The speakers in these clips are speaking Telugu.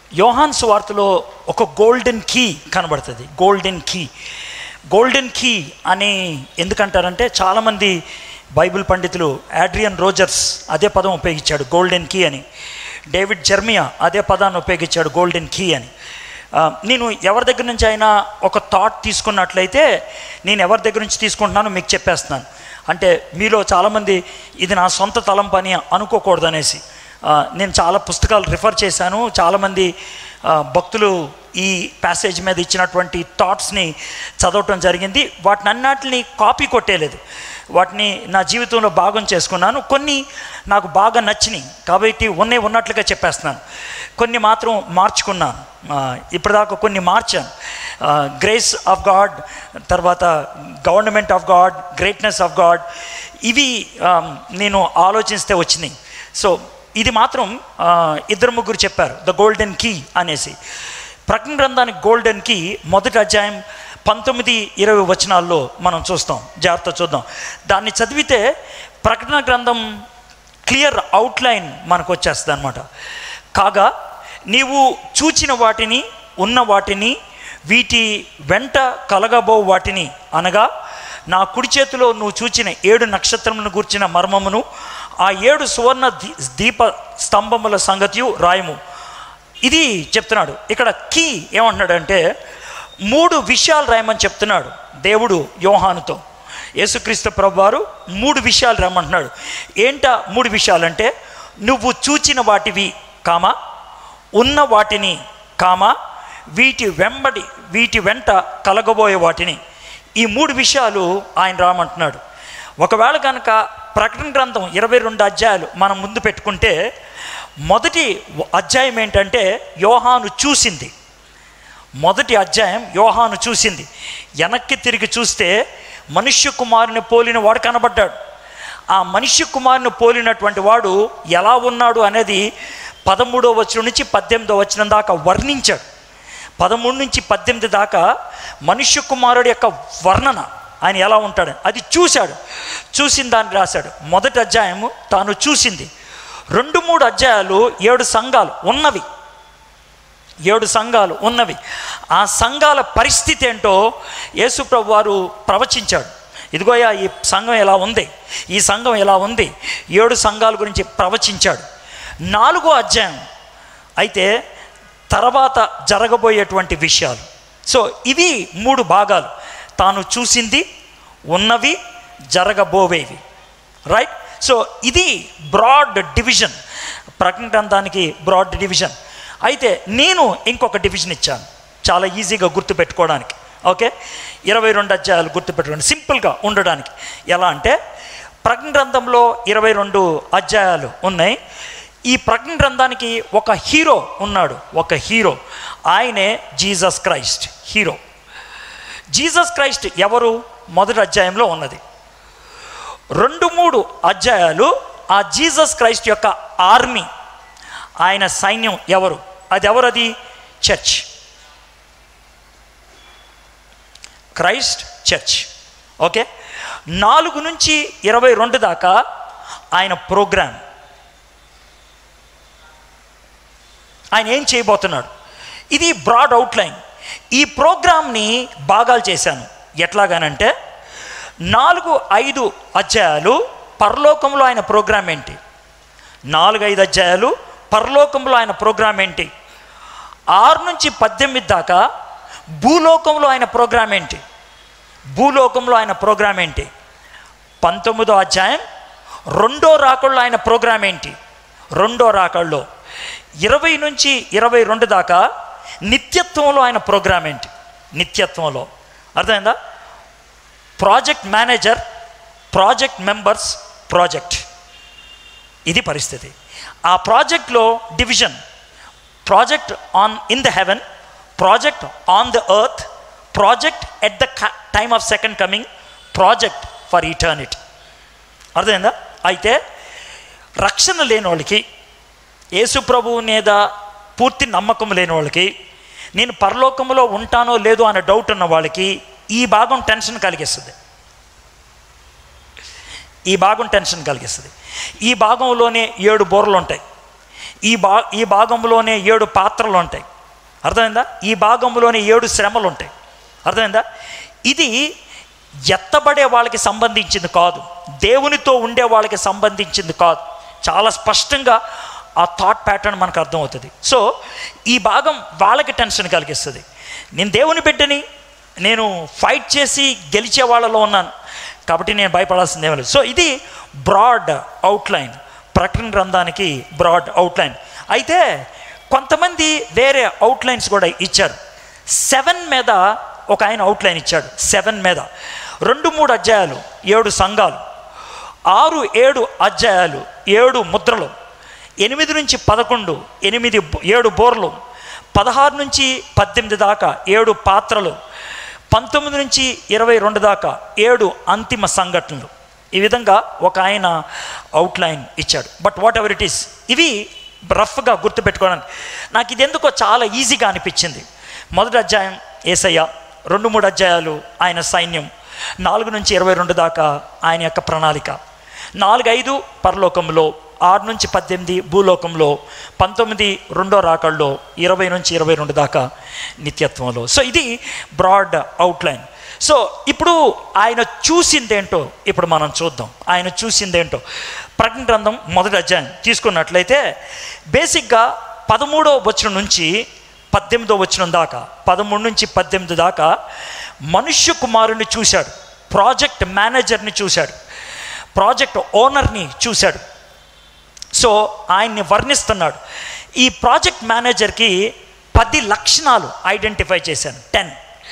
యోహాన్ సువార్తలో ఒక గోల్డెన్ కీ కనబడుతుంది గోల్డెన్ కీ గోల్డెన్ కీ అని ఎందుకంటారంటే చాలామంది బైబిల్ పండితులు ఆడ్రియన్ రోజర్స్ అదే పదం ఉపయోగించాడు గోల్డెన్ కీ అని డేవిడ్ జెర్మియా అదే పదాన్ని ఉపయోగించాడు గోల్డెన్ కీ అని ఆ, నేను ఎవరి దగ్గర నుంచి అయినా ఒక థాట్ తీసుకున్నట్లయితే నేను ఎవరి దగ్గర నుంచి తీసుకుంటున్నానో మీకు చెప్పేస్తున్నాను అంటే మీలో చాలామంది ఇది నా సొంత తలం పని అనుకోకూడదు అనేసి ఆ, నేను చాలా పుస్తకాలు రిఫర్ చేశాను చాలామంది ఆ, భక్తులు ఈ ప్యాసేజ్ మీద ఇచ్చినటువంటి థాట్స్ని చదవటం జరిగింది వాటిని అన్నిటిని కాపీ కొట్టేయలేదు వాటిని నా జీవితంలో భాగం చేసుకున్నాను కొన్ని నాకు బాగా నచ్చినాయి కాబట్టి ఉన్నే ఉన్నట్లుగా చెప్పేస్తున్నాను కొన్ని మాత్రం మార్చుకున్నాను ఆ, ఇప్పటిదాకా కొన్ని మార్చాను గ్రేస్ ఆఫ్ గాడ్ తర్వాత government of God greatness of God ఇవి ఆ, నేను ఆలోచిస్తే వచ్చినాయి సో ఇది మాత్రం ఆ, ఇద్దరు ముగ్గురు చెప్పారు ద గోల్డెన్ కీ అనేసి ప్రకటన గ్రంథానికి గోల్డెన్ కీ మొదటి అధ్యాయం పంతొమ్మిది ఇరవై వచనాల్లో మనం చూస్తాం జాగ్రత్త చూద్దాం దాన్ని చదివితే ప్రకటన గ్రంథం క్లియర్ అవుట్లైన్ మనకు వచ్చేస్తుంది అనమాట కాగా నీవు చూచిన వాటిని ఉన్న వాటిని వీటి వెంట కలగబో వాటిని అనగా నా కుడి చేతిలో నువ్వు చూచిన ఏడు నక్షత్రములను గూర్చిన మర్మమును ఆ ఏడు సువర్ణ దీ- దీప స్తంభముల సంగతియు రాయము ఇది చెప్తున్నాడు ఇక్కడ కీ ఏమంటున్నాడంటే మూడు విషయాలు రాయమని చెప్తున్నాడు దేవుడు యోహానుతో యేసుక్రీస్తు ప్రభువారు మూడు విషయాలు రమ్మంటున్నాడు ఏంటా మూడు విషయాలంటే నువ్వు చూచిన వాటివి కామా ఉన్న వాటిని కామా వీటి వెంబడి వీటి వెంట కలగబోయే వాటిని ఈ మూడు విషయాలు ఆయన రామంటున్నాడు ఒకవేళ కనుక ప్రకటన గ్రంథం ఇరవై రెండు అధ్యాయాలు మనం ముందు పెట్టుకుంటే మొదటి అధ్యాయం ఏంటంటే యోహాను చూసింది మొదటి అధ్యాయం యోహాను చూసింది వెనక్కి తిరిగి చూస్తే మనుష్య కుమారుని పోలిన వాడు కనబడ్డాడు ఆ మనుష్య కుమారుని పోలినటువంటి వాడు ఎలా ఉన్నాడు అనేది పదమూడో వచనం నుంచి పద్దెనిమిదో వచనం దాకా వర్ణించాడు పదమూడు నుంచి పద్దెనిమిది దాకా మనుష్య కుమారుడి యొక్క వర్ణన ఆయన ఎలా ఉంటాడు అది చూశాడు చూసిన దాన్ని రాశాడు మొదటి అధ్యాయము తాను చూసింది రెండు మూడు అధ్యాయాలు ఏడు సంఘాలు ఉన్నవి ఏడు సంఘాలు ఉన్నవి ఆ సంఘాల పరిస్థితి ఏంటో యేసుప్రభు వారు ప్రవచించాడు ఇదిగోయా ఈ సంఘం ఎలా ఉంది ఈ సంఘం ఎలా ఉంది ఏడు సంఘాల గురించి ప్రవచించాడు నాలుగో అధ్యాయం అయితే తర్వాత జరగబోయేటువంటి విషయాలు సో ఇవి మూడు భాగాలు తాను చూసింది ఉన్నవి జరగబోవేవి రైట్ సో ఇది బ్రాడ్ డివిజన్ ప్రకటన గ్రంథానికి బ్రాడ్ డివిజన్ అయితే నేను ఇంకొక డివిజన్ ఇచ్చాను చాలా ఈజీగా గుర్తుపెట్టుకోవడానికి ఓకే ఇరవై రెండు అధ్యాయాలు గుర్తుపెట్టుకోండి సింపుల్గా ఉండడానికి ఎలా అంటే ప్రకటన గ్రంథంలో ఇరవై రెండు అధ్యాయాలు ఉన్నాయి ఈ ప్రకటన గ్రంథానికి ఒక హీరో ఉన్నాడు ఒక హీరో ఆయనే Jesus Christ hero Jesus Christ ఎవరు మొదటి అధ్యాయంలో ఉన్నది రెండు మూడు అధ్యాయాలు ఆ జీసస్ క్రైస్ట్ యొక్క ఆర్మీ ఆయన సైన్యం ఎవరు అది ఎవరది చర్చ్ క్రైస్ట్ చర్చ్ ఓకే నాలుగు నుంచి ఇరవై రెండు దాకా ఆయన ప్రోగ్రామ్ ఆయన ఏం చేయబోతున్నాడు ఇది బ్రాడ్ అవుట్లైన్ ఈ ప్రోగ్రామ్ని భాగాలు చేశాను ఎట్లాగానంటే నాలుగు ఐదు అధ్యాయాలు పరలోకంలో ఆయన ప్రోగ్రామ్ ఏంటి నాలుగు ఐదు అధ్యాయాలు పరలోకంలో ఆయన ప్రోగ్రామ్ ఏంటి ఆరు నుంచి పద్దెనిమిది దాకా భూలోకంలో ఆయన ప్రోగ్రామ్ ఏంటి భూలోకంలో ఆయన ప్రోగ్రామ్ ఏంటి పంతొమ్మిదో అధ్యాయం రెండో రాకళ్ళు ఆయన ప్రోగ్రామ్ ఏంటి రెండో రాకళ్ళు ఇరవై నుంచి ఇరవై రెండు దాకా నిత్యత్వంలో ఆయన ప్రోగ్రామ్ ఏంటి నిత్యత్వంలో అర్థమైందా project manager project members project ఇది పరిస్థితి ఆ ప్రాజెక్ట్లో division project on in the heaven project on the earth project at the time of second coming project for eternity అర్థమైందా అయితే రక్షణ లేని వాళ్ళకి యేసు ప్రభువు మీద పూర్తి నమ్మకం లేని వాళ్ళకి నేను పరలోకంలో ఉంటానో లేదో అనే డౌట్ ఉన్న వాళ్ళకి ఈ భాగం టెన్షన్ కలిగిస్తుంది ఈ భాగం టెన్షన్ కలిగిస్తుంది ఈ భాగంలోనే ఏడు బోర్లు ఉంటాయి ఈ బా ఈ భాగంలోనే ఏడు పాత్రలు ఉంటాయి అర్థమైందా ఈ భాగంలోనే ఏడు శ్రమలు ఉంటాయి అర్థమైందా ఇది ఎత్తబడే వాళ్ళకి సంబంధించింది కాదు దేవునితో ఉండే వాళ్ళకి సంబంధించింది కాదు చాలా స్పష్టంగా ఆ థాట్ ప్యాటర్న్ మనకు అర్థమవుతుంది సో ఈ భాగం వాళ్ళకి టెన్షన్ కలిగిస్తుంది నేను దేవుని బిడ్డని నేను ఫైట్ చేసి గెలిచే వాళ్ళలో ఉన్నాను కాబట్టి నేను భయపడాల్సింది ఏమీ లేదు సో ఇది బ్రాడ్ అవుట్లైన్ ప్రకటన గ్రంథానికి బ్రాడ్ అవుట్లైన్ అయితే కొంతమంది వేరే అవుట్లైన్స్ కూడా ఇచ్చారు సెవెన్ మీద ఒక ఆయన అవుట్లైన్ ఇచ్చాడు సెవెన్ మీద రెండు మూడు అధ్యాయాలు ఏడు సంఘాలు ఆరు ఏడు అధ్యాయాలు ఏడు ముద్రలు ఎనిమిది నుంచి పదకొండు ఎనిమిది బో- ఏడు బోర్లు పదహారు నుంచి పద్దెనిమిది దాకా ఏడు పాత్రలు పంతొమ్మిది నుంచి ఇరవై రెండు దాకా ఏడు అంతిమ సంఘటనలు ఈ విధంగా ఒక ఆయన అవుట్లైన్ ఇచ్చాడు but whatever it is ఇవి రఫ్గా గుర్తుపెట్టుకోవడానికి నాకు ఇది ఎందుకో చాలా ఈజీగా అనిపించింది మొదటి అధ్యాయం ఏసయ్య రెండు మూడు అధ్యాయాలు ఆయన సైన్యం నాలుగు నుంచి ఇరవై రెండు దాకా ఆయన యొక్క ప్రణాళిక నాలుగు ఐదు పరలోకంలో ఆరు నుంచి పద్దెనిమిది భూలోకంలో పంతొమ్మిది రెండో రాకల్లో ఇరవై నుంచి ఇరవై రెండు దాకా నిత్యత్వంలో సో ఇది బ్రాడ్ అవుట్లైన్ సో ఇప్పుడు ఆయన చూసిందేంటో ఇప్పుడు మనం చూద్దాం ఆయన చూసిందేంటో ప్రకటన గ్రంథం మొదటి అధ్యాయం తీసుకున్నట్లయితే బేసిక్గా పదమూడో వచనం నుంచి పద్దెనిమిదో వచనం దాకా పదమూడు నుంచి పద్దెనిమిది దాకా మనుష్య కుమారుని చూశాడు ప్రాజెక్ట్ మేనేజర్ని చూశాడు ప్రాజెక్ట్ ఓనర్ని చూశాడు సో ఆయన్ని వర్ణిస్తున్నాడు ఈ ప్రాజెక్ట్ మేనేజర్కి పది లక్షణాలు ఐడెంటిఫై చేశాను టెన్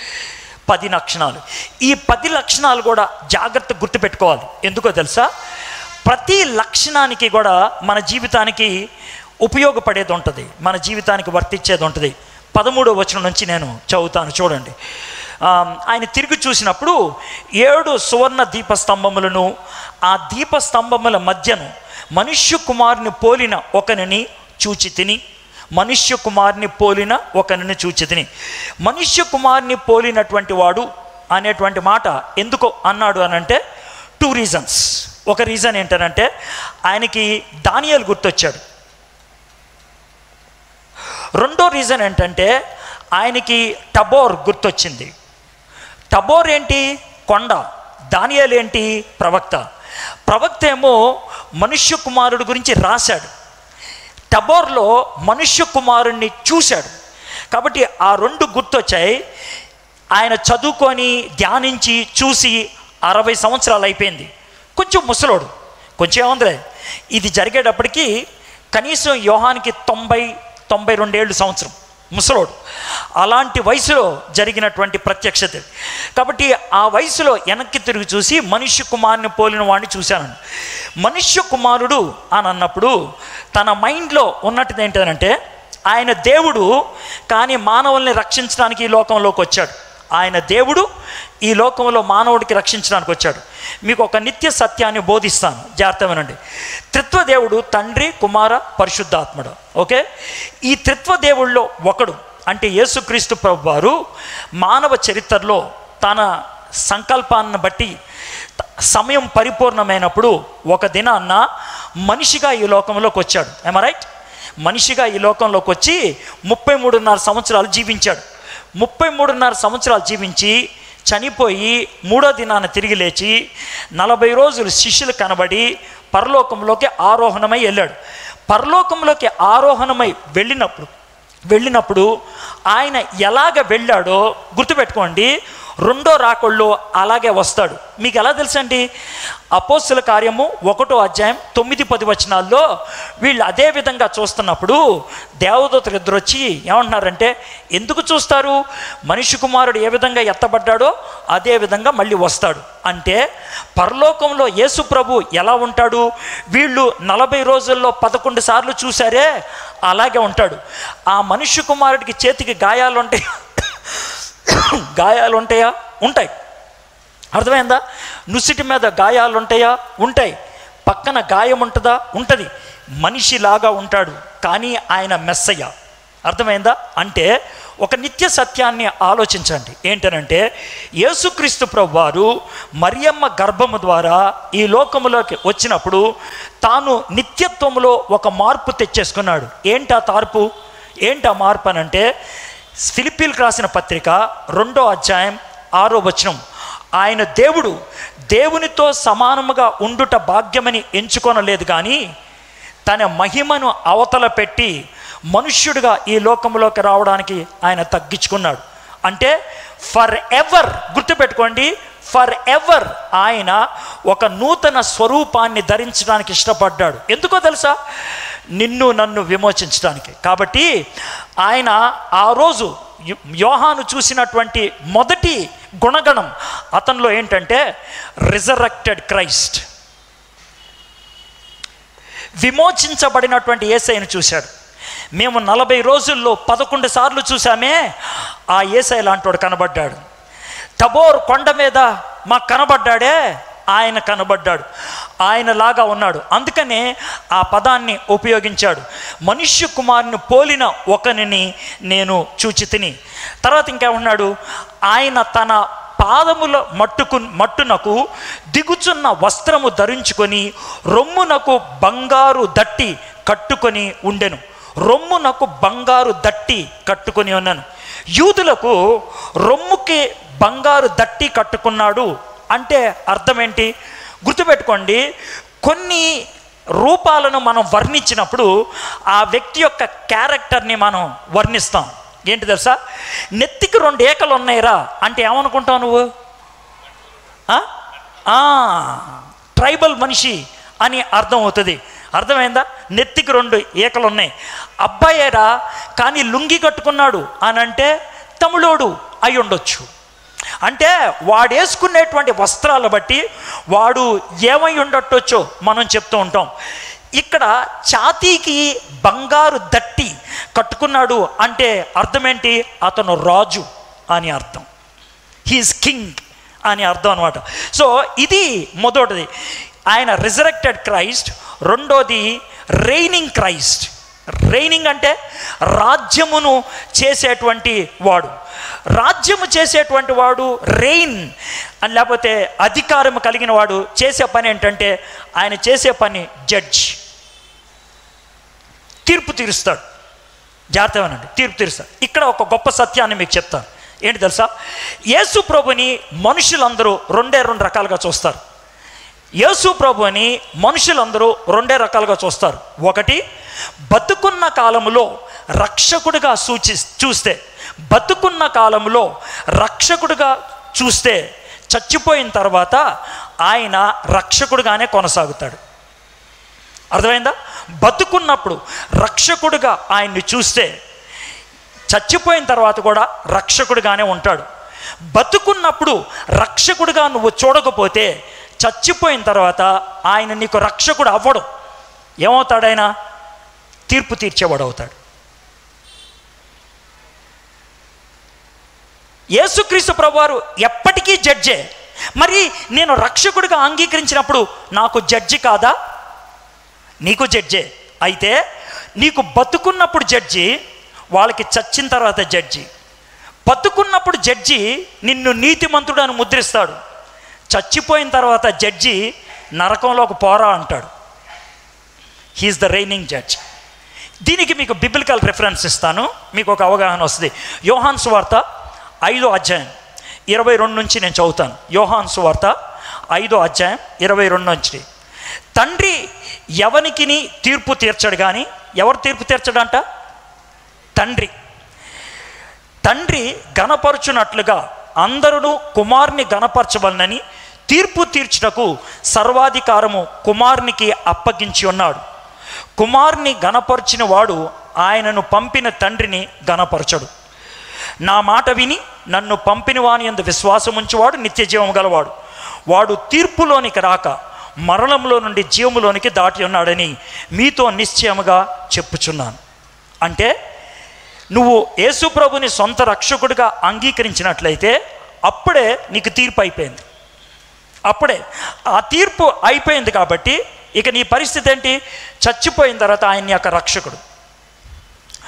పది లక్షణాలు ఈ పది లక్షణాలు కూడా జాగ్రత్త గుర్తుపెట్టుకోవాలి ఎందుకో తెలుసా ప్రతి లక్షణానికి కూడా మన జీవితానికి ఉపయోగపడేది ఉంటుంది మన జీవితానికి వర్తించేది ఉంటుంది పదమూడో వచనం నుంచి నేను చదువుతాను చూడండి ఆ, ఆయన తిరిగి చూసినప్పుడు ఏడు సువర్ణ దీపస్తంభములను ఆ దీపస్తంభముల మధ్యను మనుష్య కుమారుని పోలిన ఒకనిని చూచి తిని మనుష్య కుమారుని పోలిన ఒకనిని చూచి తిని మనుష్య కుమారుని పోలినటువంటి వాడు అనేటువంటి మాట ఎందుకు అన్నాడు అని అంటే టూ రీజన్స్ ఒక రీజన్ ఏంటనంటే ఆయనకి దానియాలు గుర్తొచ్చాడు రెండో రీజన్ ఏంటంటే ఆయనకి టబోర్ గుర్తొచ్చింది టబోర్ ఏంటి కొండ దానియాలు ఏంటి ప్రవక్త ప్రవక్త ఏమో మనుష్య కుమారుడు గురించి రాశాడు టబోర్లో మనుష్య కుమారుణ్ణి చూశాడు కాబట్టి ఆ రెండు గుర్తొచ్చాయి ఆయన చదువుకొని ధ్యానించి చూసి అరవై సంవత్సరాలు అయిపోయింది కొంచెం ముసలోడు కొంచెం ఏముందిలే ఇది జరిగేటప్పటికి కనీసం యోహానికి తొంభై తొంభై రెండేళ్ళు సంవత్సరం ముసలోడు అలాంటి వయసులో జరిగినటువంటి ప్రత్యక్షత ఇది. కాబట్టి ఆ వయసులో వెనక్కి తిరిగి చూసి మనుష్య కుమారుని పోలిన వాడిని చూశాను మనుష్య కుమారుడు అని అన్నప్పుడు తన మైండ్లో ఉన్నట్టుది ఏంటంటే ఆయన దేవుడు కానీ మానవుల్ని రక్షించడానికి ఈ లోకంలోకి వచ్చాడు ఆయన దేవుడు ఈ లోకంలో మానవుడికి రక్షించడానికి వచ్చాడు మీకు ఒక నిత్య సత్యాన్ని బోధిస్తాను జాగ్రత్త వినండి త్రిత్వ దేవుడు తండ్రి కుమార పరిశుద్ధాత్ముడు ఓకే ఈ త్రిత్వ దేవుళ్ళలో ఒకడు అంటే యేసుక్రీస్తు ప్రభు వారు మానవ చరిత్రలో తన సంకల్పాన్ని బట్టి త- సమయం పరిపూర్ణమైనప్పుడు ఒక దినాన్న మనిషిగా ఈ లోకంలోకి వచ్చాడు ఏమ రైట్ మనిషిగా ఈ లోకంలోకి వచ్చి ముప్పై మూడున్నర సంవత్సరాలు జీవించాడు ముప్పై మూడున్నర సంవత్సరాలు జీవించి చనిపోయి మూడో దినాన తిరిగి లేచి నలభై రోజులు శిష్యులు కనబడి పరలోకంలోకి ఆరోహణమై వెళ్ళాడు పరలోకంలోకి ఆరోహణమై వెళ్ళినప్పుడు వెళ్ళినప్పుడు ఆయన ఎలాగ వెళ్ళాడో గుర్తుపెట్టుకోండి రెండో రాకొళ్ళు అలాగే వస్తాడు మీకు ఎలా తెలుసండి అపోస్తుల కార్యము ఒకటో అధ్యాయం తొమ్మిది పది వచనాల్లో వీళ్ళు అదే విధంగా చూస్తున్నప్పుడు దేవదూతలు ఇద్దరు వచ్చి ఏమంటున్నారంటే ఎందుకు చూస్తారు మనిషి కుమారుడు ఏ విధంగా ఎత్తబడ్డాడో అదే విధంగా మళ్ళీ వస్తాడు అంటే పరలోకంలో యేసు ప్రభు ఎలా ఉంటాడు వీళ్ళు నలభై రోజుల్లో పదకొండు సార్లు చూసారే అలాగే ఉంటాడు ఆ మనుష్య కుమారుడికి చేతికి గాయాలు ఉంటాయి గాయాలు ఉంటాయా ఉంటాయి అర్థమైందా నుసిటి మీద గాయాలు ఉంటాయా ఉంటాయి పక్కన గాయం ఉంటుందా ఉంటుంది మనిషిలాగా ఉంటాడు కానీ ఆయన మెస్సయ్య అర్థమైందా అంటే ఒక నిత్య సత్యాన్ని ఆలోచించండి ఏంటనంటే యేసుక్రీస్తు ప్రభు వారు మరియమ్మ గర్భము ద్వారా ఈ లోకములోకి వచ్చినప్పుడు తాను నిత్యత్వంలో ఒక మార్పు తెచ్చేసుకున్నాడు ఏంటి ఆ తార్పు ఏంటి ఆ మార్పు అని అంటే ఫిలిపీలకు రాసిన పత్రిక రెండో అధ్యాయం ఆరో వచనం ఆయన దేవుడు దేవునితో సమానముగా ఉండుట భాగ్యమని ఎంచుకొనలేదు కానీ తన మహిమను అవతల పెట్టి మనుష్యుడిగా ఈ లోకంలోకి రావడానికి ఆయన తగ్గించుకున్నాడు అంటే ఫర్ ఎవర్ గుర్తుపెట్టుకోండి ఫర్ ఎవర్ ఆయన ఒక నూతన స్వరూపాన్ని ధరించడానికి ఇష్టపడ్డాడు ఎందుకో తెలుసా నిన్ను నన్ను విమోచించడానికి కాబట్టి ఆయన ఆ రోజు యో- యోహాను చూసినటువంటి మొదటి గుణగణం అతనిలో ఏంటంటే రిజరక్టెడ్ క్రైస్ట్ విమోచించబడినటువంటి ఏసైను చూశాడు మేము నలభై రోజుల్లో పదకొండు సార్లు చూసామే ఆ ఏసై లాంటోడు కనబడ్డాడు టబోర్ కొండ మీద మాకు కనబడ్డాడే ఆయన కనబడ్డాడు ఆయనలాగా ఉన్నాడు అందుకనే ఆ పదాన్ని ఉపయోగించాడు మనుష్య కుమారుని పోలిన ఒకనిని నేను చూచి తిని తర్వాత ఇంకా ఉన్నాడు ఆయన తన పాదముల మట్టుకు మట్టునకు దిగుచున్న వస్త్రము ధరించుకొని రొమ్మునకు బంగారు దట్టి కట్టుకొని ఉండెను రొమ్మునకు బంగారు దట్టి కట్టుకొని ఉన్నాను యూదులకు రొమ్ముకి బంగారు దట్టి కట్టుకున్నాడు అంటే అర్థం ఏంటి గుర్తుపెట్టుకోండి కొన్ని రూపాలను మనం వర్ణించినప్పుడు ఆ వ్యక్తి యొక్క క్యారెక్టర్ని మనం వర్ణిస్తాం ఏంటి తెలుసా నెత్తికి రెండు ఏకలు ఉన్నాయిరా అంటే ఏమనుకుంటావు నువ్వు ఆ? ఆ, ట్రైబల్ మనిషి అని అర్థం అవుతుంది అర్థమైందా నెత్తికి రెండు ఏకలు ఉన్నాయి అబ్బాయేరా కానీ లుంగి కట్టుకున్నాడు అని అంటే తమిళోడు అయి ఉండొచ్చు అంటే వాడు వేసుకునేటువంటి వస్త్రాలు బట్టి వాడు ఏమై ఉండొచ్చో మనం చెప్తూ ఉంటాం ఇక్కడ ఛాతీకి బంగారు దట్టి కట్టుకున్నాడు అంటే అర్థమేంటి అతను రాజు అని అర్థం హీఈస్ కింగ్ అని అర్థం అనమాట సో ఇది మొదటిది ఆయన రిజరెక్టెడ్ క్రైస్ట్ రెండోది రెయినింగ్ క్రైస్ట్ రెయినింగ్ అంటే రాజ్యమును చేసేటువంటి వాడు రాజ్యము చేసేటువంటి వాడు రెయిన్ అని లేకపోతే అధికారం కలిగిన వాడు చేసే పని ఏంటంటే ఆయన చేసే పని జడ్జ్ తీర్పు తీరుస్తాడు జాగ్రత్తగానండి తీర్పు తీరుస్తాడు ఇక్కడ ఒక గొప్ప సత్యాన్ని మీకు చెప్తాను ఏంటి తెలుసా యేసు ప్రభుని మనుషులందరూ రెండే రెండు రకాలుగా చూస్తారు యేసు ప్రభుని మనుషులందరూ రెండే రకాలుగా చూస్తారు ఒకటి బతుకున్న కాలములో రక్షకుడిగా సూచి చూస్తే బతుకున్న కాలంలో రక్షకుడిగా చూస్తే చచ్చిపోయిన తర్వాత ఆయన రక్షకుడిగానే కొనసాగుతాడు అర్థమైందా బతుకున్నప్పుడు రక్షకుడిగా ఆయన్ని చూస్తే చచ్చిపోయిన తర్వాత కూడా రక్షకుడిగానే ఉంటాడు బతుకున్నప్పుడు రక్షకుడిగా నువ్వు చూడకపోతే చచ్చిపోయిన తర్వాత ఆయన నీకు రక్షకుడు అవ్వడు ఏమవుతాడు ఆయన తీర్పు తీర్చేవాడు అవుతాడు యేసుక్రీస్తు ప్రభువారు ఎప్పటికీ జడ్జే మరి నేను రక్షకుడిగా అంగీకరించినప్పుడు నాకు జడ్జి కాదా నీకు జడ్జే అయితే నీకు బతుకున్నప్పుడు జడ్జి వాళ్ళకి చచ్చిన తర్వాత జడ్జి బతుకున్నప్పుడు జడ్జి నిన్ను నీతిమంతుడు అని ముద్రిస్తాడు చచ్చిపోయిన తర్వాత జడ్జి నరకంలోకి పోరా అంటాడు హీఈస్ ద రైనింగ్ జడ్జ్ దీనికి మీకు బిబిలికల్ రెఫరెన్స్ ఇస్తాను మీకు ఒక అవగాహన వస్తుంది యోహాన్ సువార్త ఐదో అధ్యాయం ఇరవై రెండు నుంచి నేను చదువుతాను యోహాన్ సువార్త ఐదో అధ్యాయం ఇరవై రెండు నుంచి తండ్రి ఎవనికిని తీర్పు తీర్చడు కానీ ఎవరు తీర్పు తీర్చడంట తండ్రి తండ్రి గణపరచునట్లుగా అందరూ కుమార్ని గణపరచవలనని తీర్పు తీర్చుటకు సర్వాధికారము కుమార్నికి అప్పగించి ఉన్నాడు కుమార్ని గణపరిచిన వాడు ఆయనను పంపిన తండ్రిని గణపరచడు నా మాట విని నన్ను పంపిన వాని ఎందు విశ్వాసముంచువాడు నిత్య జీవం గలవాడు వాడు తీర్పులోనికి రాక మరణంలో నుండి జీవములోనికి దాటి ఉన్నాడని మీతో నిశ్చయముగా చెప్పుచున్నాను అంటే నువ్వు యేసుప్రభుని సొంత రక్షకుడిగా అంగీకరించినట్లయితే అప్పుడే నీకు తీర్పు అయిపోయింది అప్పుడే ఆ తీర్పు అయిపోయింది కాబట్టి ఇక నీ పరిస్థితి ఏంటి చచ్చిపోయిన తర్వాత ఆయన యొక్క రక్షకుడు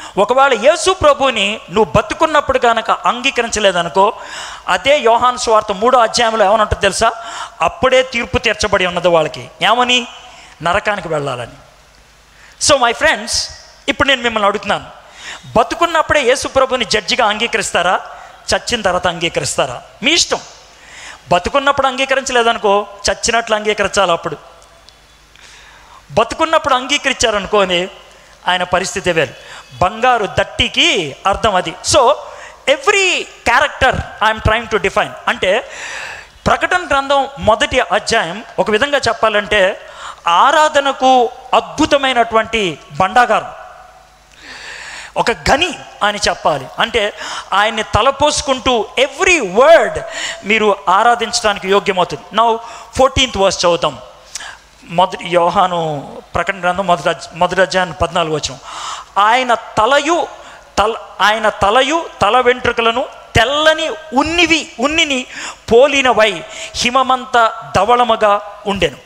ఒకవేళ యేసు ప్రభుని నువ్వు బతుకున్నప్పుడు కనుక అంగీకరించలేదనుకో అదే యోహాన్ స్వార్థ మూడో అధ్యాయంలో ఏమనంటుంది తెలుసా అప్పుడే తీర్పు తీర్చబడి ఉన్నది వాళ్ళకి ఏమని నరకానికి వెళ్ళాలని సో మై ఫ్రెండ్స్ ఇప్పుడు నేను మిమ్మల్ని అడుగుతున్నాను బతుకున్నప్పుడే యేసు ప్రభుని జడ్జిగా అంగీకరిస్తారా చచ్చిన తర్వాత అంగీకరిస్తారా మీ ఇష్టం బతుకున్నప్పుడు అంగీకరించలేదనుకో చచ్చినట్లు అంగీకరించాలి అప్పుడు బతుకున్నప్పుడు అంగీకరించారనుకోని ఆయన పరిస్థితి వేరు బంగారు దట్టికి అర్థం అది so every character I'm trying to define అంటే ప్రకటన గ్రంథం మొదటి అధ్యాయం ఒక విధంగా చెప్పాలంటే ఆరాధనకు అద్భుతమైనటువంటి బండాగారం ఒక గని అని చెప్పాలి అంటే ఆయన్ని తలపోసుకుంటూ ఎవ్రీ వర్డ్ మీరు ఆరాధించడానికి యోగ్యమవుతుంది నా ఫోర్టీన్త్ వర్స్ చదువుతాం మొదటి యోహాను ప్రకటన గ్రంథం మొదటి అధ్య- మొదటి అధ్యాయం పద్నాలుగు వచ్చిన ఆయన తలయు తల ఆయన తలయు తల వెంట్రుకలను తెల్లని ఉన్నివి ఉన్నిని పోలినవై హిమమంత ధవళముగా ఉండెను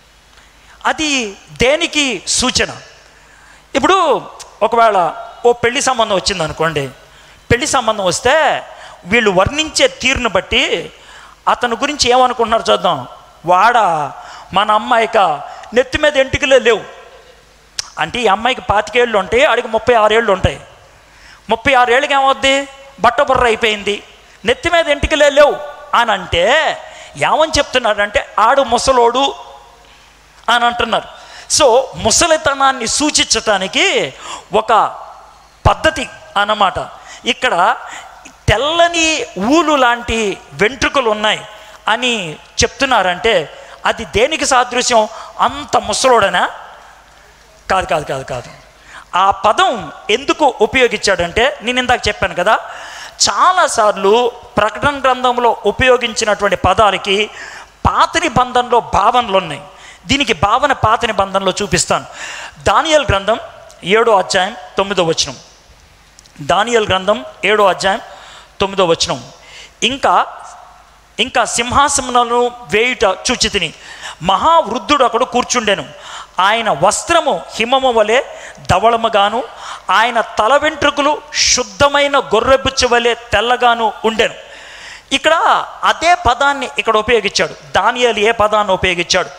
అది దేనికి సూచన ఇప్పుడు ఒకవేళ ఓ పెళ్లి సంబంధం వచ్చింది అనుకోండి పెళ్లి సంబంధం వస్తే వీళ్ళు వర్ణించే తీరును బట్టి అతని గురించి ఏమనుకుంటున్నారు చూద్దాం వాడ మన అమ్మాయిక నెత్తి మీద ఎంటికలే లేవు అంటే ఈ అమ్మాయికి పాతికేళ్ళు ఉంటాయి ఆడికి ముప్పై ఆరేళ్ళు ఉంటాయి ముప్పై ఆరేళ్ళకి ఏమవుద్ది బట్టబుర్ర అయిపోయింది నెత్తి మీద ఎంటికలే లేవు అని అంటే ఏమని చెప్తున్నాడంటే ఆడు ముసలోడు అని అంటున్నారు సో ముసలితనాన్ని సూచించటానికి ఒక పద్ధతి అన్నమాట ఇక్కడ తెల్లని ఊలు లాంటి వెంట్రుకలు ఉన్నాయి అని చెప్తున్నారంటే అది దేనికి సాదృశ్యం అంత ముసలోడనా కాదు కాదు కాదు కాదు ఆ పదం ఎందుకు ఉపయోగించాడంటే నేను ఇందాక చెప్పాను కదా చాలాసార్లు ప్రకటన గ్రంథంలో ఉపయోగించినటువంటి పదాలకి పాత నిబంధనలో భావనలు ఉన్నాయి దీనికి భావన పాత నిబంధనలో చూపిస్తాను దానియల్ గ్రంథం ఏడో అధ్యాయం తొమ్మిదో వచనం దానియల్ గ్రంథం ఏడో అధ్యాయం తొమ్మిదో వచనం ఇంకా ఇంకా సింహాసనములను వేయుట చూచితిని మహావృద్ధుడు ఒకడు కూర్చుండెను ఆయన వస్త్రము హిమము వలె ధవళముగాను ఆయన తల వెంట్రుకలు శుద్ధమైన గొర్రెబుచ్చ వలె తెల్లగాను ఉండెను ఇక్కడ అదే పదాన్ని ఇక్కడ ఉపయోగించాడు దానియాలు ఏ పదాన్ని ఉపయోగించాడు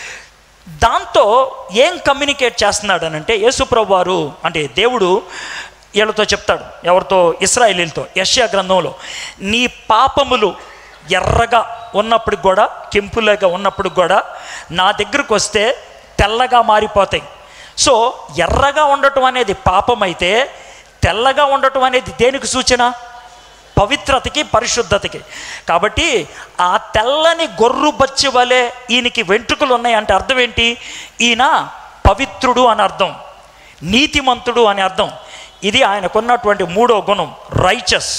దాంతో ఏం కమ్యూనికేట్ చేస్తున్నాడు అని అంటే యేసుప్రభు వారు అంటే దేవుడు వీళ్ళతో చెప్తాడు ఎవరితో ఇస్రాయేలీలతో యష్యా గ్రంథంలో నీ పాపములు ఎర్రగా ఉన్నప్పుడు కూడా కెంపులాగా ఉన్నప్పుడు కూడా నా దగ్గరకు వస్తే తెల్లగా మారిపోతాయి సో ఎర్రగా ఉండటం అనేది పాపం అయితే తెల్లగా ఉండటం అనేది దేనికి సూచన పవిత్రతకి పరిశుద్ధతకి కాబట్టి ఆ తెల్లని గొర్రు బచ్చి వలె ఈయనకి వెంట్రుకలు ఉన్నాయి అంటే అర్థం ఏంటి ఈయన పవిత్రుడు అని అర్థం నీతిమంతుడు అని అర్థం ఇది ఆయనకున్నటువంటి మూడో గుణం రైచస్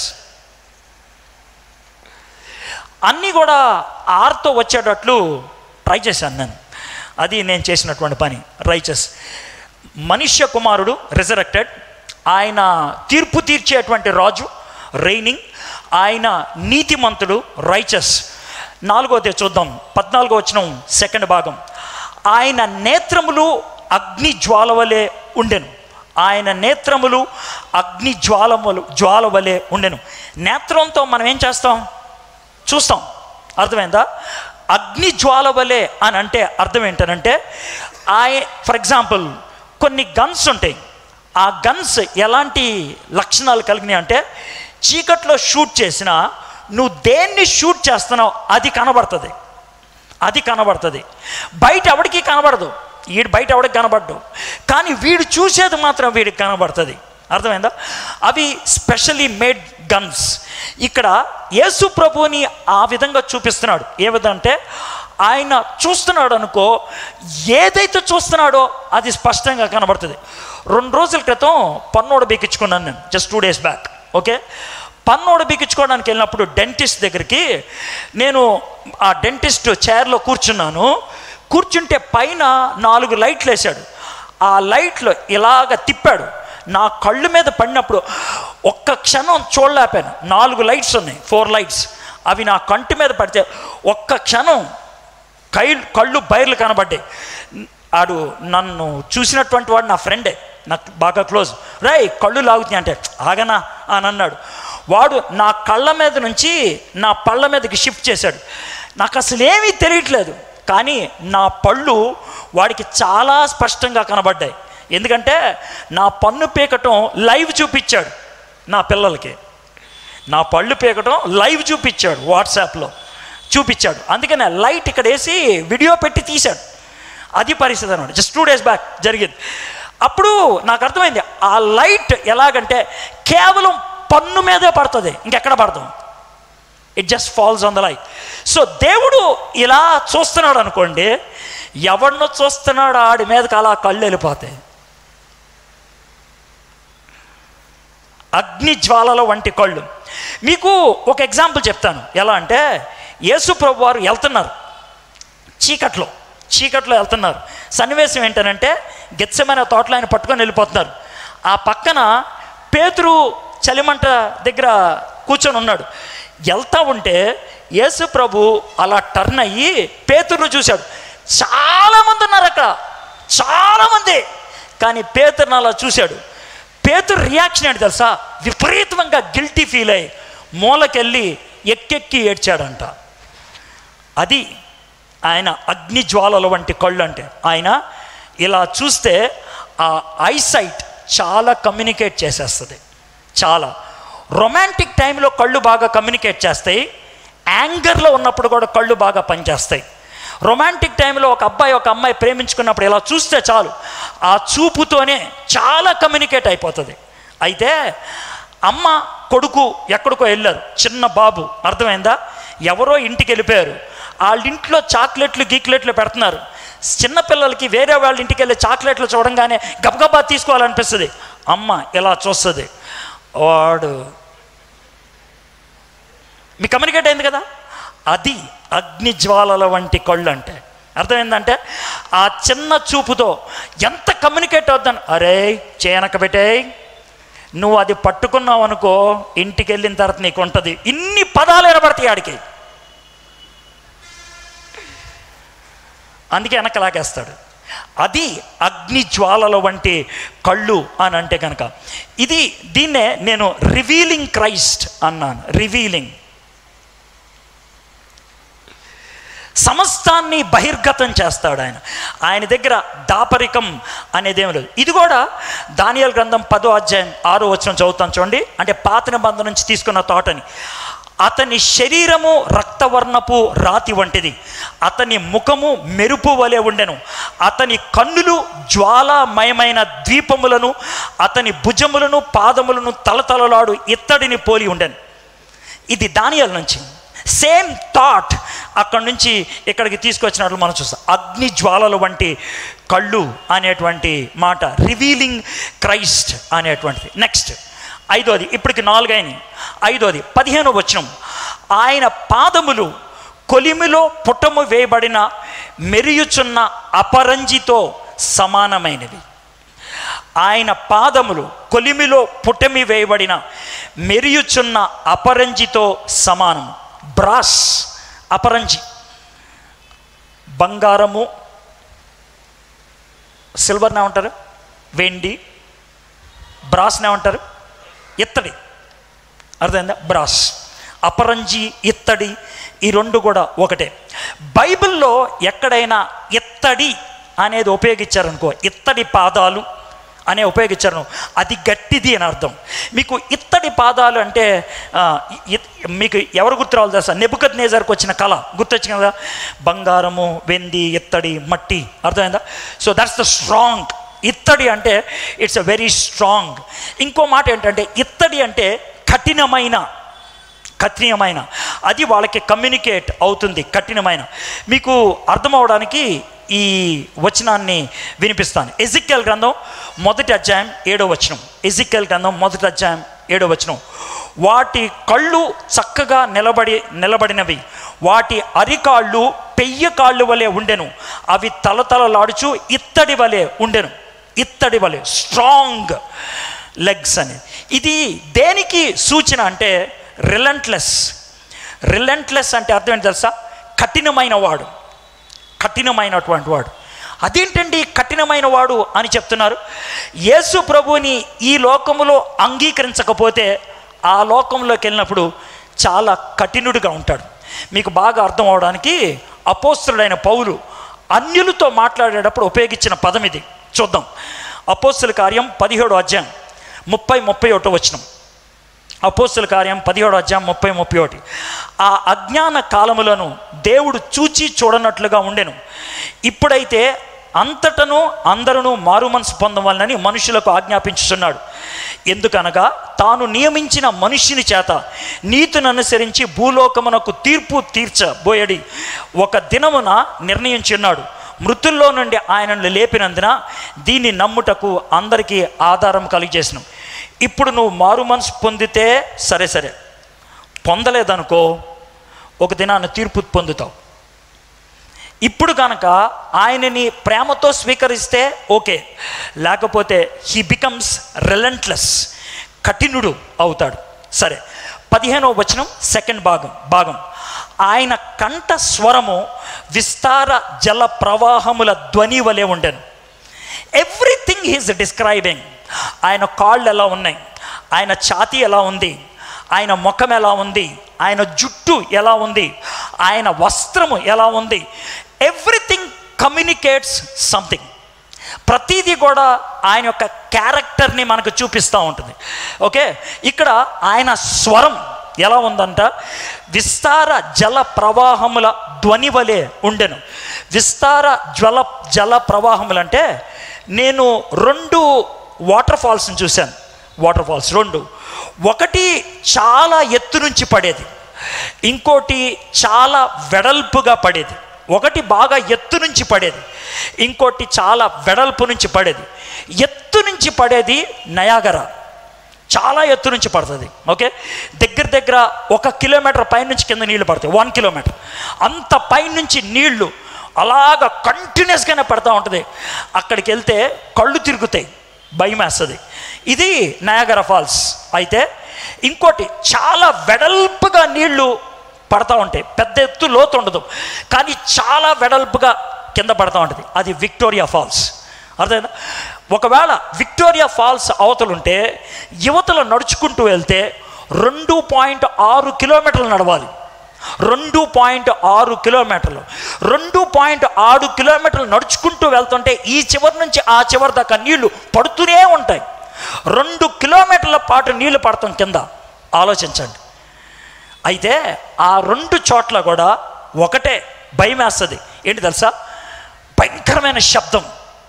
అన్నీ కూడా ఆర్తో వచ్చేటట్లు ట్రై చేశాను నేను అది నేను చేసినటువంటి పని రైచస్ మనుష్య కుమారుడు రిజరెక్టెడ్ ఆయన తీర్పు తీర్చేటువంటి రాజు రైనింగ్ ఆయన నీతిమంతుడు రైచస్ నాలుగోదే చూద్దాం పద్నాలుగో వచ్చిన సెకండ్ భాగం ఆయన నేత్రములు అగ్ని జ్వాల వలె ఉండెను ఆయన నేత్రములు అగ్ని జ్వాలములు జ్వాల వలె ఉండెను నేత్రంతో మనం ఏం చేస్తాం చూస్తాం అర్థమైందా అగ్ని జ్వాల వలె అని అంటే అర్థం ఏంటనంటే ఆయ ఫర్ ఎగ్జాంపుల్ కొన్ని గన్స్ ఉంటాయి ఆ గన్స్ ఎలాంటి లక్షణాలు కలిగినాయి అంటే చీకట్లో షూట్ చేసినా నువ్వు దేన్ని షూట్ చేస్తున్నావు అది కనబడుతుంది అది కనబడుతుంది బయట ఎవడికి కనబడదు వీడు బయట ఎవడికి కనబడ్డు కానీ వీడు చూసేది మాత్రం వీడికి కనబడుతుంది అర్థమైందా అవి స్పెషలీ మేడ్ గన్స్ ఇక్కడ యేసు ప్రభువుని ఆ విధంగా చూపిస్తున్నాడు ఏ విధంగా అంటే ఆయన చూస్తున్నాడు అనుకో ఏదైతే చూస్తున్నాడో అది స్పష్టంగా కనబడుతుంది రెండు రోజుల క్రితం పన్నోడు బీకించుకున్నాను నేను just two days back okay పన్నోడు బీకించుకోవడానికి వెళ్ళినప్పుడు డెంటిస్ట్ దగ్గరికి నేను ఆ డెంటిస్ట్ చైర్లో కూర్చున్నాను కూర్చుంటే పైన నాలుగు లైట్లు వేశాడు ఆ లైట్లు ఇలాగ తిప్పాడు నా కళ్ళు మీద పడినప్పుడు ఒక్క క్షణం చూడలేపాను నాలుగు లైట్స్ ఉన్నాయి ఫోర్ లైట్స్ అవి నా కంటి మీద పడితే ఒక్క క్షణం కై కళ్ళు బయర్లు కనబడ్డాయి ఆడు నన్ను చూసినటువంటి వాడు నా ఫ్రెండే నాకు బాగా క్లోజ్ రై కళ్ళు లాగుతున్నాయి అంటే ఆగనా అని అన్నాడు వాడు నా కళ్ళ మీద నుంచి నా పళ్ళ మీదకి షిఫ్ట్ చేశాడు నాకు అసలు ఏమీ తెలియట్లేదు కానీ నా పళ్ళు వాడికి చాలా స్పష్టంగా కనబడ్డాయి ఎందుకంటే నా పన్ను పీకటం లైవ్ చూపించాడు నా పిల్లలకి నా పళ్ళు పీకటం లైవ్ చూపించాడు వాట్సాప్లో చూపించాడు అందుకనే లైట్ ఇక్కడ వేసి వీడియో పెట్టి తీశాడు అది పరిస్థితి అనమాట జస్ట్ టూ డేస్ బ్యాక్ జరిగింది అప్పుడు నాకు అర్థమైంది ఆ లైట్ ఎలాగంటే కేవలం పన్ను మీదే పడుతుంది ఇంకెక్కడ పడతాం it just falls on the light so దేవుడు ఇలా చూస్తున్నాడు అనుకోండి ఎవరినో చూస్తున్నాడు ఆడి మీదకి అలా కళ్ళు వెళ్ళిపోతాయి అగ్ని జ్వాలల వంటి కళ్ళు మీకు ఒక ఎగ్జాంపుల్ చెప్తాను ఎలా అంటే యేసు ప్రభు వారు వెళ్తున్నారు చీకట్లో చీకట్లో వెళ్తున్నారు సన్నివేశం ఏంటనంటే గెచ్చమైన తోటలో ఆయన పట్టుకొని వెళ్ళిపోతున్నారు ఆ పక్కన పేతురు చలిమంట దగ్గర కూర్చొని ఉన్నాడు వెళ్తా ఉంటే యేసు ప్రభు అలా టర్న్ అయ్యి పేతురును చూశాడు చాలామంది ఉన్నారు అక్కడ చాలామంది కానీ పేతురుని అలా చూశాడు పేతురు రియాక్షన్ ఏంటి తెలుసా విపరీతంగా గిల్టీ ఫీల్ అయ్యి మూలకెళ్ళి ఎక్కెక్కి ఏడ్చాడంట అది ఆయన అగ్ని జ్వాలల వంటి కళ్ళు అంటే ఆయన ఇలా చూస్తే ఆ ఐసైట్ చాలా కమ్యూనికేట్ చేసేస్తుంది చాలా రొమాంటిక్ టైంలో కళ్ళు బాగా కమ్యూనికేట్ చేస్తాయి యాంగర్లో ఉన్నప్పుడు కూడా కళ్ళు బాగా పనిచేస్తాయి రొమాంటిక్ టైంలో ఒక అబ్బాయి ఒక అమ్మాయి ప్రేమించుకున్నప్పుడు ఇలా చూస్తే చాలు ఆ చూపుతోనే చాలా కమ్యూనికేట్ అయిపోతుంది అయితే అమ్మ కొడుకు ఎక్కడికో వెళ్ళారు చిన్న బాబు అర్థమైందా ఎవరో ఇంటికి వెళ్ళిపోయారు వాళ్ళ ఇంట్లో చాక్లెట్లు గీక్లెట్లు పెడుతున్నారు చిన్నపిల్లలకి వేరే వాళ్ళ ఇంటికి వెళ్ళి చాక్లెట్లు చూడంగానే గబగబా తీసుకోవాలనిపిస్తుంది అమ్మ ఇలా చూస్తుంది వాడు మీ కమ్యూనికేట్ అయింది కదా అది అగ్ని జ్వాలల వంటి కళ్ళు అంటే అర్థమైందంటే ఆ చిన్న చూపుతో ఎంత కమ్యూనికేట్ అవుద్దాను అరే చేయనక పెట్టేయ్ నువ్వు అది పట్టుకున్నావు అనుకో ఇంటికి వెళ్ళిన తర్వాత నీకు ఉంటుంది ఇన్ని పదాలు వినబడతాయి ఆడికి అందుకే వెనక లాగేస్తాడు అది అగ్ని జ్వాలల వంటి కళ్ళు అని అంటే కనుక ఇది దీన్నే నేను రివీలింగ్ క్రైస్ట్ అన్నాను రివీలింగ్ సమస్తాన్ని బహిర్గతం చేస్తాడు ఆయన ఆయన దగ్గర దాపరికం అనేదేం లేదు ఇది కూడా దానియల్ గ్రంథం పదో అధ్యాయం ఆరో వచ్చిన చదువుతాను చూడండి అంటే పాత నిబంధన నుంచి తీసుకున్న తోటని అతని శరీరము రక్తవర్ణపు రాతి వంటిది అతని ముఖము మెరుపు వలె ఉండెను అతని కన్నులు జ్వాలామయమైన ద్వీపములను అతని భుజములను పాదములను తలతలలాడు ఇత్తడిని పోలి ఉండెను ఇది దానియాల నుంచి సేమ్ థాట్ అక్కడి నుంచి ఇక్కడికి తీసుకొచ్చినట్లు మనం చూస్తాం అగ్ని జ్వాలల వంటి కళ్ళు అనేటువంటి మాట రివీలింగ్ క్రైస్ట్ అనేటువంటిది నెక్స్ట్ ఐదోది ఇప్పటికి నాలుగైన ఐదోది పదిహేను వచనం ఆయన పాదములు కొలిమిలో పుటము వేయబడిన మెరియుచున్న అపరంజితో సమానమైనవి ఆయన పాదములు కొలిమిలో పుటమి వేయబడిన మెరియుచున్న అపరంజితో సమానము బ్రాస్ అపరంజి బంగారము సిల్వర్ని ఏమంటారు వెండి బ్రాస్ని ఏమంటారు ఇత్తడి అర్థమైందా బ్రాస్ అపరంజి ఇత్తడి ఈ రెండు కూడా ఒకటే బైబిల్లో ఎక్కడైనా ఇత్తడి అనేది ఉపయోగించారనుకో ఇత్తడి పాదాలు అనే ఉపయోగించారు అది గట్టిది అని అర్థం మీకు ఇత్తడి పాదాలు అంటే ఆ, ఇ- మీకు ఎవరు గుర్తు రావాలి తెలుసా నెబుకద్ నేజర్కి వచ్చిన కళ గుర్తొచ్చింది కదా బంగారము వెండి ఇత్తడి మట్టి అర్థమైందా సో దట్స్ ద స్ట్రాంగ్ ఇత్తడి అంటే ఇట్స్ అ వెరీ స్ట్రాంగ్ ఇంకో మాట ఏంటంటే ఇత్తడి అంటే కఠినమైన కఠినమైన అది వాళ్ళకి కమ్యూనికేట్ అవుతుంది కఠినమైన మీకు అర్థం అవడానికి ఈ వచనాన్ని వినిపిస్తాను ఎజిక్యల్ గ్రంథం మొదటి అధ్యాయం ఏడో వచనం ఎజిక్యల్ గ్రంథం మొదటి అధ్యాయం ఏడో వచనం వాటి కళ్ళు చక్కగా నిలబడి నిలబడినవి వాటి అరికాళ్ళు పెయ్య కాళ్ళు వలె ఉండెను అవి తలతలలాడుచు ఇత్తడి వలె ఉండెను ఇత్తడి వలె స్ట్రాంగ్ లెగ్స్ అని ఇది దేనికి సూచన అంటే రిలెంట్లెస్ రిలెంట్లెస్ అంటే అర్థం ఏంటి తెలుసా కఠినమైన వాడు కఠినమైనటువంటి వాడు అదేంటండి కఠినమైన వాడు అని చెప్తున్నారు యేసు ప్రభువుని ఈ లోకములో అంగీకరించకపోతే ఆ లోకంలోకి వెళ్ళినప్పుడు చాలా కఠినుడిగా ఉంటాడు మీకు బాగా అర్థం అవడానికి అపోస్తుడైన పౌలు అన్యులతో మాట్లాడేటప్పుడు ఉపయోగించిన పదం ఇది చూద్దాం అపోస్తుల కార్యం పదిహేడు అధ్యాయం ముప్పై ముప్పై ఒకటో వచ్చినాం అపోస్తుల కార్యం పదిహేడు అధ్యాయం ముప్పై ముప్పై ఒకటి ఆ అజ్ఞాన కాలములను దేవుడు చూచి చూడనట్లుగా ఉండెను ఇప్పుడైతే అంతటను అందరూ మారు మనసు పొందవాలని మనుషులకు ఆజ్ఞాపించుచున్నాడు ఎందుకనగా తాను నియమించిన మనుష్యుని చేత నీతిని అనుసరించి భూలోకమునకు తీర్పు తీర్చబోయడి ఒక దినమున నిర్ణయించున్నాడు మృతుల్లో నుండి ఆయనను లేపినందున దీన్ని నమ్ముటకు అందరికీ ఆధారం కలిగజేసినాం ఇప్పుడు నువ్వు మారు మనసు పొందితే సరే సరే పొందలేదనుకో ఒక దినాన్ని తీర్పు పొందుతావు ఇప్పుడు కనుక ఆయనని ప్రేమతో స్వీకరిస్తే ఓకే లేకపోతే హీ బికమ్స్ రిలెంట్లెస్ కఠినుడు అవుతాడు సరే పదిహేనవ వచనం సెకండ్ భాగం భాగం ఆయన కంఠ స్వరము విస్తార జల ప్రవాహముల ధ్వని వలె ఉండెను ఎవ్రీథింగ్ హీస్ డిస్క్రైబింగ్ ఆయన కాళ్ళు ఎలా ఉన్నాయి ఆయన ఛాతీ ఎలా ఉంది ఆయన ముఖం ఎలా ఉంది ఆయన జుట్టు ఎలా ఉంది ఆయన వస్త్రము ఎలా ఉంది ఎవ్రీథింగ్ కమ్యూనికేట్స్ సంథింగ్ ప్రతిదీ కూడా ఆయన యొక్క క్యారెక్టర్ని మనకు చూపిస్తూ ఉంటుంది ఓకే ఇక్కడ ఆయన స్వరం ఎలా ఉందంట విస్తార జల ప్రవాహముల ధ్వని వలె ఉండెను విస్తార జ్వల జల ప్రవాహములు అంటే నేను రెండు వాటర్ ఫాల్స్ని చూశాను వాటర్ ఫాల్స్ రెండు ఒకటి చాలా ఎత్తు నుంచి పడేది ఇంకోటి చాలా వెడల్పుగా పడేది ఒకటి బాగా ఎత్తు నుంచి పడేది ఇంకోటి చాలా వెడల్పు నుంచి పడేది ఎత్తు నుంచి పడేది నయాగర చాలా ఎత్తు నుంచి పడుతుంది ఓకే దగ్గర దగ్గర ఒక కిలోమీటర్ పైనుంచి కింద నీళ్లు పడతాయి వన్ కిలోమీటర్ అంత పైనుంచి నీళ్లు అలాగ కంటిన్యూస్గానే పడతా ఉంటుంది అక్కడికి వెళ్తే కళ్ళు తిరుగుతాయి భయం వేస్తుంది ఇది నయాగర ఫాల్స్ అయితే ఇంకోటి చాలా వెడల్పుగా నీళ్లు పడతా ఉంటాయి పెద్ద ఎత్తు లోతు ఉండదు కానీ చాలా వెడల్పుగా కింద పడతా ఉంటుంది అది విక్టోరియా ఫాల్స్ అర్థమైందా ఒకవేళ విక్టోరియా ఫాల్స్ అవతలుంటే యువతలు నడుచుకుంటూ వెళ్తే రెండు పాయింట్ ఆరు కిలోమీటర్లు నడవాలి రెండు పాయింట్ ఆరు కిలోమీటర్లు రెండు పాయింట్ ఆరు కిలోమీటర్లు నడుచుకుంటూ వెళ్తుంటే ఈ చివరి నుంచి ఆ చివరి దాకా నీళ్లు పడుతూనే ఉంటాయి రెండు కిలోమీటర్ల పాటు నీళ్లు పడతాం కింద ఆలోచించండి అయితే ఆ రెండు చోట్ల కూడా ఒకటే భయం వేస్తుంది ఏంటి తెలుసా భయంకరమైన శబ్దం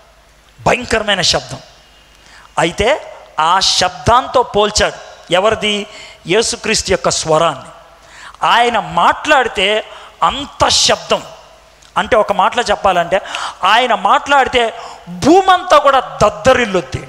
భయంకరమైన శబ్దం అయితే ఆ శబ్దాంతో పోల్చాడు ఎవరిది యేసుక్రీస్తు యొక్క స్వరాన్ని ఆయన మాట్లాడితే అంత శబ్దం అంటే ఒక మాటలో చెప్పాలంటే ఆయన మాట్లాడితే భూమంతా కూడా దద్దరిల్లుద్ది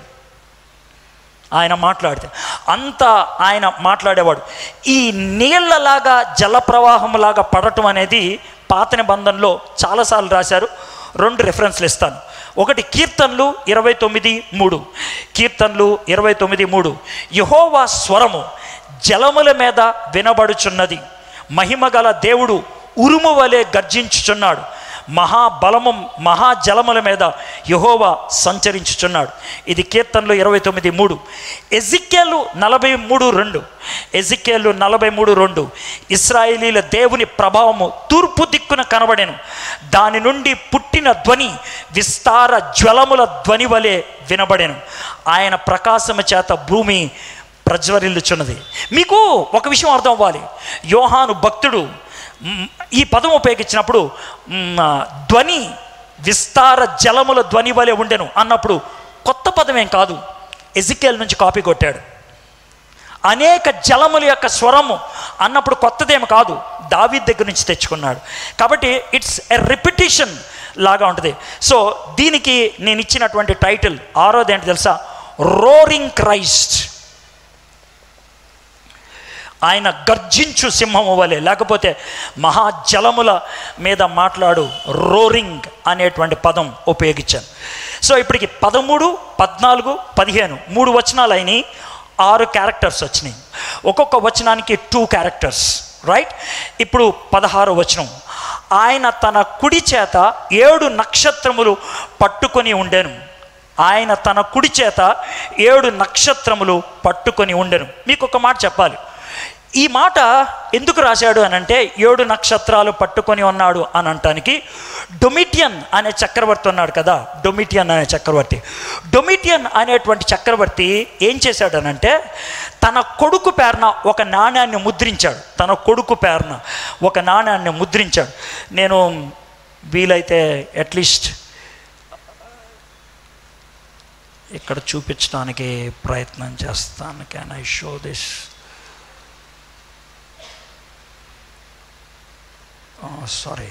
ఆయన మాట్లాడితే అంత ఆయన మాట్లాడేవాడు ఈ నీళ్ళలాగా జలప్రవాహంలాగా పడటం అనేది పాత నిబంధనలో చాలాసార్లు రాశారు రెండు రెఫరెన్స్లు ఇస్తాను ఒకటి కీర్తనలు ఇరవై తొమ్మిది మూడు కీర్తనలు ఇరవై తొమ్మిది మూడు యహోవా స్వరము జలముల మీద వినబడుచున్నది మహిమగల దేవుడు ఉరుము వలె గర్జించుచున్నాడు మహాబలము మహాజలముల మీద యహోవా సంచరించుచున్నాడు ఇది కీర్తనలు ఇరవై తొమ్మిది మూడు ఎజిక్కేలు నలభై మూడు రెండు ఎజిక్కేలు నలభై మూడు రెండు ఇస్రాయేలీల దేవుని ప్రభావము తూర్పు దిక్కున కనబడెను దాని నుండి పుట్టిన ధ్వని విస్తార జ్వలముల ధ్వని వలె వినబడెను ఆయన ప్రకాశము చేత భూమి ప్రజ్వరిల్లుచున్నది మీకు ఒక విషయం అర్థం అవ్వాలి యోహాను భక్తుడు మ్, ఈ పదం ఉపయోగించినప్పుడు మ్, ధ్వని విస్తార జలముల ధ్వని వలె ఉండెను అన్నప్పుడు కొత్త పదం ఏం కాదు ఎజికేల్ నుంచి కాపీ కొట్టాడు అనేక జలముల యొక్క స్వరము అన్నప్పుడు కొత్తదేం కాదు దావీ దగ్గర నుంచి తెచ్చుకున్నాడు కాబట్టి ఇట్స్ ఎ రిపిటేషన్ లాగా ఉంటుంది సో దీనికి నేను ఇచ్చినటువంటి టైటిల్ ఆరోది ఏంటి తెలుసా రోరింగ్ క్రైస్ట్ ఆయన గర్జించు సింహము వలె లేకపోతే మహాజలముల మీద మాట్లాడు రోరింగ్ అనేటువంటి పదం ఉపయోగించాను సో ఇప్పటికి పదమూడు పద్నాలుగు పదిహేను మూడు వచనాలు అయినాయి ఆరు క్యారెక్టర్స్ వచ్చినాయి ఒక్కొక్క వచనానికి టూ క్యారెక్టర్స్ రైట్ ఇప్పుడు పదహారు వచనం ఆయన తన కుడి చేత ఏడు నక్షత్రములు పట్టుకొని ఉండెను ఆయన తన కుడి చేత ఏడు నక్షత్రములు పట్టుకొని ఉండెను మీకు ఒక మాట చెప్పాలి ఈ మాట ఎందుకు రాశాడు అని అంటే ఏడు నక్షత్రాలు పట్టుకొని ఉన్నాడు అని అంటానికి డొమిటియన్ అనే చక్రవర్తి ఉన్నాడు కదా డొమిటియన్ అనే చక్రవర్తి డొమిటియన్ అనేటువంటి చక్రవర్తి ఏం చేశాడనంటే తన కొడుకు పేరున ఒక నాణ్యాన్ని ముద్రించాడు తన కొడుకు పేరున ఒక నాణ్యాన్ని ముద్రించాడు నేను వీలైతే అట్లీస్ట్ ఇక్కడ చూపించడానికి ప్రయత్నం చేస్తాను can I show this sorry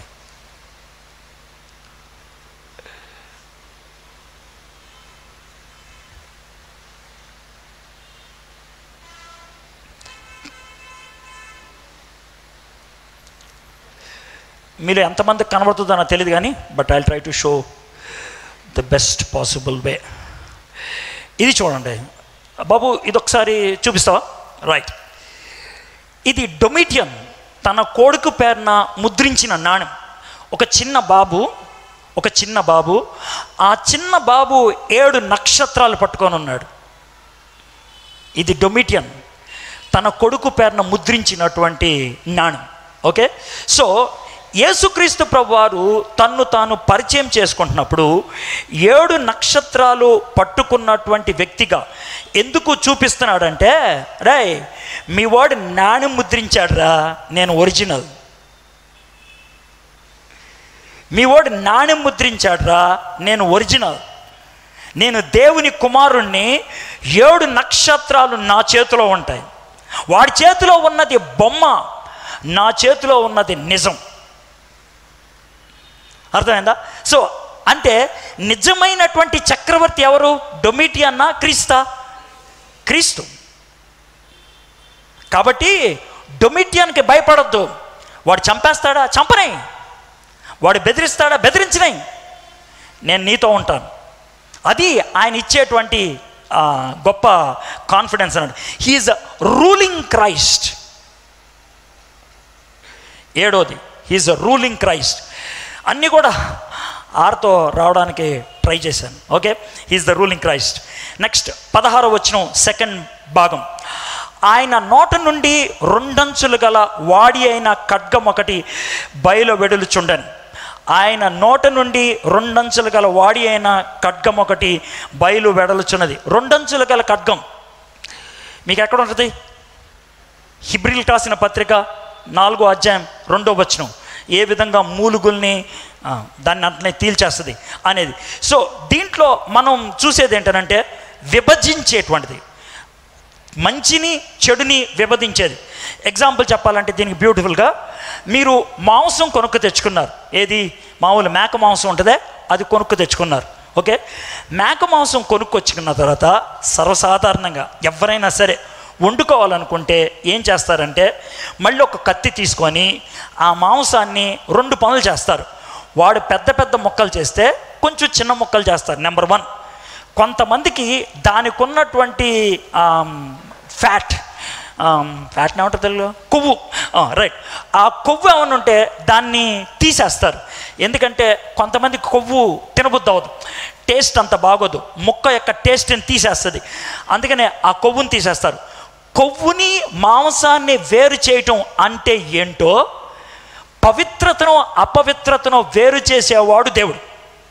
మీరు ఎంతమందికి కనబడుతుందో నాకు తెలియదు కానీ but I try to show the best possible way ఇది చూడండి బాబు ఇది ఒకసారి చూపిస్తావా రైట్ ఇది డొమిటియన్ తన కొడుకు పేరున ముద్రించిన నాణ్యం ఒక చిన్న బాబు ఒక చిన్న బాబు ఆ చిన్న బాబు ఏడు నక్షత్రాలు పట్టుకొని ఉన్నాడు ఇది డొమిటియన్ తన కొడుకు పేరున ముద్రించినటువంటి నాణ్యం ఓకే సో యేసుక్రీస్తు ప్రభువారు తన్ను తాను పరిచయం చేసుకుంటున్నప్పుడు ఏడు నక్షత్రాలు పట్టుకున్నటువంటి వ్యక్తిగా ఎందుకు చూపిస్తున్నాడంటే రే మీ వాడు నాణ్యం ముద్రించాడురా నేను ఒరిజినల్ మీ వాడు నాణ్యం ముద్రించాడురా నేను ఒరిజినల్ నేను దేవుని కుమారుణ్ణి ఏడు నక్షత్రాలు నా చేతిలో ఉంటాయి వాడి చేతిలో ఉన్నది బొమ్మ నా చేతిలో ఉన్నది నిజం అర్థమైందా సో అంటే నిజమైనటువంటి చక్రవర్తి ఎవరు డొమిటియన్నా క్రీస్తా క్రీస్తు కాబట్టి డొమిటియన్కి భయపడద్దు వాడు చంపేస్తాడా చంపనే వాడు బెదిరిస్తాడా బెదిరించినాయి నేను నీతో ఉంటాను అది ఆయన ఇచ్చేటువంటి ఆ, గొప్ప కాన్ఫిడెన్స్ అన్నాడు హీఈస్ రూలింగ్ క్రైస్ట్ ఏడోది హీఈస్ రూలింగ్ క్రైస్ట్ అన్నీ కూడా ఆరుతో రావడానికి ట్రై చేశాను okay he's the ruling Christ next పదహారో వచ్చిన సెకండ్ భాగం ఆయన నోట నుండి రెండంచులు గల వాడి అయిన ఖడ్గం ఒకటి బయలు వెడులుచుండను ఆయన నోట నుండి రెండంచులు గల వాడి అయిన ఖడ్గం ఒకటి బయలు వెడలుచున్నది రెండంచులు గల ఖడ్గం మీకు ఎక్కడ ఉంటుంది హిబ్రిల్ రాసిన పత్రిక నాలుగో అధ్యాయం రెండో వచనం ఏ విధంగా మూలుగుల్ని ఆ, దాన్ని అంటనే తీల్చేస్తుంది అనేది సో దీంట్లో మనం చూసేది ఏంటంటే విభజించేటువంటిది మంచిని చెడుని విభజించేది ఎగ్జాంపుల్ చెప్పాలంటే దీనికి బ్యూటిఫుల్గా మీరు మాంసం కొనుక్కు తెచ్చుకున్నారు ఏది మామూలు మేక మాంసం ఉంటుందే అది కొనుక్కు తెచ్చుకున్నారు ఓకే మేక మాంసం కొనుక్కొచ్చుకున్న తర్వాత సర్వసాధారణంగా ఎవరైనా సరే వండుకోవాలనుకుంటే ఏం చేస్తారంటే మళ్ళీ ఒక కత్తి తీసుకొని ఆ మాంసాన్ని రెండు పనులు చేస్తారు వాడు పెద్ద పెద్ద ముక్కలు చేస్తే కొంచెం చిన్న ముక్కలు చేస్తారు నెంబర్ వన్ కొంతమందికి దానికి ఉన్నటువంటి ఫ్యాట్ ఫ్యాట్ ఏమంటారు తెలుగు కొవ్వు రైట్ ఆ కొవ్వు ఏమైనా ఉంటే దాన్ని తీసేస్తారు ఎందుకంటే కొంతమంది కొవ్వు తినబుద్ధి అవ్వదు టేస్ట్ అంత బాగోదు ముక్క యొక్క టేస్ట్ని తీసేస్తుంది అందుకనే ఆ కొవ్వుని తీసేస్తారు కొవ్వుని మాంసాన్ని వేరు చేయటం అంటే ఏంటో పవిత్రతను అపవిత్రతను వేరు చేసేవాడు దేవుడు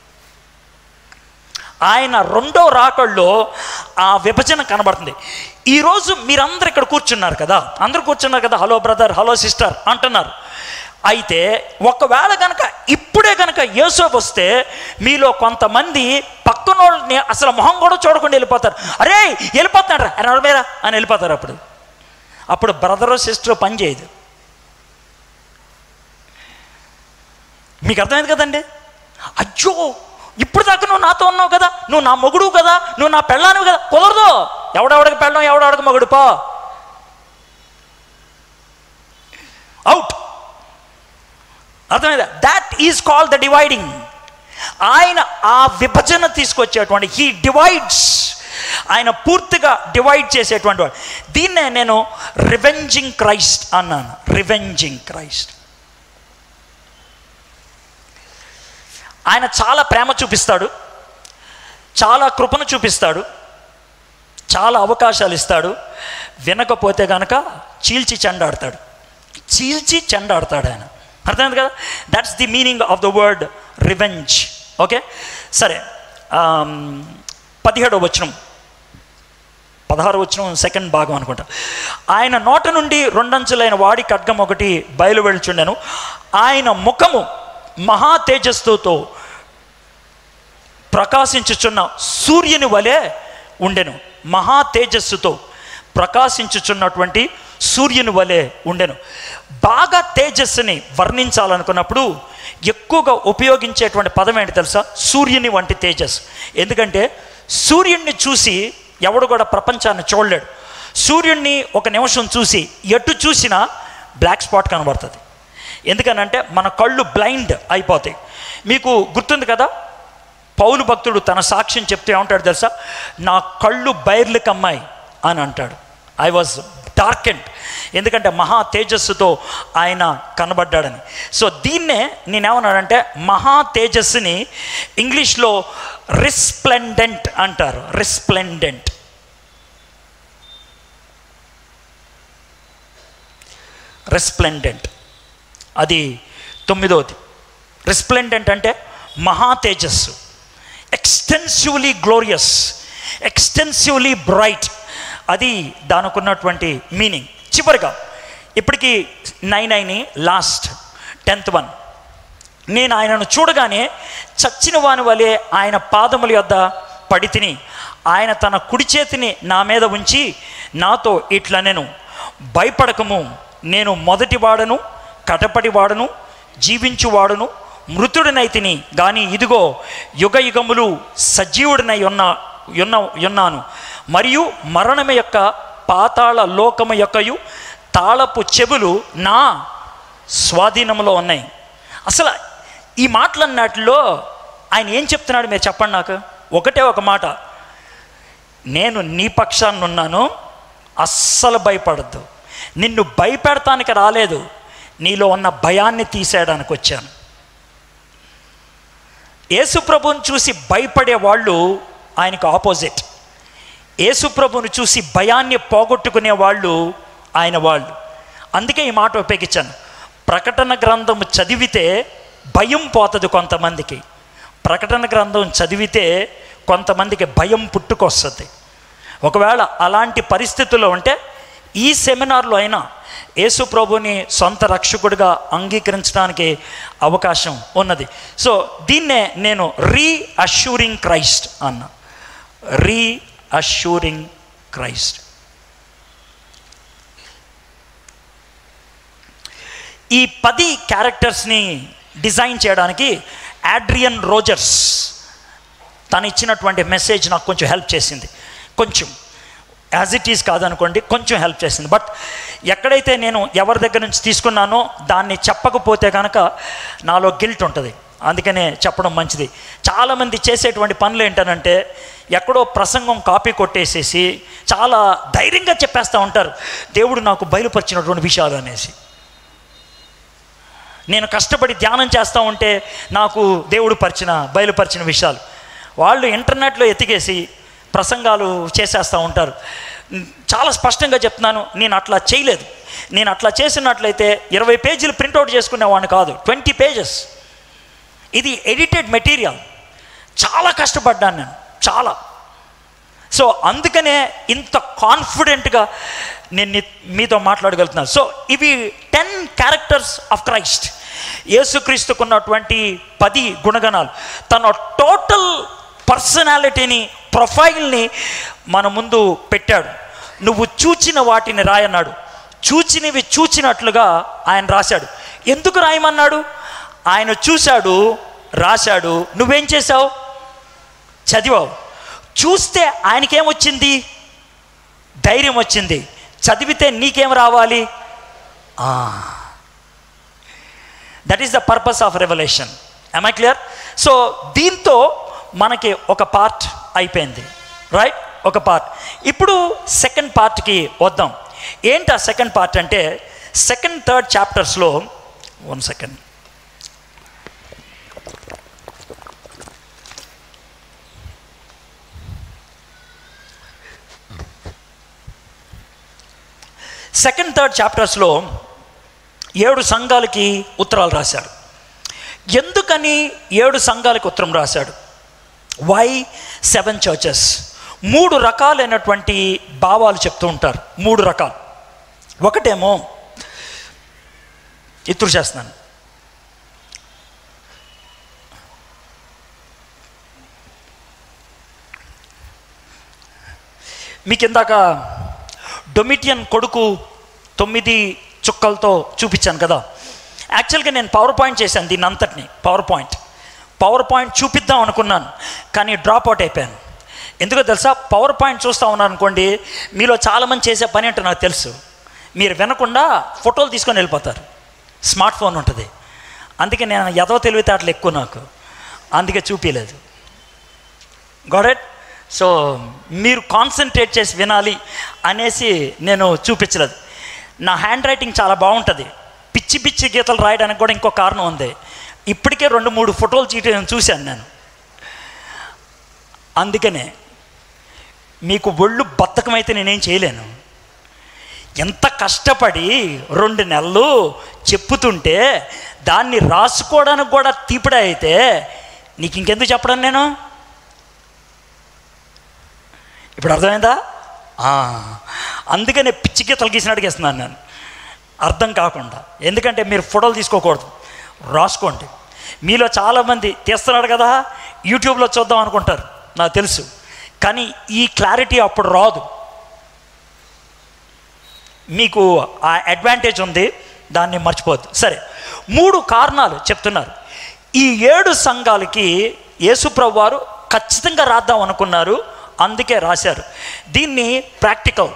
ఆయన రెండో రాకల్లో ఆ విభజన కనబడుతుంది ఈరోజు మీరందరూ ఇక్కడ కూర్చున్నారు కదా అందరూ కూర్చున్నారు కదా హలో బ్రదర్ హలో సిస్టర్ అంటున్నారు అయితే ఒకవేళ కనుక ఇప్పుడే కనుక యేసో వస్తే మీలో కొంతమంది పక్కనోళ్ళని అసలు మొహం కూడా చూడకుండా వెళ్ళిపోతారు అరే వెళ్ళిపోతున్నాడు రా నడమేరా అని వెళ్ళిపోతారు అప్పుడు అప్పుడు బ్రదర్ సిస్టర్ పని చేయదు మీకు అర్థమైంది కదండి అయ్యో ఇప్పుడు దాకా నువ్వు నాతో ఉన్నావు కదా నువ్వు నా మొగుడు కదా నువ్వు నా పెళ్ళాను కదా కుదరదు ఎవడెవడికి పెళ్ళం ఎవడెవడికి మొగుడు పో అవుట్ అర్థమైందా that is called the dividing ఆయన ఆ విభజన తీసుకొచ్చేటువంటి హీ డివైడ్స్ ఆయన పూర్తిగా డివైడ్ చేసేటువంటి వాడు దీన్నే నేను రివెంజింగ్ క్రైస్ట్ అన్నాను రివెంజింగ్ క్రైస్ట్ ఆయన చాలా ప్రేమ చూపిస్తాడు చాలా కృపను చూపిస్తాడు చాలా అవకాశాలు ఇస్తాడు వినకపోతే కనుక చీల్చి చెండాడతాడు చీల్చి చెండాడతాడు ఆయన అర్థమైంది కదా that's the meaning of the word revenge okay సరే ఆమ్, పదిహేడవ వచనం పదహారు వచ్చిన సెకండ్ భాగం అనుకుంటా ఆయన నోట నుండి రెండంచులైన వాడి ఖడ్గం ఒకటి బయలు వెళ్చుండెను ఆయన ముఖము మహా తేజస్సుతో ప్రకాశించుచున్న సూర్యుని వలె ఉండెను మహా తేజస్సుతో ప్రకాశించుచున్నటువంటి సూర్యుని వలె ఉండెను బాగా తేజస్సుని వర్ణించాలనుకున్నప్పుడు ఎక్కువగా ఉపయోగించేటువంటి పదం ఏంటి తెలుసా సూర్యుని వంటి తేజస్సు ఎందుకంటే సూర్యుడిని చూసి ఎవడు కూడా ప్రపంచాన్ని చూడలేడు సూర్యుడిని ఒక నిమిషం చూసి ఎటు చూసినా బ్లాక్ స్పాట్ కనబడుతుంది ఎందుకనంటే మన కళ్ళు బ్లైండ్ అయిపోతాయి మీకు గుర్తుంది కదా పౌలు భక్తుడు తన సాక్ష్యం చెప్తే ఏమంటాడు తెలుసా నా కళ్ళు బైర్లు కమ్మాయి అని అంటాడు ఐ వాజ్ డార్కెండ్ ఎందుకంటే మహా తేజస్సుతో ఆయన కనబడ్డాడని సో దీన్నే నేనేమన్నాడంటే మహా తేజస్సుని ఇంగ్లీష్లో రిస్ప్లెండెంట్ అంటారు రిస్ప్లెండెంట్ రెస్ప్లెండెంట్ అది తొమ్మిదోది రెస్ప్లెండెంట్ అంటే మహా తేజస్సు ఎక్స్టెన్సివ్లీ గ్లోరియస్ ఎక్స్టెన్సివ్లీ బ్రైట్ అది దానికి ఉన్నటువంటి మీనింగ్ చివరిగా ఇప్పటికి నైన్ అయిని లాస్ట్ టెన్త్ వన్ నేను ఆయనను చూడగానే చచ్చిన వాని వలె ఆయన పాదముల యొద్ద పడి తిని ఆయన తన కుడి చేతిని నా మీద ఉంచి నాతో ఇట్లా నేను భయపడకము నేను మొదటి వాడను కటపడి వాడను జీవించువాడును మృతుడినైతిని కానీ ఇదిగో యుగ యుగములు సజీవుడినై ఉన్న ఉన్న ఉన్నాను మరియు మరణం యొక్క పాతాళ లోకము యొక్కయు తాళపు చెవులు నా స్వాధీనంలో ఉన్నాయి అసలు ఈ మాటలన్నట్లో ఆయన ఏం చెప్తున్నాడు మీరు చెప్పండి నాకు ఒకటే ఒక మాట నేను నీ పక్షాన్ని ఉన్నాను అస్సలు భయపడద్దు నిన్ను భయపెడతానికి రాలేదు నీలో ఉన్న భయాన్ని తీసేయడానికి వచ్చాను యేసుప్రభుని చూసి భయపడే వాళ్ళు ఆయనకు ఆపోజిట్ యేసుప్రభుని చూసి భయాన్ని పోగొట్టుకునే వాళ్ళు ఆయన వాళ్ళు అందుకే ఈ మాట ఉపయోగించాను ప్రకటన గ్రంథం చదివితే భయం పోతుంది కొంతమందికి ప్రకటన గ్రంథం చదివితే కొంతమందికి భయం పుట్టుకొస్తుంది ఒకవేళ అలాంటి పరిస్థితుల్లో ఉంటే ఈ సెమినార్లో అయినా యేసు ప్రభుని సొంత రక్షకుడిగా అంగీకరించడానికి అవకాశం ఉన్నది సో దీన్నే నేను రీ అష్యూరింగ్ క్రైస్ట్ అన్న రీ అష్యూరింగ్ క్రైస్ట్ ఈ పది క్యారెక్టర్స్ని డిజైన్ చేయడానికి యాడ్రియన్ రోజర్స్ తను ఇచ్చినటువంటి మెసేజ్ నాకు కొంచెం హెల్ప్ చేసింది కొంచెం యాజ్ ఇట్ ఈస్ కాదనుకోండి కొంచెం హెల్ప్ చేసింది బట్ ఎక్కడైతే నేను ఎవరి దగ్గర నుంచి తీసుకున్నానో దాన్ని చెప్పకపోతే కనుక నాలో గిల్ట్ ఉంటుంది అందుకనే చెప్పడం మంచిది చాలామంది చేసేటువంటి పనులు ఏంటనంటే ఎక్కడో ప్రసంగం కాపీ కొట్టేసేసి చాలా ధైర్యంగా చెప్పేస్తూ ఉంటారు దేవుడు నాకు బయలుపరిచినటువంటి విషయాలు అనేసి నేను కష్టపడి ధ్యానం చేస్తూ ఉంటే నాకు దేవుడు పరిచిన బయలుపరిచిన విషయాలు వాళ్ళు ఇంటర్నెట్లో ఎతికేసి ప్రసంగాలు చేసేస్తూ ఉంటారు చాలా స్పష్టంగా చెప్తున్నాను నేను అట్లా చేయలేదు నేను అట్లా చేసినట్లయితే ఇరవై పేజీలు ప్రింట్అవుట్ చేసుకునేవాడిని కాదు ట్వంటీ పేజెస్ ఇది ఎడిటెడ్ మెటీరియల్ చాలా కష్టపడ్డాను నేను చాలా సో అందుకనే ఇంత కాన్ఫిడెంట్గా నేను నీ- మీతో మాట్లాడగలుగుతున్నాను సో ఇవి టెన్ క్యారెక్టర్స్ ఆఫ్ క్రైస్ట్ యేసుక్రీస్తుకున్నటువంటి పది గుణగణాలు తన టోటల్ పర్సనాలిటీని ప్రొఫైల్ని మన ముందు పెట్టాడు నువ్వు చూచిన వాటిని రాయన్నాడు చూచినవి చూచినట్లుగా ఆయన రాశాడు ఎందుకు రాయమన్నాడు ఆయన చూశాడు రాశాడు నువ్వేం చేశావు చదివావు చూస్తే ఆయనకేమొచ్చింది ధైర్యం వచ్చింది చదివితే నీకేం రావాలి that is the purpose of revolution I clear so దీంతో మనకి ఒక పార్ట్ అయిపోయింది రైట్ ఒక పార్ట్ ఇప్పుడు సెకండ్ పార్ట్కి వద్దాం ఏంటి ఆ సెకండ్ పార్ట్ అంటే సెకండ్ థర్డ్ చాప్టర్స్లో వన్ సెకండ్ సెకండ్ థర్డ్ చాప్టర్స్లో ఏడు సంఘాలకి ఉత్తరాలు రాశారు ఎందుకని ఏడు సంఘాలకి ఉత్తరం రాశాడు వై సెవెన్ చర్చెస్ మూడు రకాలైనటువంటి భావాలు చెప్తూ ఉంటారు మూడు రకాలు ఒకటేమో ఇతురు చేస్తున్నాను మీకు ఇందాక డొమిటియన్ కొడుకు తొమ్మిది చుక్కలతో చూపించాను కదా యాక్చువల్గా నేను పవర్ పాయింట్ చేశాను దీన్ని అంతటిని పవర్ పాయింట్ పవర్ పాయింట్ చూపిద్దాం అనుకున్నాను కానీ డ్రాప్ అవుట్ అయిపోయాను ఎందుకో తెలుసా పవర్ పాయింట్ చూస్తూ ఉన్నాను అనుకోండి మీలో చాలామంది చేసే పని ఏంటో నాకు తెలుసు మీరు వినకుండా ఫోటోలు తీసుకొని వెళ్ళిపోతారు స్మార్ట్ ఫోన్ ఉంటుంది అందుకే నేను ఎదవ తెలివితేటలు ఎక్కువ నాకు అందుకే చూపించలేదు గోడెట్ సో మీరు కాన్సన్ట్రేట్ చేసి వినాలి అనేసి నేను చూపించలేదు నా హ్యాండ్ రైటింగ్ చాలా బాగుంటుంది పిచ్చి పిచ్చి గీతలు రాయడానికి కూడా ఇంకో కారణం ఉంది ఇప్పటికే రెండు మూడు ఫోటోలు చీటి చూశాను నేను అందుకనే మీకు ఒళ్ళు బద్ధకమైతే నేనేం చేయలేను ఎంత కష్టపడి రెండు నెలలు చెప్పుతుంటే దాన్ని రాసుకోవడానికి కూడా తీపిడే అయితే నీకు ఇంకెందుకు చెప్పడం నేను ఇప్పుడు అర్థమైందా ఆ, అందుకనే పిచ్చి గీతలు గీసినట్టు గీస్తున్నాను నేను అర్థం కాకుండా ఎందుకంటే మీరు ఫోటోలు తీసుకోకూడదు రాసుకోండి మీలో చాలామంది తీస్తున్నాడు కదా యూట్యూబ్లో చూద్దాం అనుకుంటారు నాకు తెలుసు కానీ ఈ క్లారిటీ అప్పుడు రాదు మీకు ఆ అడ్వాంటేజ్ ఉంది దాన్ని మర్చిపోవద్దు సరే మూడు కారణాలు చెప్తున్నారు ఈ ఏడు సంఘాలకి యేసుప్రభు వారు ఖచ్చితంగా రాద్దాం అనుకున్నారు అందుకే రాశారు దీన్ని ప్రాక్టికల్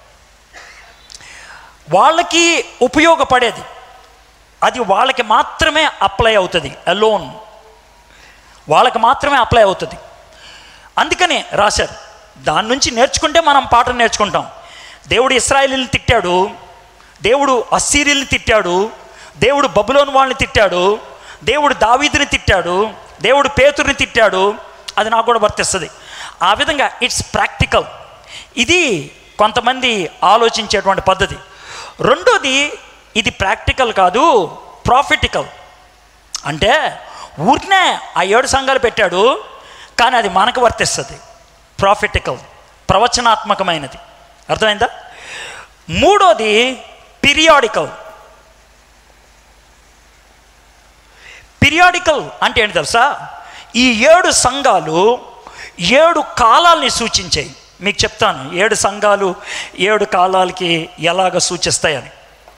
వాళ్ళకి ఉపయోగపడేది అది వాళ్ళకి మాత్రమే అప్లై అవుతుంది అలోన్ వాళ్ళకి మాత్రమే అప్లై అవుతుంది అందుకనే రాశారు దాని నుంచి నేర్చుకుంటే మనం పాఠం నేర్చుకుంటాం దేవుడు ఇస్రాయేలీని తిట్టాడు దేవుడు అస్సీరియల్ని తిట్టాడు దేవుడు బబులోని వాళ్ళని తిట్టాడు దేవుడు దావీదుని తిట్టాడు దేవుడు పేతుర్ని తిట్టాడు అది నాకు కూడా వర్తిస్తుంది ఆ విధంగా ఇట్స్ ప్రాక్టికల్ ఇది కొంతమంది ఆలోచించేటువంటి పద్ధతి రెండోది ఇది ప్రాక్టికల్ కాదు ప్రాఫిటికల్ అంటే ఊరినే ఆ ఏడు సంఘాలు పెట్టాడు కానీ అది మనకు వర్తిస్తుంది ప్రాఫిటికల్ ప్రవచనాత్మకమైనది అర్థమైందా మూడోది పీరియాడికల్ పీరియాడికల్ అంటే ఏంటి తెలుసా ఈ ఏడు సంఘాలు ఏడు కాలాల్ని సూచించాయి మీకు చెప్తాను ఏడు సంఘాలు ఏడు కాలాలకి ఎలాగ సూచిస్తాయని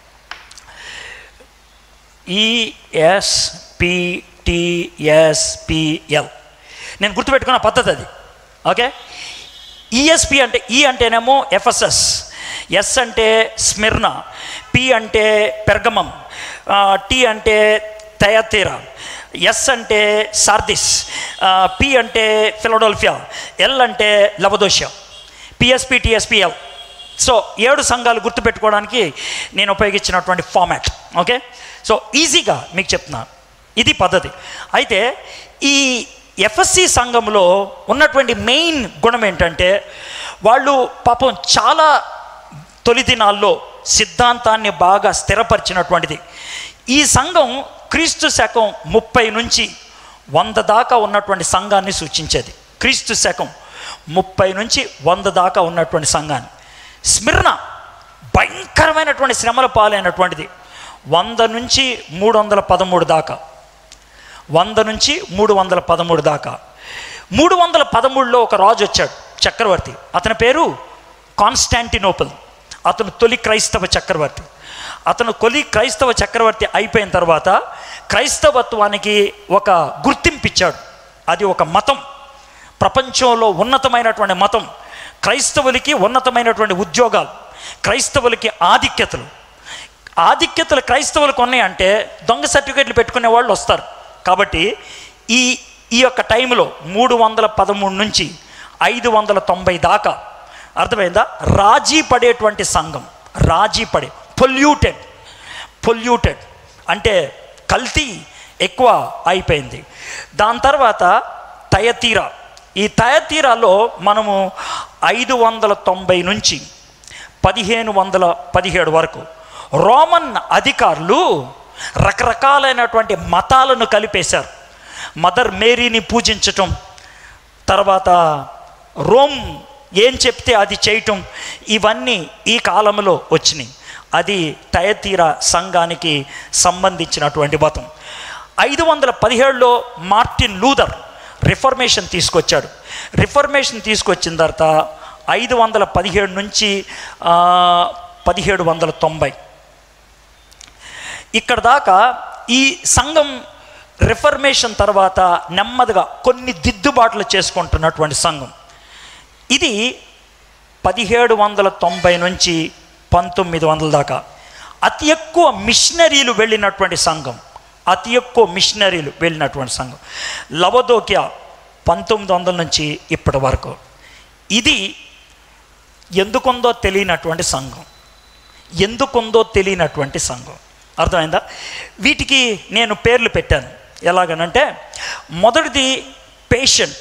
ఈఎస్పిటిఎస్పిఎల్ నేను గుర్తుపెట్టుకున్న పద్ధతి అది ఓకే ఈఎస్పి అంటే ఈ అంటేనేమో ఎఫ్ఎస్ఎస్ ఎస్ అంటే స్మిర్నా పి అంటే పెర్గమం టి అంటే తయతీరా ఎస్ అంటే సార్దిస్ పి అంటే ఫిలడోల్ఫియా ఎల్ అంటే లవదోష పిఎస్పి టిఎస్పిఎల్ సో ఏడు సంఘాలు గుర్తుపెట్టుకోవడానికి నేను ఉపయోగించినటువంటి ఫార్మాట్ ఓకే సో ఈజీగా మీకు చెప్తున్నాను ఇది పద్ధతి అయితే ఈ ఎఫ్ఎస్సి సంఘంలో ఉన్నటువంటి మెయిన్ గుణం ఏంటంటే వాళ్ళు పాపం చాలా తొలి దినాల్లో సిద్ధాంతాన్ని బాగా స్థిరపరిచినటువంటిది ఈ సంఘం క్రీస్తు శకం ముప్పై నుంచి వంద దాకా ఉన్నటువంటి సంఘాన్ని సూచించేది క్రీస్తు శకం ముప్పై నుంచి వంద దాకా ఉన్నటువంటి సంఘాన్ని స్మిర్న భయంకరమైనటువంటి శ్రమల పాలైనటువంటిది వంద నుంచి మూడు వందల పదమూడు దాకా వంద నుంచి మూడు వందల పదమూడు దాకా మూడు వందల పదమూడులో ఒక రాజు వచ్చాడు చక్రవర్తి అతని పేరు కాన్స్టాంటినోపుల్ అతను తొలి క్రైస్తవ చక్రవర్తి అతను కొలి క్రైస్తవ చక్రవర్తి అయిపోయిన తర్వాత క్రైస్తవత్వానికి ఒక గుర్తింపు ఇచ్చాడు అది ఒక మతం ప్రపంచంలో ఉన్నతమైనటువంటి మతం క్రైస్తవులకి ఉన్నతమైనటువంటి ఉద్యోగాలు క్రైస్తవులకి ఆధిక్యతలు ఆధిక్యతలు క్రైస్తవులకు ఉన్నాయంటే దొంగ సర్టిఫికేట్లు పెట్టుకునే వాళ్ళు వస్తారు కాబట్టి ఈ ఈ యొక్క టైంలో మూడు వందల పదమూడు నుంచి ఐదు వందల తొంభై దాకా అర్థమైందా రాజీ పడేటువంటి సంఘం రాజీ పడే పొల్యూటెడ్ పొల్యూటెడ్ అంటే కల్తీ ఎక్కువ అయిపోయింది దాని తర్వాత తయతీరా ఈ తయతీరాలో మనము ఐదు వందల తొంభై నుంచి పదిహేను వందల పదిహేడు వరకు రోమన్ అధికారులు రకరకాలైనటువంటి మతాలను కలిపేశారు మదర్ మేరీని పూజించటం తర్వాత రోమ్ ఏం చెప్తే అది చేయటం ఇవన్నీ ఈ కాలంలో వచ్చినాయి అది తయతీర సంఘానికి సంబంధించినటువంటి మతం ఐదు వందల పదిహేడులో మార్టిన్ లూథర్ రిఫర్మేషన్ తీసుకొచ్చాడు రిఫర్మేషన్ తీసుకొచ్చిన తర్వాత ఐదు వందల పదిహేడు నుంచి ఆ, పదిహేడు వందల తొంభై ఇక్కడ దాకా ఈ సంఘం రిఫర్మేషన్ తర్వాత నెమ్మదిగా కొన్ని దిద్దుబాట్లు చేసుకుంటున్నటువంటి సంఘం ఇది పదిహేడు వందల తొంభై నుంచి పంతొమ్మిది వందల దాకా అతి ఎక్కువ మిషనరీలు వెళ్ళినటువంటి సంఘం అతి ఎక్కువ మిషనరీలు వెళ్ళినటువంటి సంఘం లవదోక్య పంతొమ్మిది వందల నుంచి ఇప్పటి వరకు ఇది ఎందుకుందో తెలియనటువంటి సంఘం ఎందుకుందో తెలియనటువంటి సంఘం అర్థమైందా వీటికి నేను పేర్లు పెట్టాను ఎలాగనంటే మొదటిది పేషెంట్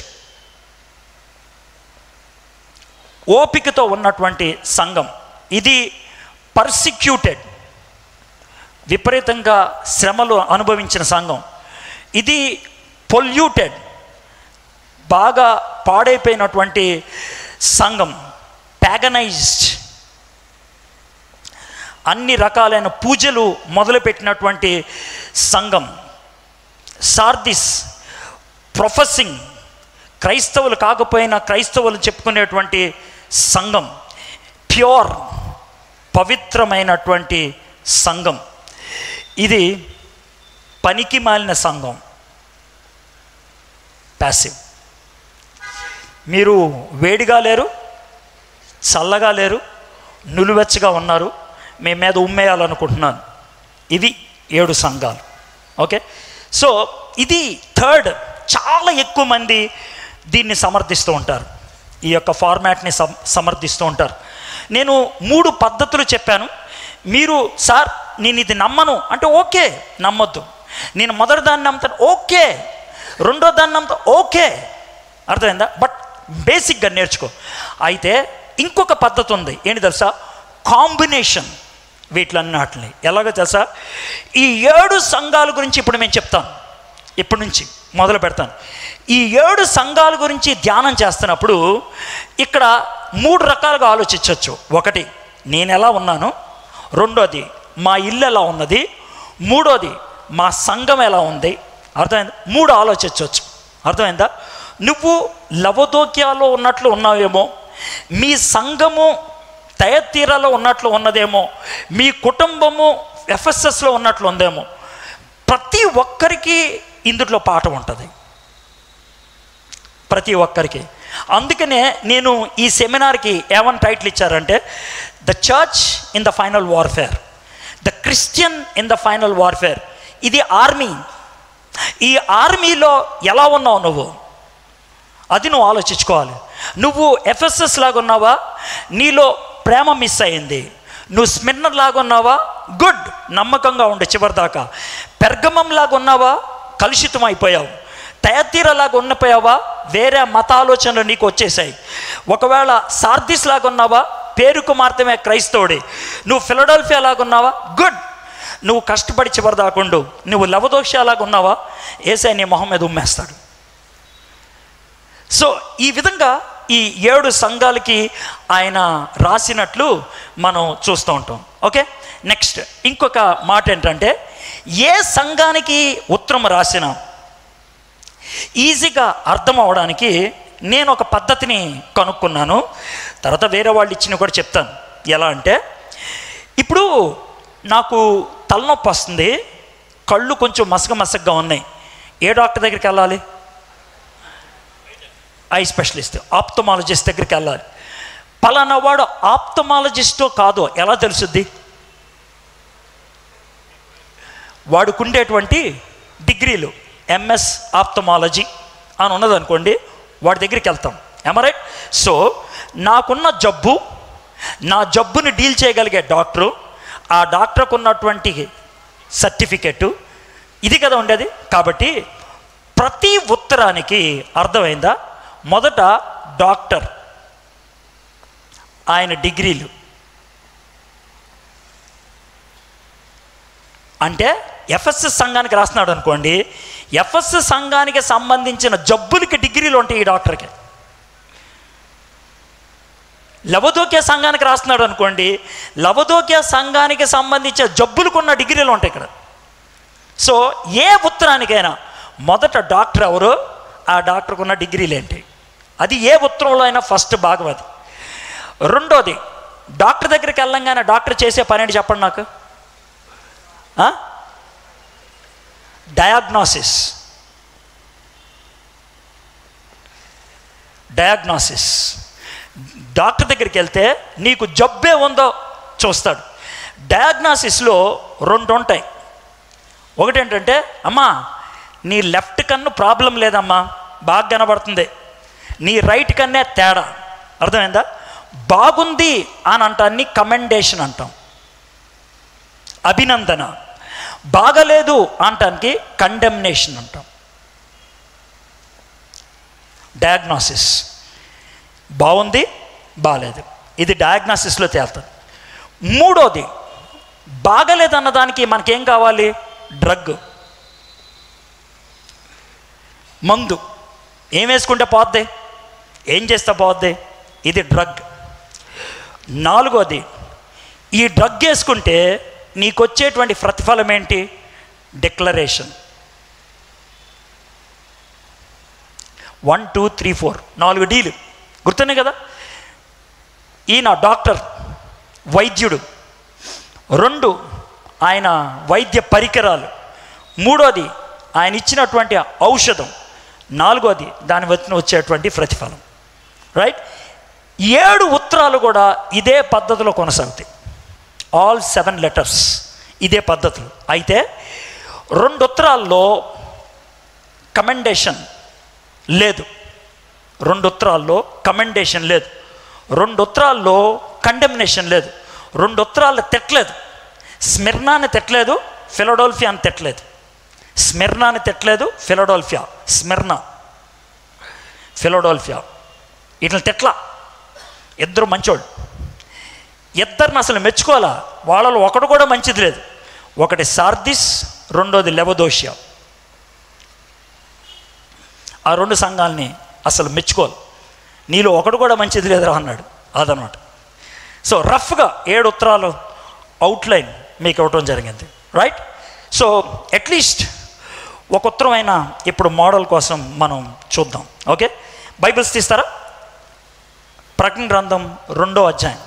ఓపికతో ఉన్నటువంటి సంఘం ఇది పర్సిక్యూటెడ్ విపరీతంగా శ్రమలు అనుభవించిన సంఘం ఇది పొల్యూటెడ్ బాగా పాడైపోయినటువంటి సంఘం ప్యాగనైజ్డ్ అన్ని రకాలైన పూజలు మొదలుపెట్టినటువంటి సంఘం సార్దిస్ ప్రొఫెసింగ్ క్రైస్తవులు కాకపోయినా క్రైస్తవులు చెప్పుకునేటువంటి సంఘం ప్యూర్ పవిత్రమైనటువంటి సంఘం ఇది పనికి మాలిన సంఘం ప్యాసివ్ మీరు వేడిగా లేరు చల్లగా లేరు నులువెచ్చగా ఉన్నారు మీ మీద ఉమ్మేయాలనుకుంటున్నాను ఇవి ఏడు సంఘాలు ఓకే సో ఇది థర్డ్ చాలా ఎక్కువ మంది దీన్ని సమర్థిస్తూ ఉంటారు ఈ యొక్క ఫార్మాట్ని సమ సమర్థిస్తూ ఉంటారు నేను మూడు పద్ధతులు చెప్పాను మీరు సార్ నేను ఇది నమ్మను అంటే ఓకే నమ్మొద్దు నేను మొదటి దాన్ని నమ్ముతాను ఓకే రెండో దాన్ని నమ్ముతా ఓకే అర్థమైందా బట్ బేసిక్గా నేర్చుకో అయితే ఇంకొక పద్ధతి ఉంది ఏంటి తెలుసా కాంబినేషన్ వీటిలన్నిటిని ఎలాగో తెలుసా ఈ ఏడు సంఘాల గురించి ఇప్పుడు మేము చెప్తాను ఇప్పటి నుంచి మొదలు పెడతాను ఈ ఏడు సంఘాల గురించి ధ్యానం చేస్తున్నప్పుడు ఇక్కడ మూడు రకాలుగా ఆలోచించవచ్చు ఒకటి నేను ఎలా ఉన్నాను రెండోది మా ఇల్లు ఎలా ఉన్నది మూడోది మా సంఘం ఎలా ఉంది అర్థమైందా మూడు ఆలోచించవచ్చు అర్థమైందా నువ్వు లవదోక్యాలో ఉన్నట్లు ఉన్నావేమో మీ సంఘము తయతీరాలో ఉన్నట్లు ఉన్నదేమో మీ కుటుంబము ఎఫ్ఎస్ఎస్లో ఉన్నట్లు ఉందేమో ప్రతి ఒక్కరికి ఇందులో పాఠం ఉంటుంది ప్రతి ఒక్కరికి అందుకనే నేను ఈ సెమినార్కి ఏమని టైటిల్ ఇచ్చారంటే the church in the final warfare the Christian in the final warfare ఇది ఆర్మీ ఈ ఆర్మీలో ఎలా ఉన్నావు నువ్వు అది నువ్వు ఆలోచించుకోవాలి నువ్వు ఎఫ్ఎస్ఎస్ లాగా ఉన్నావా నీలో ప్రేమ మిస్ అయింది నువ్వు స్మిన్నర్ లాగా ఉన్నావా గుడ్ నమ్మకంగా ఉండు చివరిదాకా పెర్గమం లాగా ఉన్నావా కలుషితం అయిపోయావు తయతీరలాగా ఉన్నపోయావా వేరే మత ఆలోచనలు నీకు వచ్చేసాయి ఒకవేళ సార్దిస్ లాగా ఉన్నావా పేరుకు మాత్రమే క్రైస్తవుడి నువ్వు ఫిలడల్ఫియా లాగా ఉన్నావా గుడ్ నువ్వు కష్టపడి చివరిదాకుండు నువ్వు లవదోషాలాగా ఉన్నావా ఏసై నీ మొహం మీద ఉమ్మేస్తాడు సో ఈ విధంగా ఈ ఏడు సంఘాలకి ఆయన రాసినట్లు మనం చూస్తూ ఉంటాం ఓకే నెక్స్ట్ ఇంకొక మాట ఏంటంటే ఏ సంఘానికి ఉత్తరం రాసినా ఈజీగా అర్థం అవడానికి నేను ఒక పద్ధతిని కనుక్కున్నాను తర్వాత వేరే వాళ్ళు ఇచ్చిన కూడా చెప్తాను ఎలా అంటే ఇప్పుడు నాకు తలనొప్పి వస్తుంది కళ్ళు కొంచెం మసగ మసగ్గా ఉన్నాయి ఏ డాక్టర్ దగ్గరికి వెళ్ళాలి ఐ స్పెషలిస్ట్ ఆప్తమాలజిస్ట్ దగ్గరికి వెళ్ళాలి పలానా వాడు ఆప్తమాలజిస్టో కాదో ఎలా తెలుసుద్ది వాడుకుండేటువంటి డిగ్రీలు ఎంఎస్ ఆప్తమాలజీ అని ఉన్నదనుకోండి వాడి దగ్గరికి వెళ్తాం రైట్ సో నాకున్న జబ్బు నా జబ్బుని డీల్ చేయగలిగే డాక్టరు ఆ డాక్టర్కు ఉన్నటువంటి సర్టిఫికెట్ ఇది కదా ఉండేది కాబట్టి ప్రతి ఉత్తరానికి అర్థమైందా మొదట డాక్టర్ ఆయన డిగ్రీలు అంటే ఎఫ్ఎస్ఎస్ సంఘానికి రాస్తున్నాడు అనుకోండి ఎఫ్ఎస్ సంఘానికి సంబంధించిన జబ్బులకి డిగ్రీలు ఉంటాయి ఈ డాక్టర్కి లవదోక్య సంఘానికి రాస్తున్నాడు అనుకోండి లవదోక్య సంఘానికి సంబంధించిన జబ్బులకున్న డిగ్రీలు ఉంటాయి ఇక్కడ సో ఏ ఉత్తరానికైనా మొదట డాక్టర్ ఎవరు ఆ డాక్టర్కు ఉన్న డిగ్రీలు ఏంటి అది ఏ ఉత్తరంలో అయినా ఫస్ట్ భాగం అది రెండోది డాక్టర్ దగ్గరికి వెళ్ళంగానే డాక్టర్ చేసే పని ఏంటి చెప్పండి నాకు డయాగ్నోసిస్ డయాగ్నోసిస్ డాక్టర్ దగ్గరికి వెళ్తే నీకు జబ్బే ఉందో చూస్తాడు డయాగ్నోసిస్లో రెండు ఉంటాయి ఒకటి ఏంటంటే అమ్మా నీ లెఫ్ట్ కన్ను ప్రాబ్లం లేదమ్మా బాగా కనబడుతుంది నీ రైట్ కన్నే తేడా అర్థమైందా బాగుంది అని అంటాన్ని కమెండేషన్ అంటాం అభినందన బాగలేదు అంటానికి కండెమ్నేషన్ అంటాం డయాగ్నోసిస్ బాగుంది బాగాలేదు ఇది డయాగ్నోసిస్లో తేలుతుంది మూడోది బాగలేదు అన్నదానికి మనకేం కావాలి డ్రగ్ మందు ఏం వేసుకుంటే పోద్ది ఏం చేస్తే పోద్ది ఇది డ్రగ్ నాలుగోది ఈ డ్రగ్ వేసుకుంటే నీకు వచ్చేటువంటి ప్రతిఫలం ఏంటి declaration one two three four నాలుగు డీలు గుర్తున్నాయి కదా ఈయన డాక్టర్ వైద్యుడు రెండు ఆయన వైద్య పరికరాలు మూడోది ఆయన ఇచ్చినటువంటి ఔషధం నాలుగోది దాని వచ్చిన వచ్చేటువంటి ప్రతిఫలం రైట్ ఏడు ఉత్తరాలు కూడా ఇదే పద్ధతిలో కొనసాగుతాయి ఆల్ సెవెన్ లెటర్స్ ఇదే పద్ధతులు అయితే రెండు ఉత్తరాల్లో కమెండేషన్ లేదు రెండు ఉత్తరాల్లో కమెండేషన్ లేదు రెండు ఉత్తరాల్లో కండెమినేషన్ లేదు రెండు ఉత్తరాల్లో తిట్టలేదు స్మిర్నాని తిట్టలేదు ఫిలడోల్ఫియాని తిట్టలేదు స్మిర్నాని తిట్టలేదు ఫిలడోల్ఫియా స్మిర్నా ఫిలడోల్ఫియా ఇట్లా తిట్ల ఇద్దరు మంచోళ్ళు ఇద్దరిని అసలు మెచ్చుకోవాలా వాళ్ళలో ఒకడు కూడా మంచిది లేదు ఒకటి సార్దిస్ రెండోది లెవదోషియా ఆ రెండు సంఘాలని అసలు మెచ్చుకోవాలి నీలో ఒకడు కూడా మంచిది లేదురా అన్నాడు అదనమాట సో రఫ్గా ఏడు ఉత్తరాలు అవుట్లైన్ మీకు ఇవ్వటం జరిగింది రైట్ సో అట్లీస్ట్ ఒక ఉత్తరమైన ఇప్పుడు మోడల్ కోసం మనం చూద్దాం ఓకే బైబిల్స్ తీస్తారా ప్రకటన గ్రంథం రెండో అధ్యాయం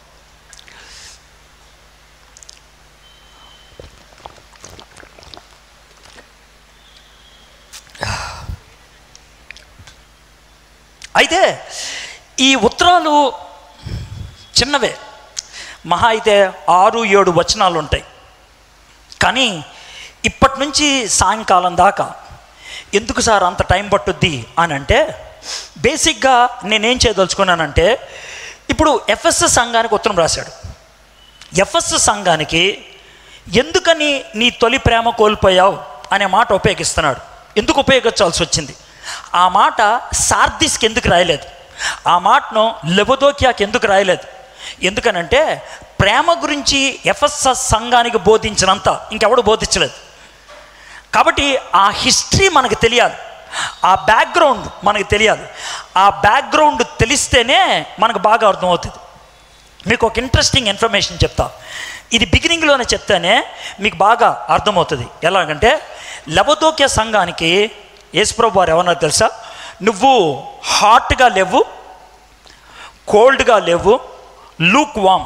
అయితే ఈ ఉత్తరాలు చిన్నవే మహా అయితే ఆరు ఏడు వచనాలు ఉంటాయి కానీ ఇప్పటి నుంచి సాయంకాలం దాకా ఎందుకు సార్ అంత టైం పట్టుద్ది అని అంటే బేసిక్గా నేనేం చేయదలుచుకున్నానంటే ఇప్పుడు ఎఫ్ఎస్ఎస్ సంఘానికి ఉత్తరం రాశాడు ఎఫ్ఎస్ సంఘానికి ఎందుకని నీ తొలి ప్రేమ కోల్పోయావు అనే మాట ఉపయోగిస్తున్నాడు ఎందుకు ఉపయోగించాల్సి వచ్చింది ఆ మాట సార్దిస్కి ఎందుకు రాయలేదు ఆ మాటను లెబదోకియాకి ఎందుకు రాయలేదు ఎందుకనంటే ప్రేమ గురించి ఎఫ్ఎస్ఎస్ సంఘానికి బోధించినంత ఇంకెవడు బోధించలేదు కాబట్టి ఆ హిస్టరీ మనకు తెలియాలి ఆ బ్యాక్గ్రౌండ్ మనకు తెలియాలి ఆ బ్యాక్గ్రౌండ్ తెలిస్తేనే మనకు బాగా అర్థమవుతుంది మీకు ఒక ఇంట్రెస్టింగ్ ఇన్ఫర్మేషన్ చెప్తా ఇది బిగినింగ్లోనే చెప్తేనే మీకు బాగా అర్థమవుతుంది ఎలాగంటే లవదోక్య సంఘానికి యేసుప్రభు వారు ఏమన్నారు తెలుసా నువ్వు హాట్గా లేవు కోల్డ్గా లేవు లూక్ వామ్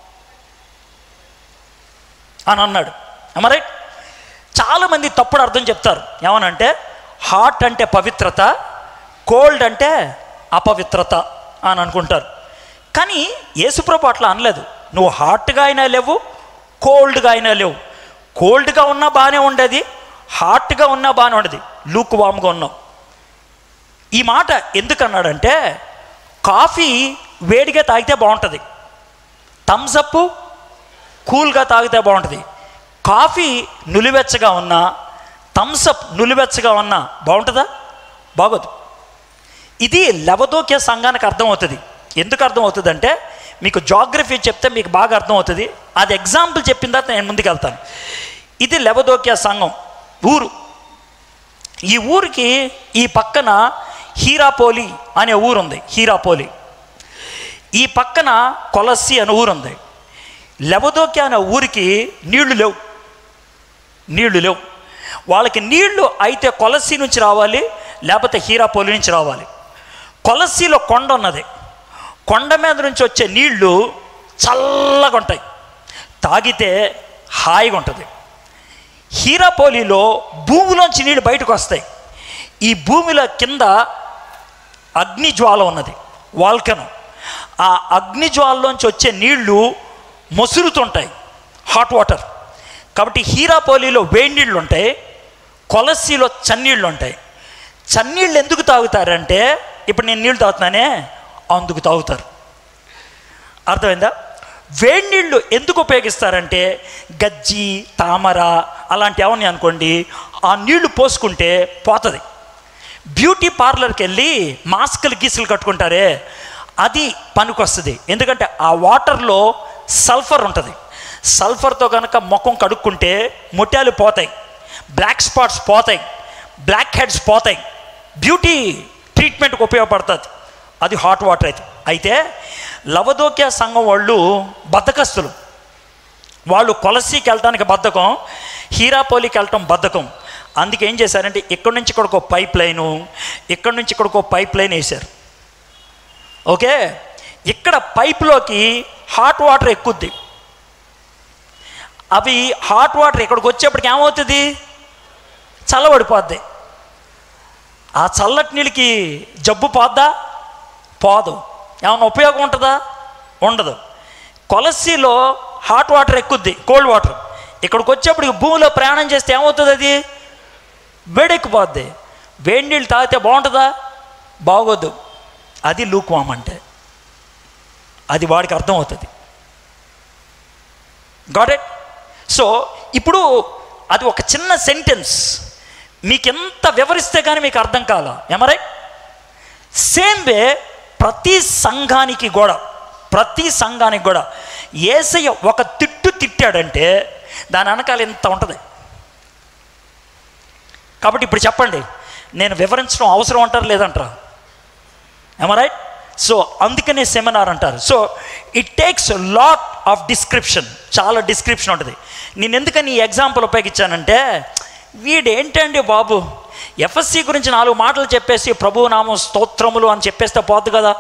అని అన్నాడు రైట్ చాలామంది తప్పుడు అర్థం చెప్తారు ఏమనంటే హాట్ అంటే పవిత్రత కోల్డ్ అంటే అపవిత్రత అని అనుకుంటారు కానీ యేసుప్రభు అట్లా అనలేదు నువ్వు హాట్గా అయినా లేవు కోల్డ్గా అయినా లేవు కోల్డ్గా ఉన్నా బాగానే ఉండేది హాట్గా ఉన్నా బాగానే ఉండేది లూక్ వామ్గా ఉన్నావు ఈ మాట ఎందుకు అన్నాడంటే కాఫీ వేడిగా తాగితే బాగుంటుంది థమ్సప్ కూల్గా తాగితే బాగుంటుంది కాఫీ నులివెచ్చగా ఉన్నా థమ్సప్ నులివెచ్చగా ఉన్నా బాగుంటుందా బాగోదు ఇది లవదోక్య సంఘానికి అర్థమవుతుంది ఎందుకు అర్థమవుతుంది అంటే మీకు జాగ్రఫీ చెప్తే మీకు బాగా అర్థమవుతుంది అది ఎగ్జాంపుల్ చెప్పిన తర్వాత నేను ముందుకు వెళ్తాను ఇది లెవదోక్య సంఘం ఊరు ఈ ఊరికి ఈ పక్కన హీరాపోలి అనే ఊరుంది హీరాపోలి ఈ పక్కన కొలస్సి అనే ఊరుంది లెవదోక్య అనే ఊరికి నీళ్లు లేవు నీళ్లు లేవు వాళ్ళకి నీళ్లు అయితే కొలసి నుంచి రావాలి లేకపోతే హీరాపోలి నుంచి రావాలి కొలసిలో కొండ ఉన్నది కొండ మీద నుంచి వచ్చే నీళ్లు చల్లగా ఉంటాయి తాగితే హాయిగా ఉంటుంది హీరాపోలిలో భూమిలోంచి నీళ్ళు బయటకు వస్తాయి ఈ భూమిలో కింద అగ్ని జ్వాల ఉన్నది వాల్కను ఆ అగ్ని జ్వాలలోంచి వచ్చే నీళ్లు మొసురుతుంటాయి హాట్ వాటర్ కాబట్టి హీరాపోలిలో వేడి నీళ్ళు ఉంటాయి కొలసీలో చన్నీళ్ళు ఉంటాయి చన్నీళ్ళు ఎందుకు తాగుతారంటే ఇప్పుడు నేను నీళ్ళు తాగుతున్నానే అందుకు తాగుతారు అర్థమైందా వేడి నీళ్ళు ఎందుకు ఉపయోగిస్తారంటే గజ్జి తామర అలాంటి ఏమని అనుకోండి ఆ నీళ్లు పోసుకుంటే పోతుంది బ్యూటీ పార్లర్కి వెళ్ళి మాస్కులు గీసులు కట్టుకుంటారే అది పనికొస్తుంది ఎందుకంటే ఆ వాటర్లో సల్ఫర్ ఉంటుంది సల్ఫర్తో కనుక ముఖం కడుక్కుంటే ముత్యాలు పోతాయి బ్లాక్ స్పాట్స్ పోతాయి బ్లాక్ హెడ్స్ పోతాయి బ్యూటీ ట్రీట్మెంట్కి ఉపయోగపడుతుంది అది హాట్ వాటర్ అయితే అయితే లవదోక్య సంఘం వాళ్ళు బద్దకస్తులు వాళ్ళు కొలసీకి వెళ్ళటానికి బద్ధకం హీరాపోలికి వెళ్ళటం బద్ధకం అందుకే ఏం చేశారంటే ఇక్కడి నుంచి ఇక్కడికి ఒక పైప్ లైను ఇక్కడి నుంచి ఇక్కడికి ఒక పైప్ లైన్ వేశారు ఓకే ఇక్కడ పైప్లోకి హాట్ వాటర్ ఎక్కుద్ది అవి హాట్ వాటర్ ఇక్కడికి వచ్చేప్పటికి ఏమవుతుంది చల్లబడిపోద్ది ఆ చల్లటి నీళ్ళకి జబ్బు పోద్దా పోదు ఏమన్నా ఉపయోగం ఉంటుందా ఉండదు కొలసీలో హాట్ వాటర్ ఎక్కుద్ది కోల్డ్ వాటర్ ఇక్కడికి వచ్చేప్పటికి భూమిలో ప్రయాణం చేస్తే ఏమవుతుంది అది వేడెక్కిపోద్ది వేడి నీళ్ళు తాగితే బాగుంటుందా బాగోద్దు అది లూక్వామ్ అంటే అది వాడికి అర్థమవుతుంది గాట్ ఇట్ సో ఇప్పుడు అది ఒక చిన్న సెంటెన్స్ మీకు ఎంత వివరిస్తే కానీ మీకు అర్థం కాల ఎమరై సేమ్ వే ప్రతి సంఘానికి కూడా ప్రతి సంఘానికి కూడా ఏసయ్య ఒక తిట్టు తిట్టాడంటే దాని వెనకాల ఎంత ఉంటుంది కాబట్టి ఇప్పుడు చెప్పండి నేను వివరించడం అవసరం అంటారు లేదంటారా రైట్ సో అందుకనే సెమినార్ అంటారు so it takes lot of description చాలా డిస్క్రిప్షన్ ఉంటుంది నేను ఎందుకని ఈ ఎగ్జాంపుల్ ఉపయోగించానంటే వీడేంటండి బాబు ఎఫ్ఎస్సి గురించి నాలుగు మాటలు చెప్పేసి ప్రభు నామం స్తోత్రములు అని చెప్పేస్తే పోద్దు కదా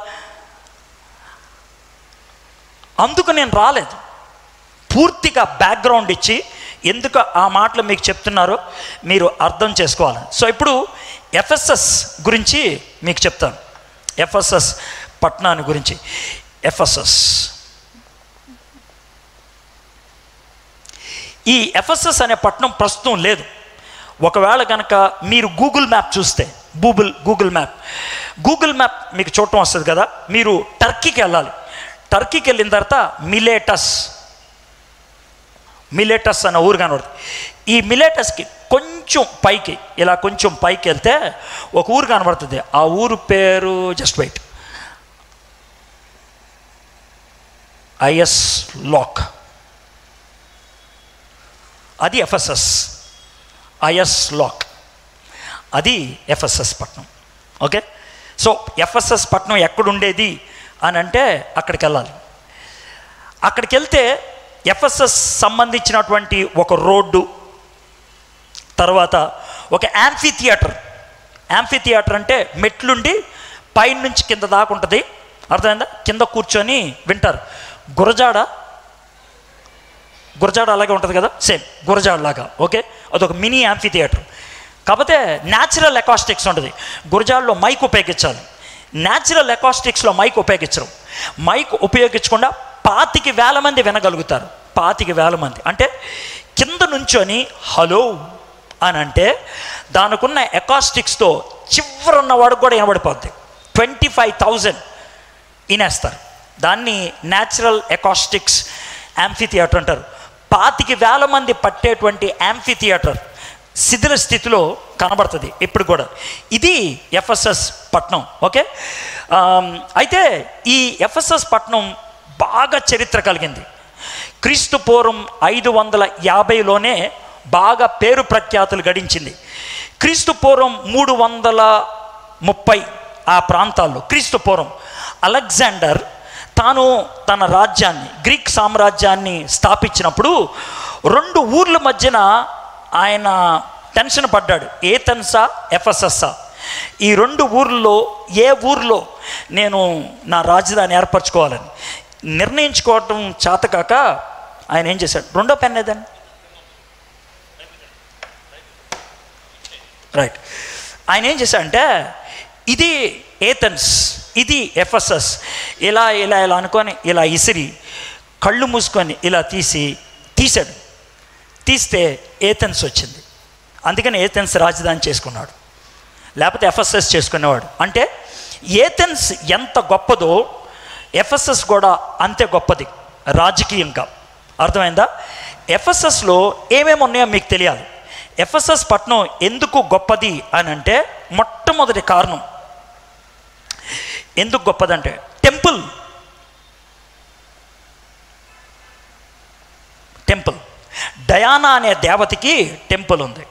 అందుకు నేను రాలేదు పూర్తిగా బ్యాక్గ్రౌండ్ ఇచ్చి ఎందుకు ఆ మాటలు మీకు చెప్తున్నారో మీరు అర్థం చేసుకోవాలి సో ఇప్పుడు ఎఫ్ఎస్ఎస్ గురించి మీకు చెప్తాను ఎఫ్ఎస్ఎస్ పట్టణాన్ని గురించి ఎఫ్ఎస్ఎస్ ఈ ఎఫ్ఎస్ఎస్ అనే పట్టణం ప్రస్తుతం లేదు ఒకవేళ కనుక మీరు గూగుల్ మ్యాప్ చూస్తే Google Google map Google map మీకు చూడటం వస్తుంది కదా మీరు టర్కీకి వెళ్ళాలి టర్కీకి వెళ్ళిన తర్వాత మిలేటస్ మిలేటస్ అన్న ఊరు కనబడుతుంది ఈ మిలేటస్కి కొంచెం పైకి ఇలా కొంచెం పైకి వెళ్తే ఒక ఊరు కనబడుతుంది ఆ ఊరు పేరు జస్ట్ వెయిట్ ఐఎస్ లాక్ అది ఎఫ్ఎస్ఎస్ ఐఎస్ లాక్ అది ఎఫ్ఎస్ఎస్ పట్నం ఓకే సో ఎఫ్ఎస్ఎస్ పట్నం ఎక్కడుండేది అని అంటే అక్కడికి వెళ్ళాలి అక్కడికి వెళ్తే ఎఫ్ఎస్ఎస్ సంబంధించినటువంటి ఒక రోడ్డు తర్వాత ఒక యాంఫీ థియేటర్ యాంఫీ థియేటర్ అంటే మెట్లుండి పైన నుంచి కింద దాకా ఉంటుంది అర్థమైందా కింద కూర్చొని వింటారు గురజాడ గురజాడ అలాగే ఉంటుంది కదా సేమ్ గురజాడ లాగా ఓకే అదొక మినీ యాంఫీ థియేటర్ కాకపోతే న్యాచురల్ ఎకాస్టిక్స్ ఉంటుంది గురజాడలో మైక్ ఉపయోగించాలి న్యాచురల్ ఎకాస్టిక్స్లో మైక్ ఉపయోగించరు మైక్ ఉపయోగించకుండా పాతికి వేల మంది వినగలుగుతారు పాతికి వేల మంది అంటే కింద నుంచొని హలో అని అంటే దానికున్న ఎకాస్టిక్స్తో చివరున్న వాడికి కూడా వినబడిపోద్ది ట్వంటీ ఫైవ్ థౌజండ్ వినేస్తారు దాన్ని న్యాచురల్ ఎకాస్టిక్స్ యాంఫీ థియేటర్ అంటారు పాతికి వేల మంది పట్టేటువంటి యాంఫీ థియేటర్ శిథిల స్థితిలో కనబడుతుంది ఇప్పుడు కూడా ఇది ఎఫ్ఎస్ఎస్ పట్నం ఓకే ఆమ్, అయితే ఈ ఎఫ్ఎస్ఎస్ పట్నం బాగా చరిత్ర కలిగింది క్రీస్తు పూర్వం ఐదు వందల యాభైలోనే బాగా పేరు ప్రఖ్యాతులు గడించింది క్రీస్తు పూర్వం మూడు వందల ముప్పై ఆ ప్రాంతాల్లో క్రీస్తు పూర్వం అలెగ్జాండర్ తాను తన రాజ్యాన్ని గ్రీక్ సామ్రాజ్యాన్ని స్థాపించినప్పుడు రెండు ఊర్ల మధ్యన ఆయన టెన్షన్ పడ్డాడు ఏథెన్సా ఎఫ్ఎస్ఎస్సా ఈ రెండు ఊర్లలో ఏ ఊర్లో నేను నా రాజధాని ఏర్పరచుకోవాలని నిర్ణయించుకోవటం చేతకాక ఆయన ఏం చేశాడు రెండో పెన్ ఏదండి రైట్ ఆయన ఏం చేశాడంటే ఇది ఏథెన్స్ ఇది ఎఫ్ఎస్ఎస్ ఇలా ఇలా ఇలా అనుకొని ఇలా ఇసిరి కళ్ళు మూసుకొని ఇలా తీసి తీశాడు తీస్తే ఏథెన్స్ వచ్చింది అందుకని ఏథెన్స్ రాజధాని చేసుకున్నాడు లేకపోతే ఎఫ్ఎస్ఎస్ చేసుకునేవాడు అంటే ఏథెన్స్ ఎంత గొప్పదో ఎఫ్ఎస్ఎస్ కూడా అంతే గొప్పది రాజకీయంగా అర్థమైందా ఎఫ్ఎస్ఎస్లో ఏమేమి ఉన్నాయో మీకు తెలియాలి ఎఫ్ఎస్ఎస్ పట్టణం ఎందుకు గొప్పది అని అంటే మొట్టమొదటి కారణం ఎందుకు గొప్పదంటే టెంపుల్ టెంపుల్ డయానా అనే దేవతకి టెంపుల్ ఉంది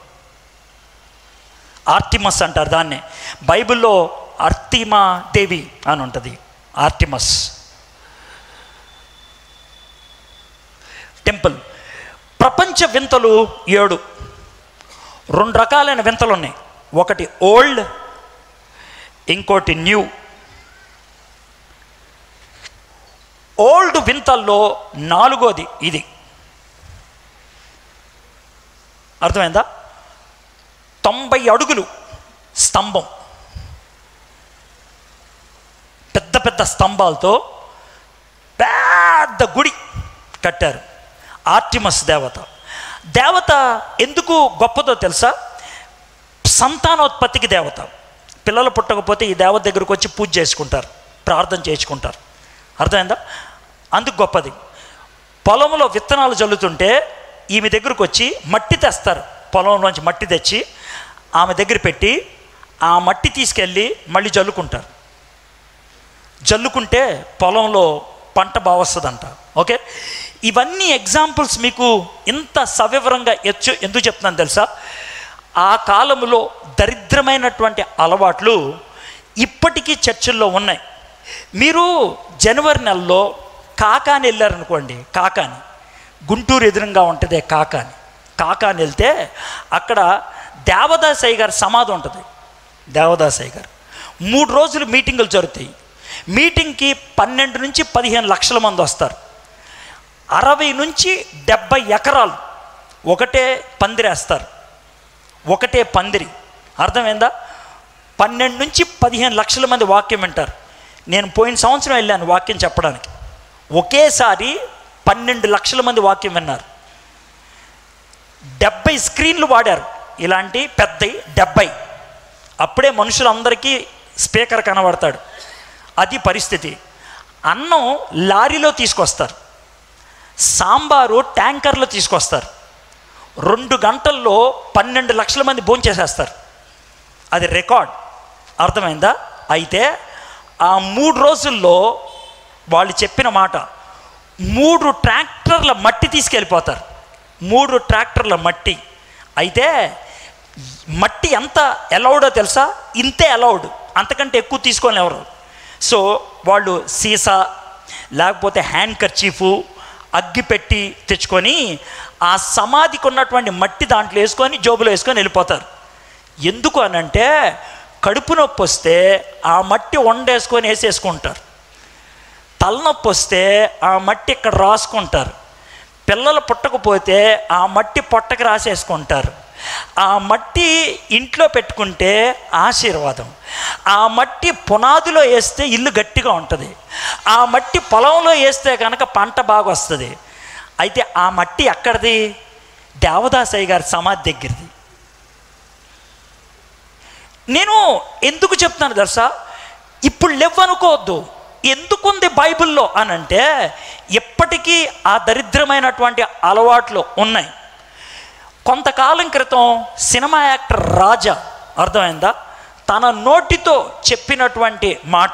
ఆర్టిమస్ అంటారు దాన్నే బైబిల్లో అర్తిమా దేవి అని ఉంటుంది ఆర్టిమస్ టెంపుల్ ప్రపంచ వింతలు ఏడు రెండు రకాలైన వింతలు ఉన్నాయి ఒకటి ఓల్డ్ ఇంకోటి న్యూ ఓల్డ్ వింతల్లో నాలుగోది ఇది అర్థమైందా తొంభై అడుగులు స్తంభం పెద్ద పెద్ద స్తంభాలతో పెద్ద గుడి కట్టారు ఆర్టిమస్ దేవత దేవత ఎందుకు గొప్పదో తెలుసా సంతానోత్పత్తికి దేవత పిల్లలు పుట్టకపోతే ఈ దేవత దగ్గరకు వచ్చి పూజ చేసుకుంటారు ప్రార్థన చేయించుకుంటారు అర్థమైందా అందుకు గొప్పది పొలంలో విత్తనాలు జల్లుతుంటే ఈమె దగ్గరకు వచ్చి మట్టి తెస్తారు పొలంలోంచి మట్టి తెచ్చి ఆమె దగ్గర పెట్టి ఆ మట్టి తీసుకెళ్ళి మళ్ళీ జల్లుకుంటారు జల్లుకుంటే పొలంలో పంట బాగా వస్తుందంట ఓకే ఇవన్నీ ఎగ్జాంపుల్స్ మీకు ఇంత సవివరంగా ఎచ్చు ఎందుకు చెప్తున్నాను తెలుసా ఆ కాలంలో దరిద్రమైనటువంటి అలవాట్లు ఇప్పటికీ చర్చిల్లో ఉన్నాయి మీరు జనవరి నెలలో కాకాని వెళ్ళారనుకోండి కాకాని గుంటూరు ఎదురుగా ఉంటుంది కాకాని కాకాని వెళ్తే అక్కడ దేవదాసయ్య గారి సమాధి ఉంటుంది దేవదాసయ్య గారు మూడు రోజులు మీటింగులు జరుగుతాయి మీటింగ్కి పన్నెండు నుంచి పదిహేను లక్షల మంది వస్తారు అరవై నుంచి డెబ్బై ఎకరాలు ఒకటే పందిరేస్తారు ఒకటే పందిరి అర్థమైందా పన్నెండు నుంచి పదిహేను లక్షల మంది వాక్యం వింటారు నేను పోయిన సంవత్సరం వెళ్ళాను వాక్యం చెప్పడానికి ఒకేసారి పన్నెండు లక్షల మంది వాక్యం విన్నారు డెబ్బై స్క్రీన్లు వాడారు ఇలాంటి పెద్దవి డెబ్బై అప్పుడే మనుషులందరికీ స్పీకర్ కనబడతాడు అది పరిస్థితి అన్నం లారీలో తీసుకొస్తారు సాంబారు ట్యాంకర్లో తీసుకొస్తారు రెండు గంటల్లో పన్నెండు లక్షల మంది భోంచేసేస్తారు అది రికార్డ్ అర్థమైందా అయితే ఆ మూడు రోజుల్లో వాళ్ళు చెప్పిన మాట మూడు ట్రాక్టర్ల మట్టి తీసుకెళ్ళిపోతారు మూడు ట్రాక్టర్ల మట్టి అయితే మట్టి ఎంత అలౌడో తెలుసా ఇంతే అలౌడ్ అంతకంటే ఎక్కువ తీసుకోని ఎవరు సో వాళ్ళు సీసా లేకపోతే హ్యాండ్ కర్చీఫు అగ్గి పెట్టి తెచ్చుకొని ఆ సమాధికి ఉన్నటువంటి మట్టి దాంట్లో వేసుకొని జోబులో వేసుకొని వెళ్ళిపోతారు ఎందుకు అనంటే కడుపు నొప్పి వస్తే ఆ మట్టి వండేసుకొని వేసేసుకుంటారు తలనొప్పి వస్తే ఆ మట్టి ఇక్కడ రాసుకుంటారు పిల్లలు పుట్టకపోతే ఆ మట్టి పొట్టకి రాసేసుకుంటారు ఆ మట్టి ఇంట్లో పెట్టుకుంటే ఆశీర్వాదం ఆ మట్టి పునాదిలో వేస్తే ఇల్లు గట్టిగా ఉంటుంది ఆ మట్టి పొలంలో వేస్తే కనుక పంట బాగా వస్తుంది అయితే ఆ మట్టి ఎక్కడిది దేవదాసయ్య గారి సమాధి దగ్గరది నేను ఎందుకు చెప్తాను తెలుసా ఇప్పుడు లేవనుకోవద్దు ఎందుకుంది బైబిల్లో అని అంటే ఎప్పటికీ ఆ దరిద్రమైనటువంటి అలవాట్లు ఉన్నాయి కొంతకాలం క్రితం సినిమా యాక్టర్ రాజా అర్థమైందా తన నోటితో చెప్పినటువంటి మాట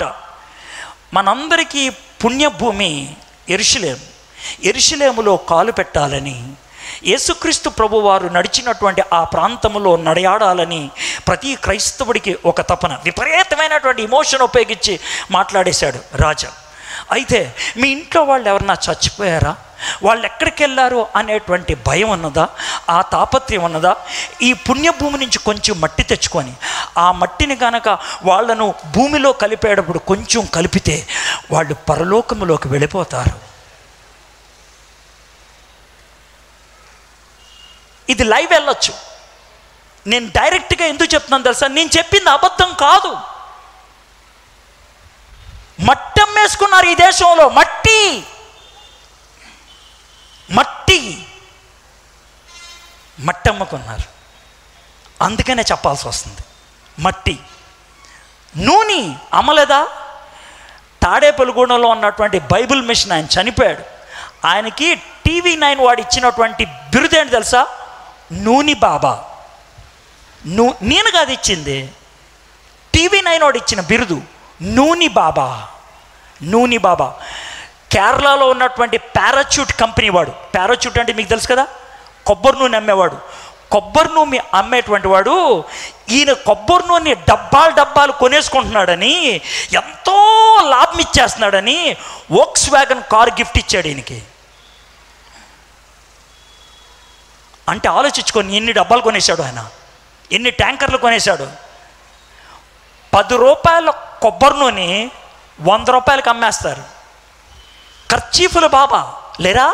మనందరికీ పుణ్యభూమి ఎరుషులేము ఎరుషులేములో కాలు పెట్టాలని యేసుక్రీస్తు ప్రభు వారు నడిచినటువంటి ఆ ప్రాంతంలో నడయాడాలని ప్రతి క్రైస్తవుడికి ఒక తపన విపరీతమైనటువంటి ఇమోషన్ ఉపయోగించి మాట్లాడేశాడు రాజా అయితే మీ ఇంట్లో వాళ్ళు ఎవరన్నా చచ్చిపోయారా వాళ్ళు ఎక్కడికి వెళ్ళారు అనేటువంటి భయం ఉన్నదా ఆ తాపత్రయం ఉన్నదా ఈ పుణ్యభూమి నుంచి కొంచెం మట్టి తెచ్చుకొని ఆ మట్టిని కనుక వాళ్ళను భూమిలో కలిపేటప్పుడు కొంచెం కలిపితే వాళ్ళు పరలోకములోకి వెళ్ళిపోతారు ఇది లైవ్ వెళ్ళొచ్చు నేను డైరెక్ట్గా ఎందుకు చెప్తున్నాను తెలుసా నేను చెప్పింది అబద్ధం కాదు మట్టి అమ్మేసుకున్నారు ఈ దేశంలో మట్టి మట్టి మట్టి అమ్ముకున్నారు అందుకనే చెప్పాల్సి వస్తుంది మట్టి నూనె అమ్మలేదా తాడేపల్లిగూడెంలో ఉన్నటువంటి బైబిల్ మిషన్ ఆయన చనిపోయాడు ఆయనకి టీవీ నైన్ వాడు ఇచ్చినటువంటి బిరుదు ఏంటి తెలుసా నూనె బాబా నూ నేను కాదు ఇచ్చింది టీవీ నైన్ వాడు ఇచ్చిన బిరుదు నూనె బాబా నూనె బాబా కేరళలో ఉన్నటువంటి పారాచూట్ కంపెనీ వాడు పారాచూట్ అంటే మీకు తెలుసు కదా కొబ్బరి నూనె అమ్మేవాడు కొబ్బరి నూనె అమ్మేటువంటి వాడు ఈయన కొబ్బరి నూనె డబ్బాలు డబ్బాలు కొనేసుకుంటున్నాడని ఎంతో లాభం ఇచ్చేస్తున్నాడని వోక్స్ వ్యాగన్ కార్ గిఫ్ట్ ఇచ్చాడు ఈయనకి అంటే ఆలోచించుకొని ఎన్ని డబ్బాలు కొనేశాడు ఆయన ఎన్ని ట్యాంకర్లు కొనేశాడు పది రూపాయల కొబ్బరి నూనె వంద రూపాయలకి అమ్మేస్తారు ఖర్చీఫుల బాబా లేరా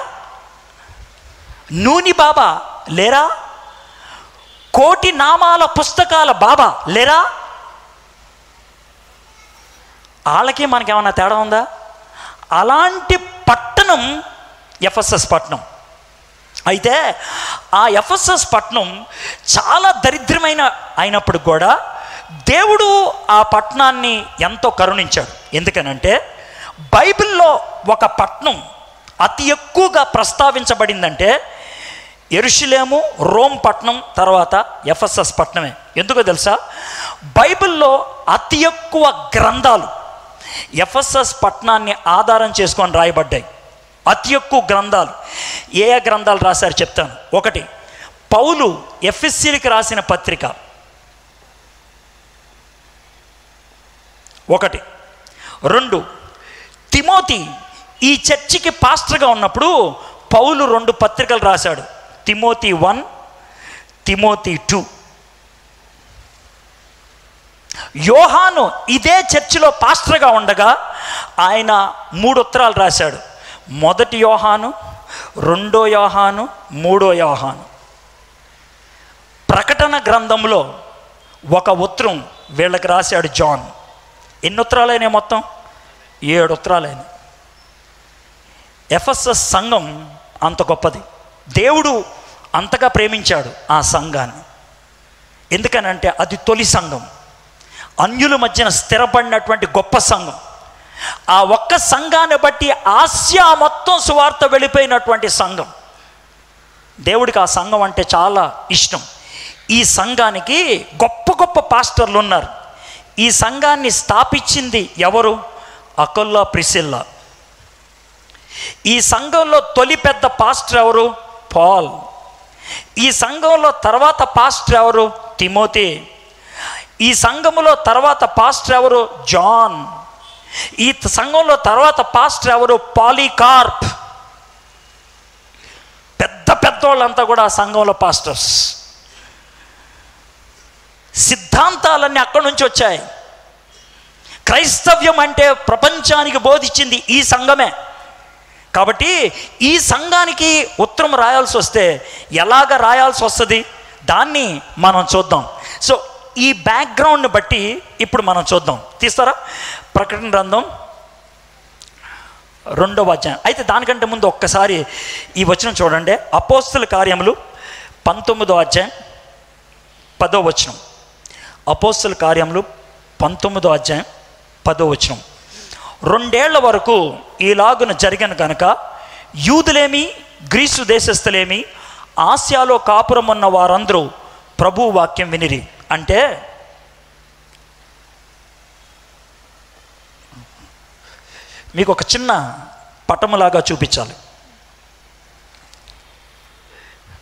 నూనె బాబా లేరా కోటి నామాల పుస్తకాల బాబా లేరా వాళ్ళకి మనకేమన్నా తేడా ఉందా అలాంటి పట్టణం ఎఫ్ఎస్ఎస్ పట్టణం అయితే ఆ ఎఫ్ఎస్ఎస్ పట్టణం చాలా దరిద్రమైన అయినప్పుడు కూడా దేవుడు ఆ పట్టణాన్ని ఎంతో కరుణించాడు ఎందుకనంటే బైబిల్లో ఒక పట్టణం అతి ఎక్కువగా ప్రస్తావించబడిందంటే ఎరుషులేము రోమ్ పట్టణం తర్వాత ఎఫ్ఎస్ఎస్ పట్టణమే ఎందుకో తెలుసా బైబిల్లో అతి ఎక్కువ గ్రంథాలు ఎఫ్ఎస్ఎస్ పట్టణాన్ని ఆధారం చేసుకొని రాయబడ్డాయి అతి ఎక్కువ గ్రంథాలు ఏ ఏ గ్రంథాలు రాశారు చెప్తాను ఒకటి పౌలు ఎఫ్ఎస్సీలకి రాసిన పత్రిక ఒకటి రెండు తిమోతి ఈ చర్చికి పాస్టర్గా ఉన్నప్పుడు పౌలు రెండు పత్రికలు రాశాడు తిమోతి వన్ తిమోతి టూ యోహాను ఇదే చర్చిలో పాస్టర్గా ఉండగా ఆయన మూడు ఉత్తరాలు రాశాడు మొదటి యోహాను రెండో యోహాను మూడో యోహాను ప్రకటన గ్రంథంలో ఒక ఉత్తరం వీళ్ళకి రాశాడు జాన్ ఎన్ని ఉత్తరాలైనాయి మొత్తం ఏడు ఉత్తరాలైనాయి ఎఫ్ఎస్ఎస్ సంఘం అంత గొప్పది దేవుడు అంతగా ప్రేమించాడు ఆ సంఘాన్ని ఎందుకనంటే అది తొలి సంఘం అన్యుల మధ్యన స్థిరపడినటువంటి గొప్ప సంఘం ఆ ఒక్క సంఘాన్ని బట్టి ఆసియా మొత్తం సువార్త వెళ్ళిపోయినటువంటి సంఘం దేవుడికి ఆ సంఘం అంటే చాలా ఇష్టం ఈ సంఘానికి గొప్ప గొప్ప పాస్టర్లు ఉన్నారు ఈ సంఘాన్ని స్థాపించింది ఎవరు అకొల్లా ప్రిసిల్లా ఈ సంఘంలో తొలి పెద్ద పాస్టర్ ఎవరు పాల్ ఈ సంఘంలో తర్వాత పాస్టర్ ఎవరు తిమోతి ఈ సంఘములో తర్వాత పాస్టర్ ఎవరు జాన్ ఈ సంఘంలో తర్వాత పాస్టర్ ఎవరు పాలీకార్ప్ పెద్ద పెద్దోళ్ళంతా కూడా ఆ సంఘంలో పాస్టర్స్ సిద్ధాంతాలన్నీ అక్కడి నుంచి వచ్చాయి క్రైస్తవ్యం అంటే ప్రపంచానికి బోధించింది ఈ సంఘమే కాబట్టి ఈ సంఘానికి ఉత్తరం రాయాల్సి వస్తే ఎలాగ రాయాల్సి వస్తుంది దాన్ని మనం చూద్దాం సో ఈ బ్యాక్గ్రౌండ్ని బట్టి ఇప్పుడు మనం చూద్దాం తీస్తారా ప్రకటన గ్రంథం రెండవ అధ్యాయం అయితే దానికంటే ముందు ఒక్కసారి ఈ వచనం చూడండి అపోస్తుల కార్యములు పంతొమ్మిదో అధ్యాయం పదో వచనం అపోస్తుల కార్యములు పంతొమ్మిదో అధ్యాయం పదో వచనం రెండేళ్ల వరకు ఈలాగున జరిగిన కనుక యూదులేమి గ్రీసు దేశస్థులేమి ఆసియాలో కాపురం ఉన్న వారందరూ ప్రభు వాక్యం వినిరి అంటే మీకు ఒక చిన్న పటములాగా చూపించాలి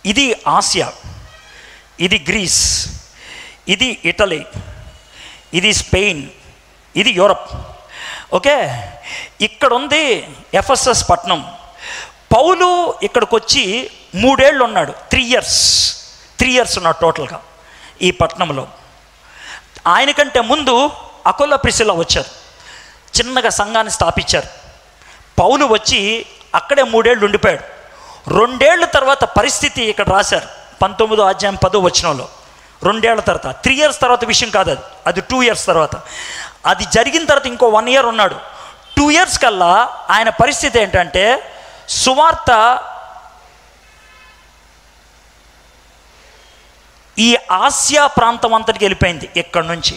ఇది ఆసియా ఇది గ్రీస్ ఇది ఇటలీ ఇది స్పెయిన్ ఇది యూరప్ ఓకే ఇక్కడ ఉంది ఎఫ్ఎస్ఎస్ పట్నం పౌలు ఇక్కడికి వచ్చి మూడేళ్ళు ఉన్నాడు త్రీ ఇయర్స్ త్రీ ఇయర్స్ ఉన్నాడు టోటల్గా ఈ పట్టణంలో ఆయనకంటే ముందు అకోల ప్రిసిలా వచ్చారు చిన్నగా సంఘాన్ని స్థాపించారు పౌలు వచ్చి అక్కడే మూడేళ్ళు ఉండిపోయాడు రెండేళ్ల తర్వాత పరిస్థితి ఇక్కడ రాశారు పంతొమ్మిదో అధ్యాయం పదో వచనంలో రెండేళ్ల తర్వాత త్రీ ఇయర్స్ తర్వాత విషయం కాదు అది అది టూ ఇయర్స్ తర్వాత అది జరిగిన తర్వాత ఇంకో వన్ ఇయర్ ఉన్నాడు టూ ఇయర్స్ కల్లా ఆయన పరిస్థితి ఏంటంటే సువార్త ఈ ఆసియా ప్రాంతం అంతటికి వెళ్ళిపోయింది ఇక్కడి నుంచి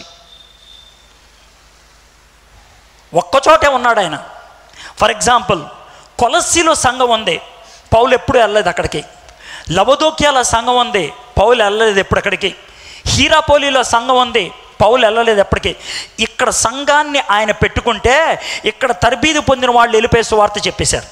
ఒక్కచోటే ఉన్నాడు ఆయన ఫర్ ఎగ్జాంపుల్ కొలస్సిలో సంఘం ఉంది పౌలు ఎప్పుడు వెళ్ళలేదు అక్కడికి లవదోక్యాల సంఘం ఉంది పౌలు వెళ్ళలేదు ఎప్పుడు అక్కడికి హీరాపోలిలో సంఘం ఉంది పౌలు వెళ్ళలేదు ఎప్పటికీ ఇక్కడ సంఘాన్ని ఆయన పెట్టుకుంటే ఇక్కడ తరబీదు పొందిన వాళ్ళు వెళ్ళిపోయే సువార్త చెప్పేశారు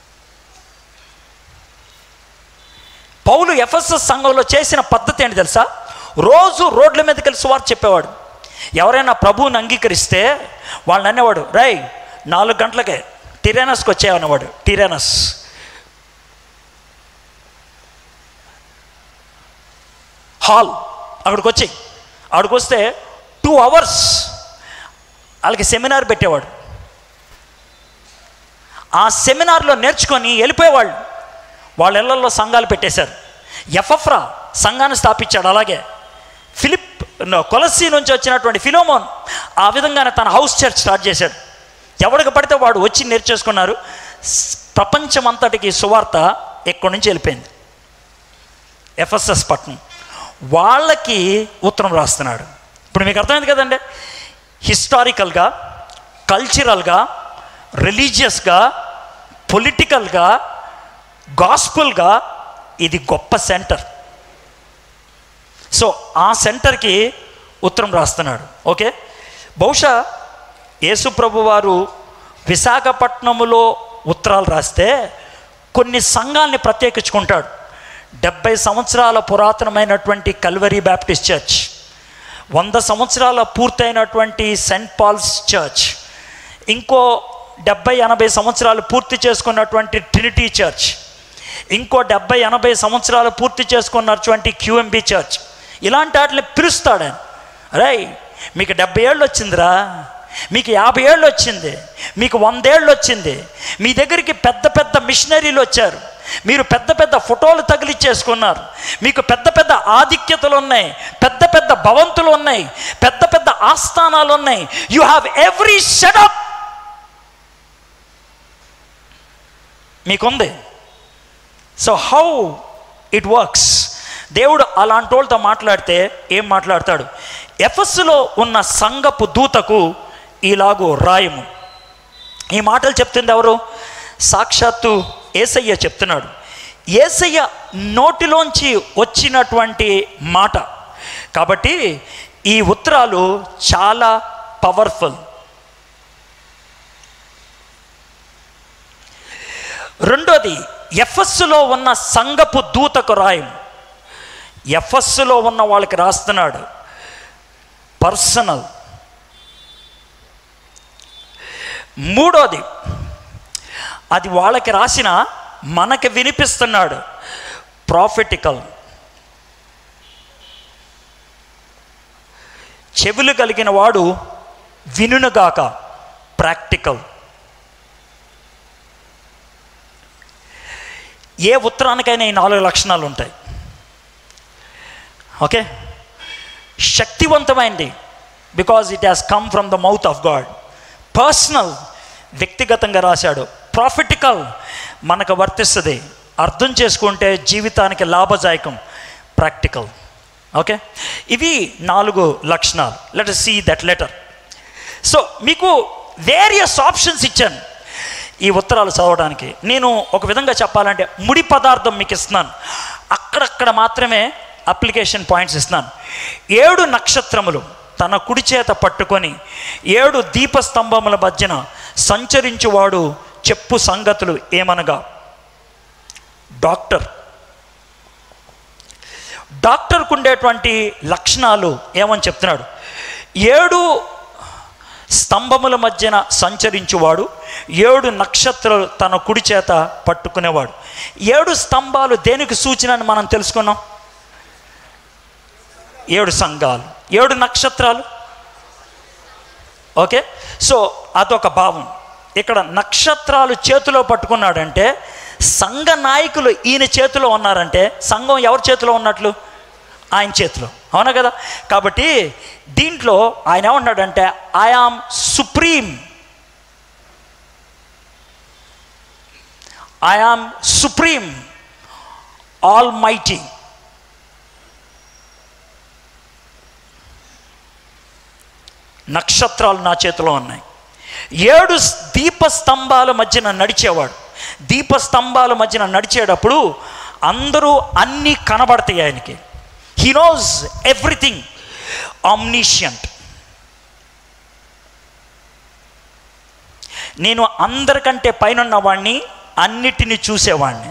పౌలు ఎఫ్ఎస్ఎస్ సంఘంలో చేసిన పద్ధతి ఏంటి తెలుసా రోజు రోడ్ల మీదకి వెళ్ళి సువార్త చెప్పేవాడు ఎవరైనా ప్రభువుని అంగీకరిస్తే వాళ్ళని అనేవాడు రై నాలుగు గంటలకే టిరానస్కి వచ్చాయనేవాడు టిరానస్ హాల్ అక్కడికి వచ్చి అక్కడికి వస్తే టూ అవర్స్ వాళ్ళకి సెమినార్ పెట్టేవాడు ఆ సెమినార్లో నేర్చుకొని వెళ్ళిపోయేవాళ్ళు వాళ్ళ ఇళ్లలో సంఘాలు పెట్టేశారు ఎఫ్ఎఫ్రా సంఘాన్ని స్థాపించాడు అలాగే ఫిలిప్ నో, కొలస్సీ నుంచి వచ్చినటువంటి ఫిలోమోన్ ఆ విధంగానే తన హౌస్ చర్చ్ స్టార్ట్ చేశాడు ఎవరికి పడితే వాడు వచ్చి నేర్చేసుకున్నారు స్- ప్రపంచమంతటికి సువార్త ఎక్కడి నుంచి వెళ్ళిపోయింది ఎఫ్ఎస్ఎస్ పట్నం వాళ్ళకి ఉత్తరం రాస్తున్నాడు ఇప్పుడు మీకు అర్థమైంది కదండి హిస్టారికల్గా కల్చరల్గా రిలీజియస్గా పొలిటికల్గా గాస్పుల్గా ఇది గొప్ప సెంటర్ సో ఆ సెంటర్కి ఉత్తరం రాస్తున్నాడు ఓకే బహుశా యేసుప్రభు వారు విశాఖపట్నములో ఉత్తరాలు రాస్తే కొన్ని సంఘాల్ని ప్రత్యేకించుకుంటాడు డెబ్బై సంవత్సరాల పురాతనమైనటువంటి కల్వరీ బ్యాప్టిస్ట్ చర్చ్ వంద సంవత్సరాల పూర్తయినటువంటి సెయింట్ పాల్స్ చర్చ్ ఇంకో డెబ్బై ఎనభై సంవత్సరాలు పూర్తి చేసుకున్నటువంటి ట్రినిటీ చర్చ్ ఇంకో డెబ్బై ఎనభై సంవత్సరాలు పూర్తి చేసుకున్నటువంటి క్యూఎంబి చర్చ్ ఇలాంటి వాటిని పిలుస్తాడు ఆయన రై మీకు డెబ్బై ఏళ్ళు వచ్చిందిరా మీకు యాభై ఏళ్ళు వచ్చింది మీకు వందేళ్ళు వచ్చింది మీ దగ్గరికి పెద్ద పెద్ద మిషనరీలు వచ్చారు మీరు పెద్ద పెద్ద ఫోటోలు తగిలిచ్చేసుకున్నారు మీకు పెద్ద పెద్ద ఆధిక్యతలు ఉన్నాయి పెద్ద పెద్ద భవంతులు ఉన్నాయి పెద్ద పెద్ద ఆస్థానాలు ఉన్నాయి యు హ్యావ్ ఎవ్రీ సెటప్ మీకుంది సో హౌ ఇట్ వర్క్స్ దేవుడు అలాంటి వాళ్ళతో మాట్లాడితే ఏం మాట్లాడతాడు ఎఫస్సులో ఉన్న సంఘపు దూతకు ఇలాగూ రాయము ఈ మాటలు చెప్తుంది ఎవరు సాక్షాత్తు ఏసయ్య చెప్తున్నాడు ఏసయ్య నోటిలోంచి వచ్చినటువంటి మాట కాబట్టి ఈ ఉత్తరాలు చాలా పవర్ఫుల్ రెండోది ఎఫస్సులో ఉన్న సంఘపు దూతకు రాయం ఎఫస్సులో ఉన్న వాళ్ళకి రాస్తున్నాడు పర్సనల్ మూడోది అది వాళ్ళకి రాసిన మనకి వినిపిస్తున్నాడు ప్రాఫిటికల్ చెవులు కలిగిన వాడు వినుగాక ప్రాక్టికల్ ఏ ఉత్తరానికైనా ఈ నాలుగు లక్షణాలు ఉంటాయి ఓకే శక్తివంతమైంది because it has come from the mouth of God personal వ్యక్తిగతంగా రాశాడు ప్రాఫిటికల్ మనకు వర్తిస్తుంది అర్థం చేసుకుంటే జీవితానికి లాభదాయకం ప్రాక్టికల్ ఓకే ఇవి నాలుగు లక్షణాలు let see that letter so మీకు వేరియస్ ఆప్షన్స్ ఇచ్చాను ఈ ఉత్తరాలు చదవడానికి నేను ఒక విధంగా చెప్పాలంటే ముడి పదార్థం మీకు ఇస్తున్నాను అక్కడక్కడ మాత్రమే అప్లికేషన్ పాయింట్స్ ఇస్తున్నాను ఏడు నక్షత్రములు తన కుడి చేత పట్టుకొని ఏడు దీపస్తంభముల మధ్యన సంచరించువాడు చెప్పు సంగతులు ఏమనగా డాక్టర్ డాక్టర్కు ఉండేటువంటి లక్షణాలు ఏమని చెప్తున్నాడు ఏడు స్తంభముల మధ్యన సంచరించువాడు ఏడు నక్షత్రాలు తన కుడి చేత పట్టుకునేవాడు ఏడు స్తంభాలు దేనికి సూచన అని మనం తెలుసుకున్నాం ఏడు సంఘాలు ఏడు నక్షత్రాలు ఓకే సో అదొక భావం ఇక్కడ నక్షత్రాలు చేతిలో పట్టుకున్నాడంటే సంఘ నాయకులు ఈయన చేతిలో ఉన్నారంటే సంఘం ఎవరి చేతిలో ఉన్నట్లు ఆయన చేతిలో అవునా కదా కాబట్టి దీంట్లో ఆయన ఏమన్నాడంటే I am supreme I am supreme almighty నక్షత్రాలు నా చేతిలో ఉన్నాయి ఏడు దీపస్తంభాల మధ్యన నడిచేవాడు దీపస్తంభాల మధ్యన నడిచేటప్పుడు అందరూ అన్నీ కనబడతాయి ఆయనకి హీ నోస్ ఎవ్రీథింగ్ ఆమ్నీషియంట్ నేను అందరికంటే పైన వాడిని అన్నిటినీ చూసేవాడిని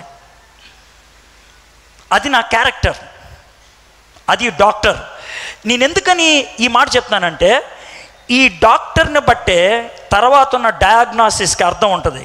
అది నా క్యారెక్టర్ అది డాక్టర్ నేను ఎందుకని ఈ మాట చెప్తున్నానంటే ఈ డాక్టర్ని బట్టే తర్వాత ఉన్న డయాగ్నాసిస్కి అర్థం ఉంటుంది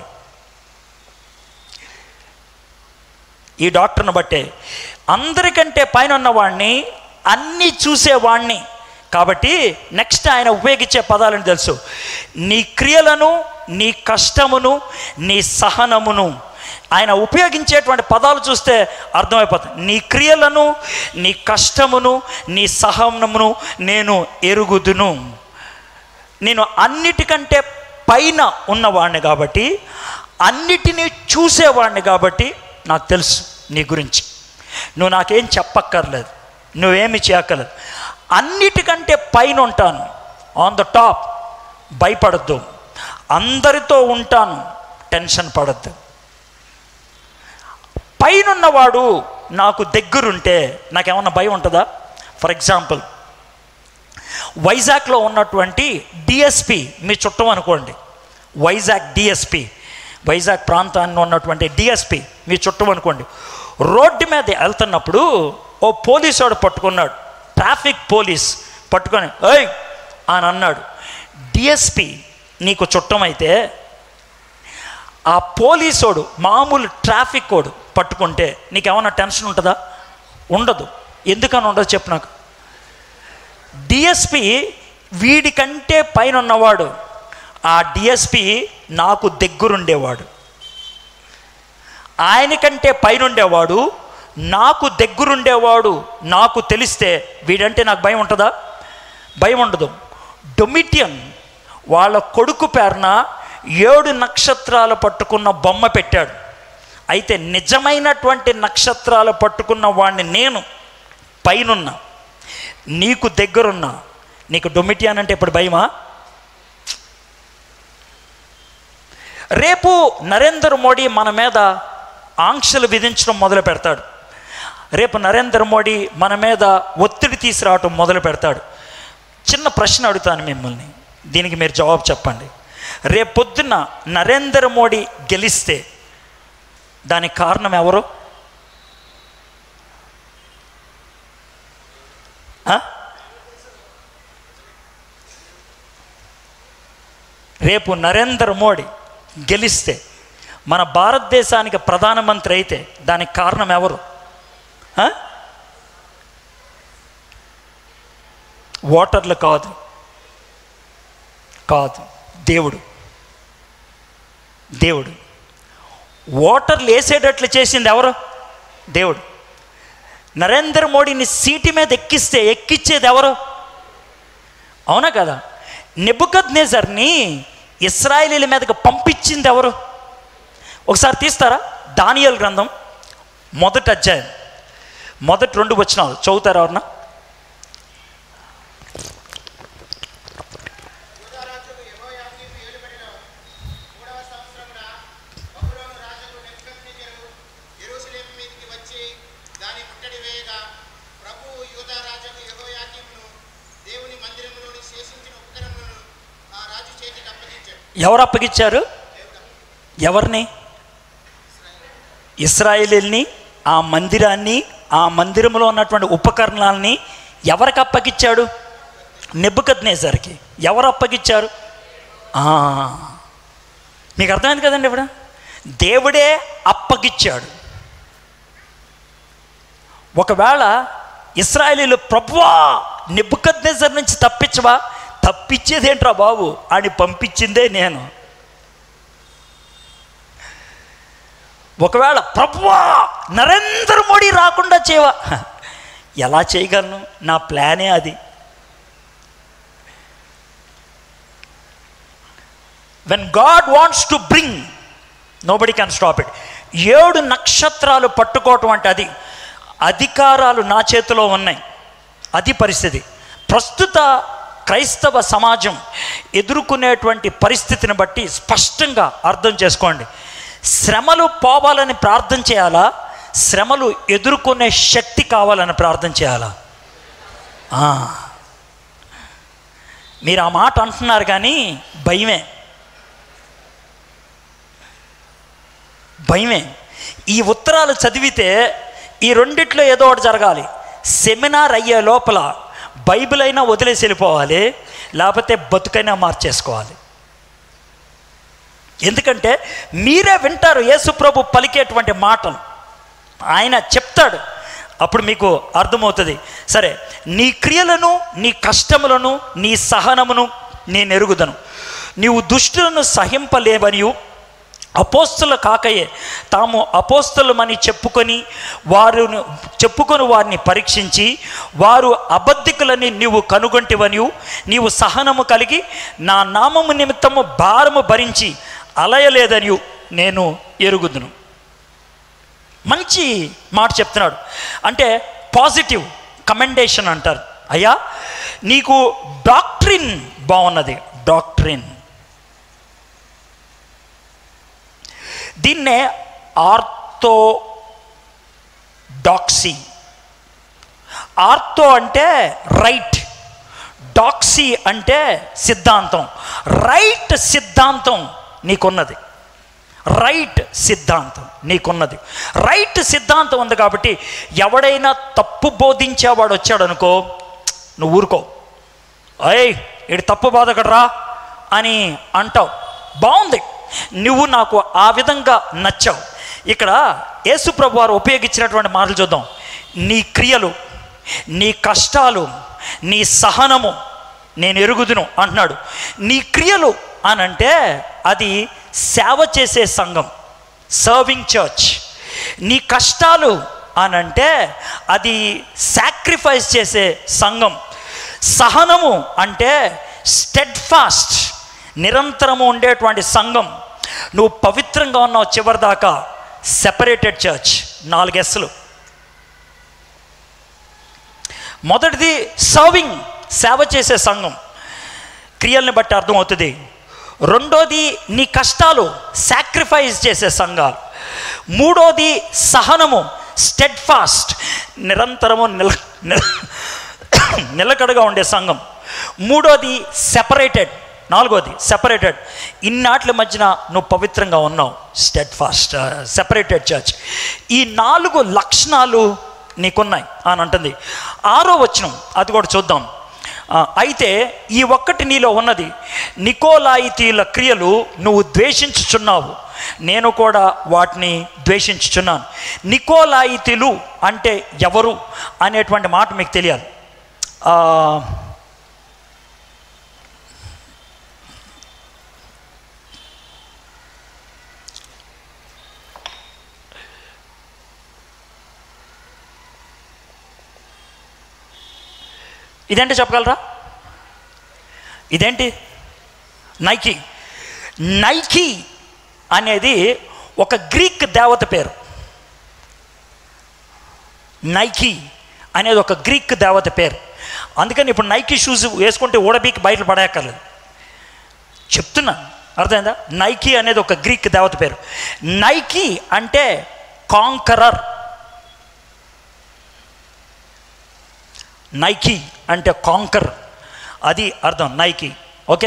ఈ డాక్టర్ని బట్టే అందరికంటే పైన ఉన్నవాడిని అన్నీ చూసేవాడిని కాబట్టి నెక్స్ట్ ఆయన ఉపయోగించే పదాలని తెలుసు నీ క్రియలను నీ కష్టమును నీ సహనమును ఆయన ఉపయోగించేటువంటి పదాలు చూస్తే అర్థమైపోతుంది నీ క్రియలను నీ కష్టమును నీ సహనమును నేను ఎరుగుదును నేను అన్నిటికంటే పైన ఉన్నవాడిని కాబట్టి అన్నిటినీ చూసేవాడిని కాబట్టి నాకు తెలుసు నీ గురించి నువ్వు నాకేం చెప్పక్కర్లేదు నువ్వేమి చేయక్కర్లేదు అన్నిటికంటే పైన ఉంటాను ఆన్ ద టాప్ భయపడద్దు అందరితో ఉంటాను టెన్షన్ పడద్దు పైనున్నవాడు నాకు దగ్గరుంటే నాకేమన్నా భయం ఉంటుందా ఫర్ ఎగ్జాంపుల్ వైజాగ్లో ఉన్నటువంటి డిఎస్పి మీ చుట్టం అనుకోండి వైజాగ్ డిఎస్పి వైజాగ్ ప్రాంతాన్ని ఉన్నటువంటి డిఎస్పి మీ చుట్టం అనుకోండి రోడ్డు మీద వెళ్తున్నప్పుడు ఓ పోలీసోడు పట్టుకున్నాడు ట్రాఫిక్ పోలీస్ పట్టుకొని ఏయ్ అని అన్నాడు డిఎస్పి నీకు చుట్టమైతే ఆ పోలీసోడు మామూలు ట్రాఫిక్ కోడు పట్టుకుంటే నీకేమన్నా టెన్షన్ ఉంటుందా ఉండదు ఎందుకని ఉండదు చెప్పు నాకు డిఎస్పి వీడికంటే పైన ఉన్నవాడు ఆ డిఎస్పి నాకు దగ్గరుండేవాడు ఆయనకంటే పైన ఉండేవాడు నాకు దగ్గరుండేవాడు నాకు తెలిస్తే వీడంటే నాకు భయం ఉంటుందా భయం ఉండదు డొమిటియన్ వాళ్ళ కొడుకు పేరున ఏడు నక్షత్రాలు పట్టుకున్న బొమ్మ పెట్టాడు అయితే నిజమైనటువంటి నక్షత్రాలు పట్టుకున్న వాడిని నేను పైనున్నా నీకు దగ్గరున్నా నీకు డొమిటియాన్ అంటే ఇప్పుడు భయమా రేపు నరేంద్ర మోడీ మన మీద ఆంక్షలు విధించడం మొదలు పెడతాడు రేపు నరేంద్ర మోడీ మన మీద ఒత్తిడి తీసుకురావటం మొదలు పెడతాడు చిన్న ప్రశ్న అడుగుతాను మిమ్మల్ని దీనికి మీరు జవాబు చెప్పండి రేపొద్దున నరేంద్ర మోడీ గెలిస్తే దానికి కారణం ఎవరు ఆ? రేపు నరేంద్ర మోడీ గెలిస్తే మన భారతదేశానికి ప్రధానమంత్రి అయితే దానికి కారణం ఎవరు ఆ? ఓటర్లు కాదు కాదు దేవుడు దేవుడు ఓటర్లు వేసేటట్లు చేసింది ఎవరు దేవుడు నరేంద్ర మోడీని సీటు మీద ఎక్కిస్తే ఎక్కిచ్చేది ఎవరు అవునా కదా నెబుకద్ నేజర్ని ఇస్రాయేలీల మీదకి పంపించింది ఎవరు ఒకసారి తీస్తారా దానియల్ గ్రంథం మొదటి అధ్యాయం మొదటి రెండు వచనాలు చదువుతారా ఎవరన్నా యూదారాజుకు యెహోయాకీము ఏలుబడిన మూడవ సంవత్సరమున బబులోను రాజుకు నెబుకద్నెజరు యెరూషలేము మీదికి వచ్చి దాని ముట్టడి వేయగా ప్రభువు యూదారాజుకు యెహోయాకీమును దేవుని మందిరములోని శేషించిన ఉపకరణములను ఆ రాజు చేతికి అప్పగించాడు ఎవరు అప్పగిచ్చారు ఎవరిని ఇస్రాయేలీల్ని ఆ మందిరాన్ని ఆ మందిరంలో ఉన్నటువంటి ఉపకరణాలని ఎవరికి అప్పగిచ్చాడు నెబ్బుకద్నేసరికి ఎవరు అప్పగిచ్చారు ఆ, మీకు అర్థమైంది కదండి ఇప్పుడు దేవుడే అప్పగిచ్చాడు ఒకవేళ ఇస్రాయలీలు ప్రభువా నెబ్బుకద్నేసర్ నుంచి తప్పించవా తప్పించేది ఏంట్రా బాబు అని పంపించిందే నేను ఒకవేళ ప్రభువా నరేంద్ర మోడీ రాకుండా చేయవా ఎలా చేయగలను నా ప్లానే అది when God wants to bring nobody can stop it ఏడు నక్షత్రాలు పట్టుకోవటం అంటే అది అధికారాలు నా చేతిలో ఉన్నాయి అది పరిస్థితి ప్రస్తుత క్రైస్తవ సమాజం ఎదుర్కొనేటువంటి పరిస్థితిని బట్టి స్పష్టంగా అర్థం చేసుకోండి శ్రమలు పోవాలని ప్రార్థన చేయాలా శ్రమలు ఎదుర్కొనే శక్తి కావాలని ప్రార్థన చేయాలా ఆ. మీరు ఆ మాట అంటున్నారు కానీ భయమే భయమే ఈ ఉత్తరాలు చదివితే ఈ రెండిట్లో ఏదో ఒకటి జరగాలి సెమినార్ అయ్యే లోపల బైబిల్ అయినా వదిలేసి వెళ్ళిపోవాలి లేకపోతే బతుకైనా మార్చేసుకోవాలి ఎందుకంటే మీరే వింటారు యేసుప్రభు పలికేటువంటి మాటలు ఆయన చెప్తాడు అప్పుడు మీకు అర్థమవుతుంది సరే నీ క్రియలను నీ కష్టములను నీ సహనమును నేను ఎరుగుదను నీవు దుష్టులను సహింపలేవనియు అపోస్తుల కాకయే తాము అపోస్తులమని చెప్పుకొని వారు చెప్పుకొని వారిని పరీక్షించి వారు అబద్ధికులని నీవు కనుగొంటివనియు నీవు సహనము కలిగి నా నామము నిమిత్తము భారము భరించి అలయలేదనియు నేను ఎరుగుదును మంచి మాట చెప్తున్నాడు అంటే పాజిటివ్ కమెండేషన్ అంటారు అయ్యా నీకు డాక్ట్రిన్ బాగున్నది డాక్ట్రిన్ దీన్నే ఆర్థో డాక్సీ ఆర్థో అంటే రైట్ డాక్సీ అంటే సిద్ధాంతం రైట్ సిద్ధాంతం నీకున్నది రైట్ సిద్ధాంతం నీకున్నది రైట్ సిద్ధాంతం ఉంది కాబట్టి ఎవడైనా తప్పు బోధించేవాడు వచ్చాడు అనుకో నువ్వు ఊరుకో అయ్ ఇడు తప్పు బాధకడరా అని అంటావు బాగుంది నువ్వు నాకు ఆ విధంగా నచ్చావు ఇక్కడ యేసుప్రభు వారు ఉపయోగించినటువంటి మాటలు చూద్దాం నీ క్రియలు నీ కష్టాలు నీ సహనము నేను ఎరుగుదును అంటున్నాడు నీ క్రియలు అని అంటే అది సేవ చేసే సంఘం సర్వింగ్ చర్చ్ నీ కష్టాలు అని అంటే అది సాక్రిఫైస్ చేసే సంఘం సహనము అంటే స్టెడ్ ఫాస్ట్ నిరంతరము ఉండేటువంటి సంఘం నువ్వు పవిత్రంగా ఉన్నావు చివరిదాకా సెపరేటెడ్ చర్చ్ నాలుగు ఎస్లు మొదటిది సర్వింగ్ సేవ చేసే సంఘం క్రియల్ని బట్టి అర్థమవుతుంది రెండోది నీ కష్టాలు సాక్రిఫైస్ చేసే సంఘాలు మూడోది సహనము స్టెడ్ ఫాస్ట్ నిరంతరము నిల నిల నిలకడగా ఉండే సంఘం మూడోది సెపరేటెడ్ నాలుగోది సెపరేటెడ్ ఇన్నాట్ల మధ్యన నువ్వు పవిత్రంగా ఉన్నావు స్టెడ్ ఫాస్ట్ సెపరేటెడ్ చర్చ్ ఈ నాలుగు లక్షణాలు నీకున్నాయి అని అంటుంది ఆరో వచనం అది కూడా చూద్దాం ఆ, అయితే ఈ ఒక్కటి నీలో ఉన్నది నికోలాయితీల క్రియలు నువ్వు ద్వేషించుచున్నావు నేను కూడా వాటిని ద్వేషించుచున్నాను నికోలాయితీలు అంటే ఎవరు అనేటువంటి మాట మీకు తెలియాలి ఆ, ఇదేంటి చెప్పగలరా ఇదేంటి నైకీ నైకీ అనేది ఒక గ్రీక్ దేవత పేరు నైకీ అనేది ఒక గ్రీక్ దేవత పేరు అందుకని ఇప్పుడు నైకీ షూస్ వేసుకుంటే ఊడబీకి బయట పడేయక్కర్లేదు చెప్తున్నాను అర్థమైందా నైకీ అనేది ఒక గ్రీక్ దేవత పేరు నైకీ అంటే కాంకరర్ నైకీ అంటే కాంకర్ అది అర్థం నైకీ ఓకే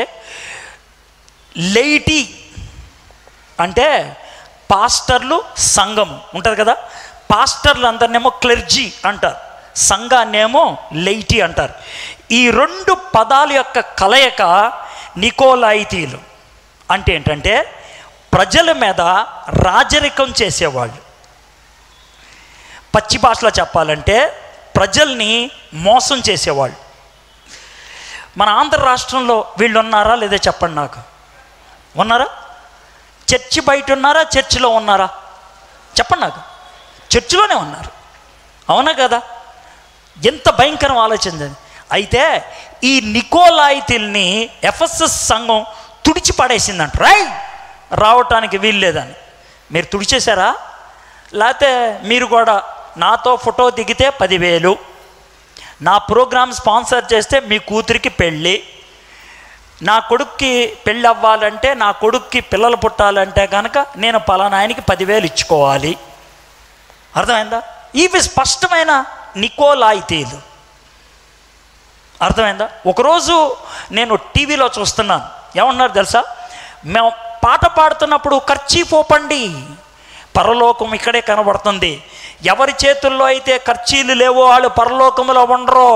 లెయిటీ అంటే పాస్టర్లు సంఘం ఉంటుంది కదా పాస్టర్లు అందరినేమో క్లెర్జీ అంటారు సంఘాన్నేమో లెయిటీ అంటారు ఈ రెండు పదాల యొక్క కలయిక నికోలాయితీలు అంటే ఏంటంటే ప్రజల మీద రాజరికం చేసేవాళ్ళు పచ్చి భాషలో చెప్పాలంటే ప్రజల్ని మోసం చేసేవాళ్ళు మన ఆంధ్ర రాష్ట్రంలో వీళ్ళు ఉన్నారా లేదా చెప్పండి నాకు ఉన్నారా చర్చి బయట ఉన్నారా చర్చిలో ఉన్నారా చెప్పండి నాకు చర్చిలోనే ఉన్నారు అవునా కదా ఎంత భయంకరం ఆలోచించండి అయితే ఈ నికోలాయితీల్ని ఎఫ్ఎస్ఎస్ సంఘం తుడిచి పడేసిందంట రై రావటానికి వీల్లేదని మీరు తుడిచేశారా లేకపోతే మీరు కూడా నాతో ఫోటో దిగితే పదివేలు నా ప్రోగ్రామ్ స్పాన్సర్ చేస్తే మీ కూతురికి పెళ్ళి నా కొడుక్కి పెళ్ళి అవ్వాలంటే నా కొడుక్కి పిల్లలు పుట్టాలంటే కనుక నేను పలానా ఆయనకి పదివేలు ఇచ్చుకోవాలి అర్థమైందా ఇవి స్పష్టమైన నికోలాయితీలు అర్థమైందా ఒకరోజు నేను టీవీలో చూస్తున్నాను ఏమన్నారు తెలుసా మేము పాట పాడుతున్నప్పుడు ఖర్చీఫ్ ఓపండి పరలోకం ఇక్కడే కనబడుతుంది ఎవరి చేతుల్లో అయితే ఖర్చీలు లేవో వాళ్ళు పరలోకంలో ఉండరు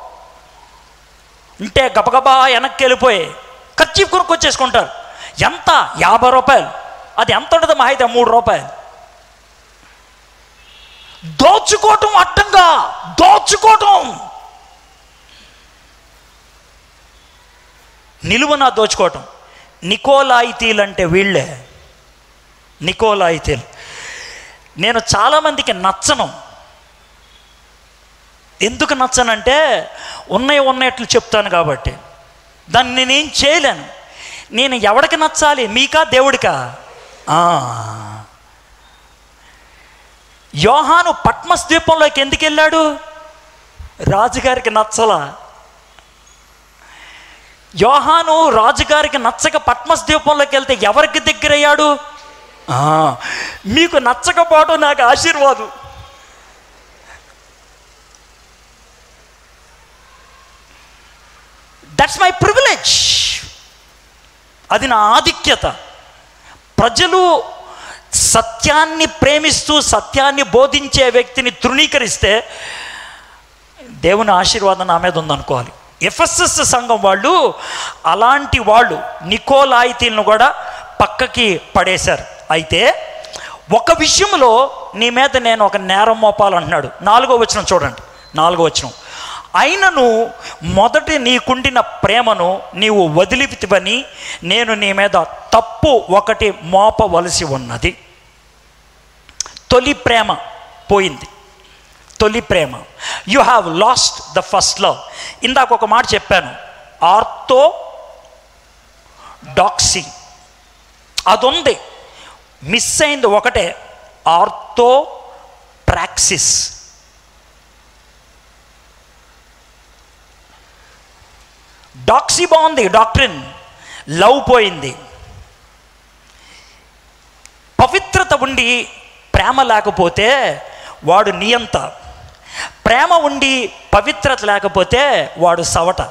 ఉంటే గబగబా వెనక్కి వెళ్ళిపోయి ఖర్చీ కొనుక్కొచ్చేసుకుంటారు ఎంత యాభై రూపాయలు అది ఎంత ఉంటుంది మా అయితే మూడు రూపాయలు దోచుకోవటం అడ్డంగా దోచుకోవటం నిలువున దోచుకోవటం నికోలాయితీలు అంటే వీళ్ళే నికోలాయితీలు నేను చాలామందికి నచ్చను ఎందుకు నచ్చనంటే ఉన్నాయి ఉన్నట్లు చెప్తాను కాబట్టి దాన్ని నేనేం చేయలేను నేను ఎవడికి నచ్చాలి మీకా దేవుడికా ఆ. యోహాను పట్మస్ ద్వీపంలోకి ఎందుకు వెళ్ళాడు రాజుగారికి నచ్చలా యోహాను రాజుగారికి నచ్చక పట్మస్ ద్వీపంలోకి వెళ్తే ఎవరికి దగ్గరయ్యాడు ఆ, మీకు నచ్చకపోవడం నాకు ఆశీర్వాదం దట్స్ మై ప్రివిలేజ్ అది నా ఆధిక్యత ప్రజలు సత్యాన్ని ప్రేమిస్తూ సత్యాన్ని బోధించే వ్యక్తిని తృణీకరిస్తే దేవుని ఆశీర్వాదం నా మీద ఉందనుకోవాలి ఎఫ్ఎస్ఎస్ సంఘం వాళ్ళు అలాంటి వాళ్ళు నికోలాయితీలను కూడా పక్కకి పడేశారు అయితే ఒక విషయంలో నీ మీద నేను ఒక నేరం మోపాలంటున్నాడు నాలుగో వచనం చూడండి నాలుగో వచనం అయినను మొదటి నీకుండిన ప్రేమను నీవు వదిలిపితివని నేను నీ మీద తప్పు ఒకటి మోపవలసి ఉన్నది తొలి ప్రేమ పోయింది తొలి ప్రేమ you have lost the first love ఇందాక ఒక మాట చెప్పాను ఆర్తో డాక్సీ అది ఉంది మిస్ అయింది ఒకటే ఆర్తో ప్రాక్సిస్ డాక్సీ బాగుంది డాక్ట్రిన్ లవ్ పోయింది పవిత్రత ఉండి ప్రేమ లేకపోతే వాడు నియంత ప్రేమ ఉండి పవిత్రత లేకపోతే వాడు సవట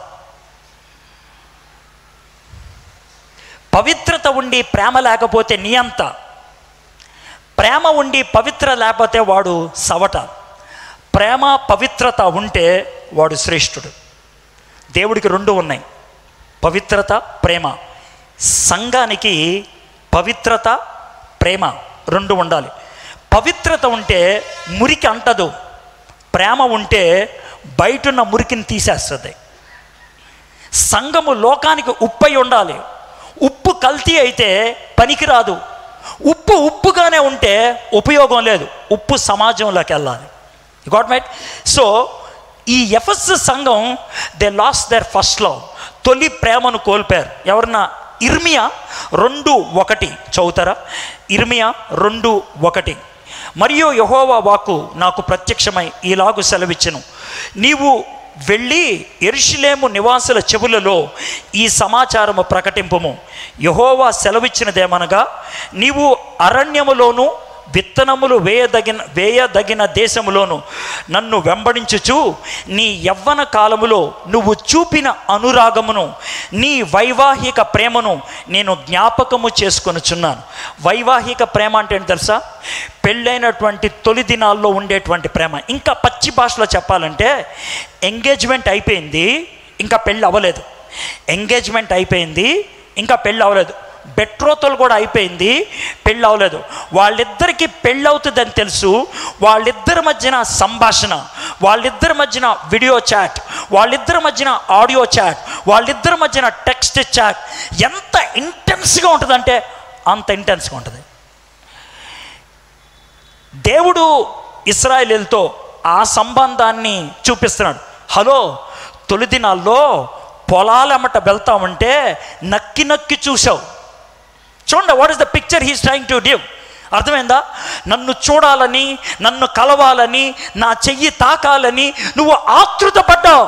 పవిత్రత ఉండి ప్రేమ లేకపోతే నియంత ప్రేమ ఉండి పవిత్ర లేకపోతే వాడు సవట ప్రేమ పవిత్రత ఉంటే వాడు శ్రేష్ఠుడు దేవుడికి రెండు ఉన్నాయి పవిత్రత ప్రేమ సంఘానికి పవిత్రత ప్రేమ రెండు ఉండాలి పవిత్రత ఉంటే మురికి అంటదు ప్రేమ ఉంటే బయటున్న మురికిని తీసేస్తుంది సంఘము లోకానికి ఉప్పై ఉండాలి ఉప్పు కల్తీ అయితే పనికిరాదు ఉప్పు ఉప్పుగానే ఉంటే ఉపయోగం లేదు ఉప్పు సమాజంలోకి వెళ్ళాలి గాట్ మైట్ సో ఈ ఎఫ్ఎస్ సంఘం they lost their first love తొలి ప్రేమను కోల్పోయారు ఎవరన్నా ఇర్మియా రెండు ఒకటి చదువుతారా ఇర్మియా రెండు ఒకటి మరియు యహోవా వాక్కు నాకు ప్రత్యక్షమై ఈలాగు సెలవిచ్చెను నీవు వెళ్ళి ఎరుషులేము నివాసుల చెవులలో ఈ సమాచారము ప్రకటింపము యహోవా సెలవిచ్చినదేమనగా నీవు అరణ్యములోను విత్తనములు వేయదగిన వేయదగిన దేశములోను నన్ను వెంబడించుచు నీ యవ్వన కాలములో నువ్వు చూపిన అనురాగమును నీ వైవాహిక ప్రేమను నేను జ్ఞాపకము చేసుకొనుచున్నాను వైవాహిక ప్రేమ అంటే ఏంటి తెలుసా పెళ్ళైనటువంటి తొలి దినాల్లో ఉండేటువంటి ప్రేమ ఇంకా పచ్చి భాషలో చెప్పాలంటే ఎంగేజ్మెంట్ అయిపోయింది ఇంకా పెళ్ళి అవ్వలేదు ఎంగేజ్మెంట్ అయిపోయింది ఇంకా పెళ్ళి అవ్వలేదు బెట్రోతలు కూడా అయిపోయింది పెళ్ళి అవ్వలేదు వాళ్ళిద్దరికి పెళ్ళి అవుతుందని తెలుసు వాళ్ళిద్దరి మధ్యన సంభాషణ వాళ్ళిద్దరి మధ్యన వీడియో చాట్ వాళ్ళిద్దరి మధ్యన ఆడియో చాట్ వాళ్ళిద్దరి మధ్యన టెక్స్ట్ చాట్ ఎంత ఇంటెన్స్గా ఉంటుందంటే అంత ఇంటెన్స్గా ఉంటుంది దేవుడు ఇస్రాయేలీలతో ఆ సంబంధాన్ని చూపిస్తున్నాడు హలో తొలి దినాల్లో పొలాలమ్మట వెళ్తామంటే నక్కి నక్కి చూసావు చూడండి what is the picture he's trying to give అర్థమైందా నన్ను చూడాలని నన్ను కలవాలని నా చెయ్యి తాకాలని నువ్వు ఆతృత పడ్డావు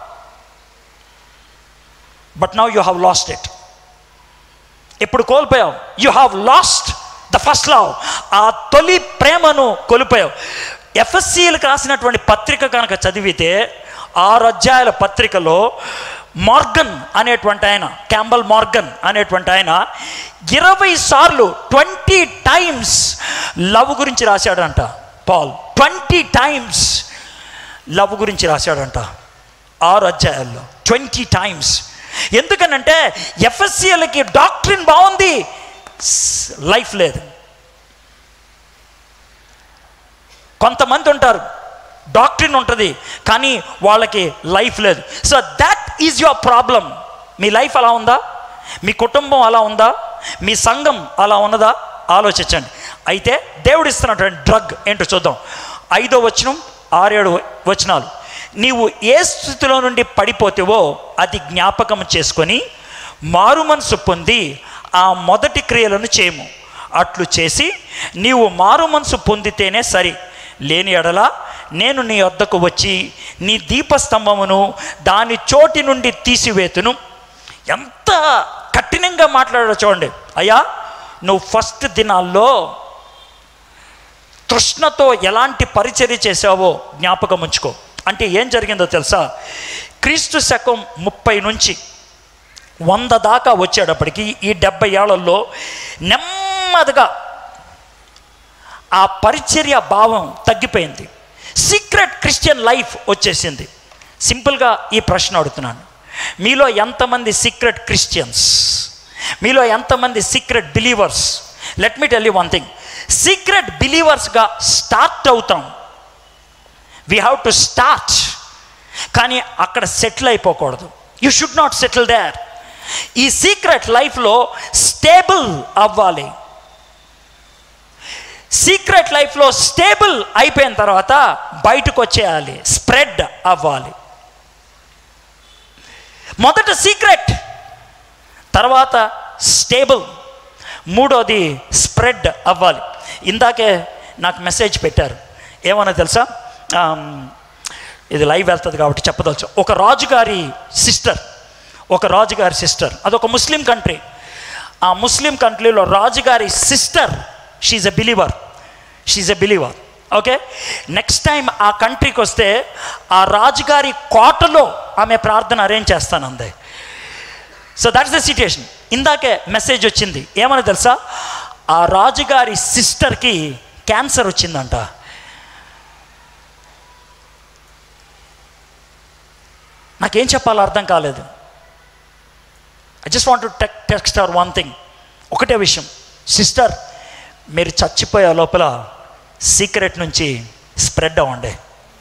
but now you have lost it ఇప్పుడు కోల్పోయావు you have lost the first love ఆ తొలి ప్రేమను కోల్పోయావు ఎఫ్ఎస్సీలకు రాసినటువంటి పత్రిక కనుక చదివితే ఆరు అధ్యాయాల పత్రికలో మార్గన్ అనేటువంటి ఆయన క్యాంబల్ మార్గన్ అనేటువంటి ఆయన ఇరవై సార్లు ట్వంటీ టైమ్స్ లవ్ గురించి రాశాడంట పాల్ ట్వంటీ టైమ్స్ లవ్ గురించి రాశాడంట ఆరు అధ్యాయాల్లో ట్వంటీ టైమ్స్ ఎందుకనంటే ఎఫ్ఎస్సీలకి డాక్టరీన్ బాగుంది లైఫ్ లేదు కొంతమంది ఉంటారు డాక్టరీన్ ఉంటుంది కానీ వాళ్ళకి లైఫ్ లేదు so that is your problem మీ లైఫ్ అలా ఉందా మీ కుటుంబం అలా ఉందా మీ సంఘం అలా ఉన్నదా ఆలోచించండి అయితే దేవుడు ఇస్తున్నటువంటి డ్రగ్ ఏంటో చూద్దాం ఐదో వచనం ఆరేడు వచనాలు నీవు ఏ స్థితిలో నుండి పడిపోతేవో అది జ్ఞాపకం చేసుకొని మారు మనసు పొంది ఆ మొదటి క్రియలను చేయము అట్లు చేసి నీవు మారు మనసు పొందితేనే సరి లేని ఎడల నేను నీ వద్దకు వచ్చి నీ దీపస్తంభమును దాని చోటి నుండి తీసివేతును ఎంత కఠినంగా మాట్లాడాడో చూడండి అయ్యా నువ్వు ఫస్ట్ దినాల్లో తృష్ణతో ఎలాంటి పరిచర్య చేసావో జ్ఞాపకం ఉంచుకో అంటే ఏం జరిగిందో తెలుసా క్రీస్తు శకం ముప్పై నుంచి వంద దాకా వచ్చేటప్పటికి ఈ డెబ్బై ఏళ్లలో నెమ్మదిగా ఆ పరిచర్య భావం తగ్గిపోయింది సీక్రెట్ క్రిస్టియన్ లైఫ్ వచ్చేసింది సింపుల్గా ఈ ప్రశ్న అడుగుతున్నాను మీలో ఎంతమంది సీక్రెట్ క్రిస్టియన్స్ మీలో ఎంతమంది secret believers let me tell you one thing secret బిలీవర్స్గా స్టార్ట్ అవుతాం వీ హ్యావ్ టు స్టార్ట్ కానీ అక్కడ సెటిల్ అయిపోకూడదు you should not settle there ఈ సీక్రెట్ లైఫ్లో స్టేబుల్ అవ్వాలి సీక్రెట్ లైఫ్లో స్టేబుల్ అయిపోయిన తర్వాత బయటకు వచ్చేయాలి స్ప్రెడ్ అవ్వాలి మొదట సీక్రెట్ తర్వాత స్టేబుల్ మూడోది స్ప్రెడ్ అవ్వాలి ఇందాకే నాకు మెసేజ్ పెట్టారు ఏమన్నా తెలుసా ఆమ్, ఇది లైవ్ వెళ్తుంది కాబట్టి చెప్పదలుచు ఒక రాజుగారి సిస్టర్ ఒక రాజుగారి సిస్టర్ అదొక ముస్లిం కంట్రీ ఆ ముస్లిం కంట్రీలో రాజుగారి sister she's a believer she's a believer okay next time ఆ కంట్రీకి వస్తే ఆ రాజుగారి కోటలో ఆమె ప్రార్థన అరేంజ్ చేస్తానంది సో దట్స్ ద సిచ్యుయేషన్ ఇందాకే మెసేజ్ వచ్చింది ఏమని తెలుసా ఆ రాజుగారి సిస్టర్కి క్యాన్సర్ వచ్చిందంట నాకేం చెప్పాలో అర్థం కాలేదు I just want to tech text or one thing ఒకటే విషయం సిస్టర్ మీరు చచ్చిపోయే లోపల సీక్రెట్ నుంచి స్ప్రెడ్ అవ్వండి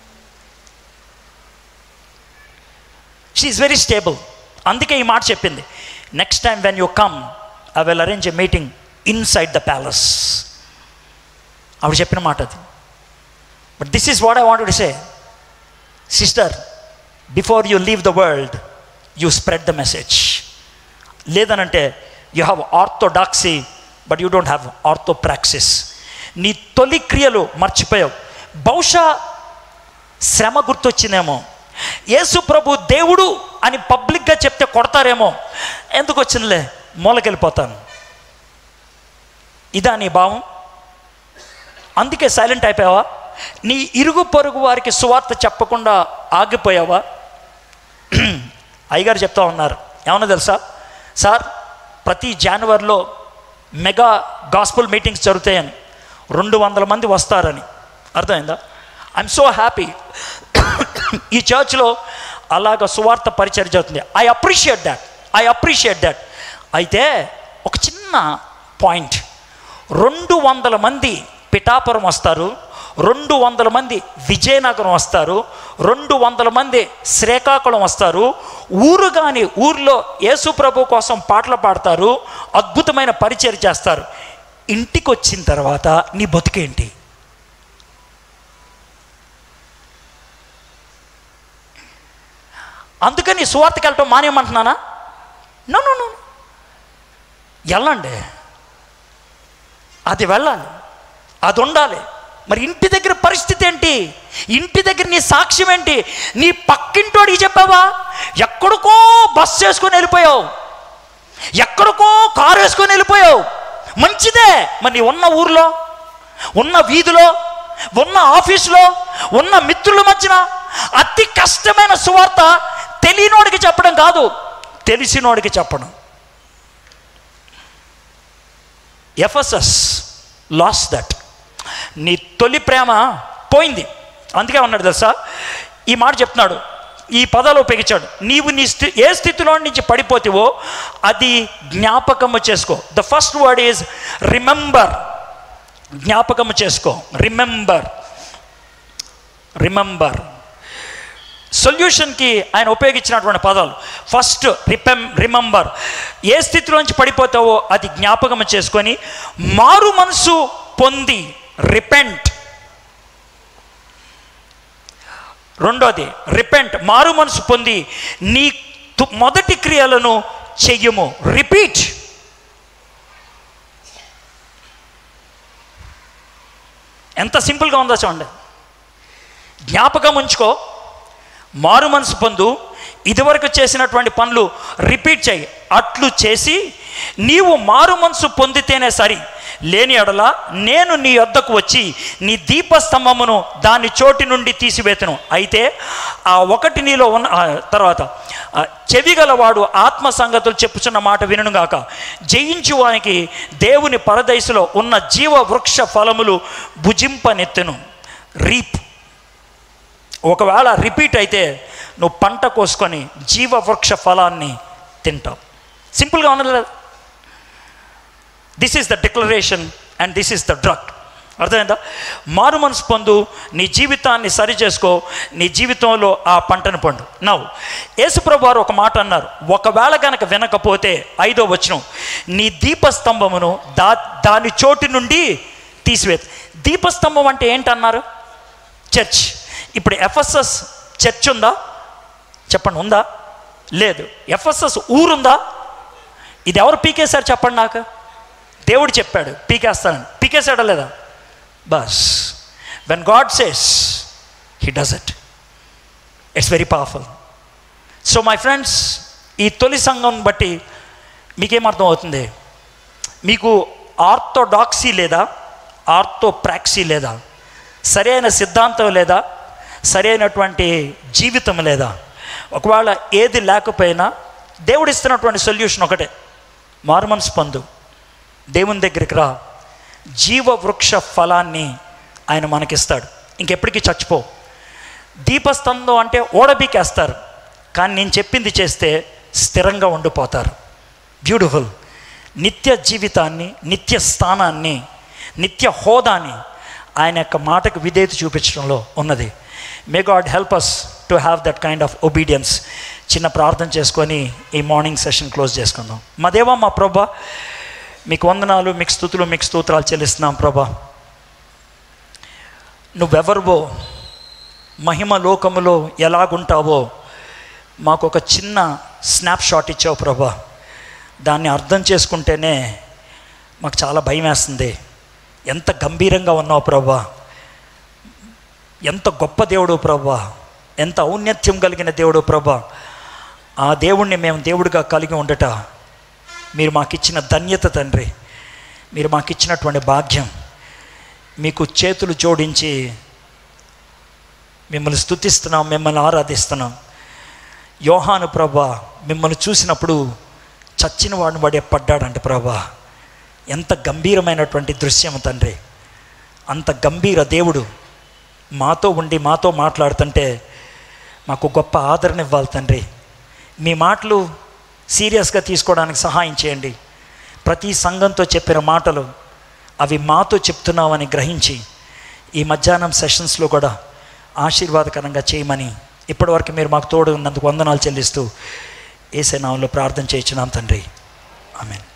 షీఈస్ వెరీ స్టేబుల్ అందుకే ఈ మాట చెప్పింది next time when you come I will arrange a meeting inside the palace ఆవిడ చెప్పిన మాట అది but this is what I want to say sister before you leave the world you spread the message లేదనంటే you have orthodoxy but you don't have orthopraxis నీ తొలి క్రియలు మర్చిపోయావు బహుశా శ్రమ గుర్తొచ్చిందేమో యేసు ప్రభు దేవుడు అని పబ్లిక్గా చెప్తే కొడతారేమో ఎందుకు వచ్చిందిలే మూలకెళ్ళిపోతాను ఇదా నీ భావం అందుకే సైలెంట్ అయిపోయావా నీ ఇరుగు పొరుగు వారికి సువార్త చెప్పకుండా ఆగిపోయావా అయ్యగారు చెప్తా ఉన్నారు ఏమన్నా తెలుసా సార్ ప్రతి జనవరిలో మెగా గాస్పుల్ మీటింగ్స్ జరుగుతాయని రెండు వందల మంది వస్తారని అర్థమైందా ఐఎమ్ సో హ్యాపీ ఈ చర్చ్లో అలాగ సువార్త పరిచయం జరుగుతుంది I appreciate that I appreciate that అయితే ఒక చిన్న పాయింట్ రెండు వందల మంది పిఠాపురం వస్తారు రెండు వందల మంది విజయనగరం వస్తారు రెండు వందల మంది శ్రీకాకుళం వస్తారు ఊరు కాని ఊర్లో యేసు ప్రభు కోసం పాటలు పాడతారు అద్భుతమైన పరిచయం చేస్తారు ఇంటికి వచ్చిన తర్వాత నీ బతుకేంటి అందుకని సువార్తకి వెళ్ళటం మానేయమంటున్నానా నో నో నో వెళ్ళండి అది వెళ్ళాలి అది ఉండాలి మరి ఇంటి దగ్గర పరిస్థితి ఏంటి ఇంటి దగ్గర నీ సాక్ష్యం ఏంటి నీ పక్కింటోడికి చెప్పావా ఎక్కడికో బస్ చేసుకొని వెళ్ళిపోయావు ఎక్కడికో కారు వేసుకొని వెళ్ళిపోయావు మంచిదే మరి నీ ఉన్న ఊర్లో ఉన్న వీధిలో ఉన్న ఆఫీసులో ఉన్న మిత్రుల మధ్యన అతి కష్టమైన సువార్త తెలియనోడికి చెప్పడం కాదు తెలిసినోడికి చెప్పడం ఎఫ్ఎస్ఎస్ లాస్ దట్ నీ తొలి ప్రేమ పోయింది అందుకే ఉన్నాడు తెలుసా ఈ మాట చెప్తున్నాడు ఈ పదాలు ఉపయోగించాడు నీవు నీ స్థి ఏ స్థితిలో నుంచి పడిపోతావో అది జ్ఞాపకము చేసుకో the first word is remember జ్ఞాపకము చేసుకో రిమెంబర్ రిమెంబర్ సొల్యూషన్కి ఆయన ఉపయోగించినటువంటి పదాలు ఫస్ట్ రిపెం రిమెంబర్ ఏ స్థితిలోంచి పడిపోతావో అది జ్ఞాపకం చేసుకొని మారు మనసు పొంది రిపెంట్ రెండోది రిపెంట్ మారు మనసు పొంది నీ తు- మొదటి క్రియలను చెయ్యము రిపీట్ ఎంత సింపుల్గా ఉందో చూడండి జ్ఞాపకం ఉంచుకో మారు మనసు పొందు ఇదివరకు చేసినటువంటి పనులు రిపీట్ చేయి అట్లు చేసి నీవు మారు మనసు పొందితేనే సరి లేని ఎడల నేను నీ వద్దకు వచ్చి నీ దీపస్తంభమును దాని చోటి నుండి తీసివేతును అయితే ఆ ఒకటి నీలో ఉన్న ఆ, తర్వాత ఆ, చెవిగలవాడు ఆత్మ సంగతులు చెప్పుచున్న మాట వినుగాక జయించువానికి దేవుని పరదైసులో ఉన్న జీవ వృక్ష ఫలములు భుజింపనెత్తెను రీప్ ఒకవేళ రిపీట్ అయితే నువ్వు పంట కోసుకొని జీవవృక్ష ఫలాన్ని తింటావు సింపుల్గా ఉన్నది లేదు this is the declaration and this is the drug అర్థమైందా మారు మనసు పొందు నీ జీవితాన్ని సరి చేసుకో నీ జీవితంలో ఆ పంటను పండు నవ్వు యేసుప్రభు వారు ఒక మాట అన్నారు ఒకవేళ గనక వినకపోతే ఐదో వచనం నీ దీపస్తంభమును దా దాని చోటు నుండి తీసివే దీపస్తంభం అంటే ఏంటన్నారు చర్చ్ ఇప్పుడు ఎఫ్ఎస్ఎస్ చర్చ్ ఉందా చెప్పండి ఉందా లేదు ఎఫ్ఎస్ఎస్ ఊరుందా ఇది ఎవరు పీకేశారు చెప్పండి నాకు దేవుడు చెప్పాడు పీకేస్తానని పీకేశాడా లేదా but when God says he does it it's very powerful so my friends ఈ తొలి సంఘం బట్టి మీకేమర్థం అవుతుంది మీకు ఆర్థోడాక్సీ లేదా ఆర్థోప్రాక్సీ లేదా సరైన సిద్ధాంతం లేదా సరైనటువంటి జీవితం లేదా ఒకవేళ ఏది లేకపోయినా దేవుడు ఇస్తున్నటువంటి సొల్యూషన్ ఒకటే మారుమనసు పొందు దేవుని దగ్గరికి రా జీవవృక్ష ఫలాన్ని ఆయన మనకిస్తాడు ఇంకెప్పటికీ చచ్చిపో దీపస్తంభం అంటే ఓడబీకేస్తారు కానీ నేను చెప్పింది చేస్తే స్థిరంగా ఉండిపోతారు బ్యూటిఫుల్ నిత్య జీవితాన్ని నిత్య స్థానాన్ని నిత్య హోదాని ఆయన యొక్క మాటకు విధేయత చూపించడంలో ఉన్నది may God help us to have that kind of obedience చిన్న ప్రార్థన చేసుకొని ఈ మార్నింగ్ సెషన్ క్లోజ్ చేసుకుందాం మా దేవా మా ప్రభా మీకు వందనాలు మీకు స్థుతులు మీకు స్తోత్రాలు చెల్లిస్తున్నాం ప్రభా నువ్వెవరివో మహిమ లోకములో ఎలాగుంటావో మాకు ఒక చిన్న స్నాప్ షాట్ ఇచ్చావు ప్రభా దాన్ని అర్థం చేసుకుంటేనే మాకు చాలా భయం వేస్తుంది ఎంత గంభీరంగా ఉన్నావు ప్రభా ఎంత గొప్ప దేవుడు ప్రభా ఎంత ఔన్నత్యం కలిగిన దేవుడు ప్రభా ఆ దేవుణ్ణి మేము దేవుడిగా కలిగి ఉండట మీరు మాకిచ్చిన ధన్యత తండ్రి మీరు మాకిచ్చినటువంటి భాగ్యం మీకు చేతులు జోడించి మిమ్మల్ని స్తుతిస్తున్నాం మిమ్మల్ని ఆరాధిస్తున్నాం యోహాను ప్రభా మిమ్మల్ని చూసినప్పుడు చచ్చిన వాడిని వాడే పడ్డాడంట ప్రభా ఎంత గంభీరమైనటువంటి దృశ్యం తండ్రి అంత గంభీర దేవుడు మాతో ఉండి మాతో మాట్లాడుతుంటే మాకు గొప్ప ఆదరణ ఇవ్వాలి తండ్రి మీ మాటలు సీరియస్గా తీసుకోవడానికి సహాయం చేయండి ప్రతి సంఘంతో చెప్పిన మాటలు అవి మాతో చెప్తున్నామని గ్రహించి ఈ మధ్యాహ్నం సెషన్స్లో కూడా ఆశీర్వాదకరంగా చేయమని ఇప్పటివరకు మీరు మాకు తోడు ఉన్నందుకు వందనాలు చెల్లిస్తూ ఏసే నామంలో ప్రార్థన చేయించున్నాం తండ్రి ఆమెన్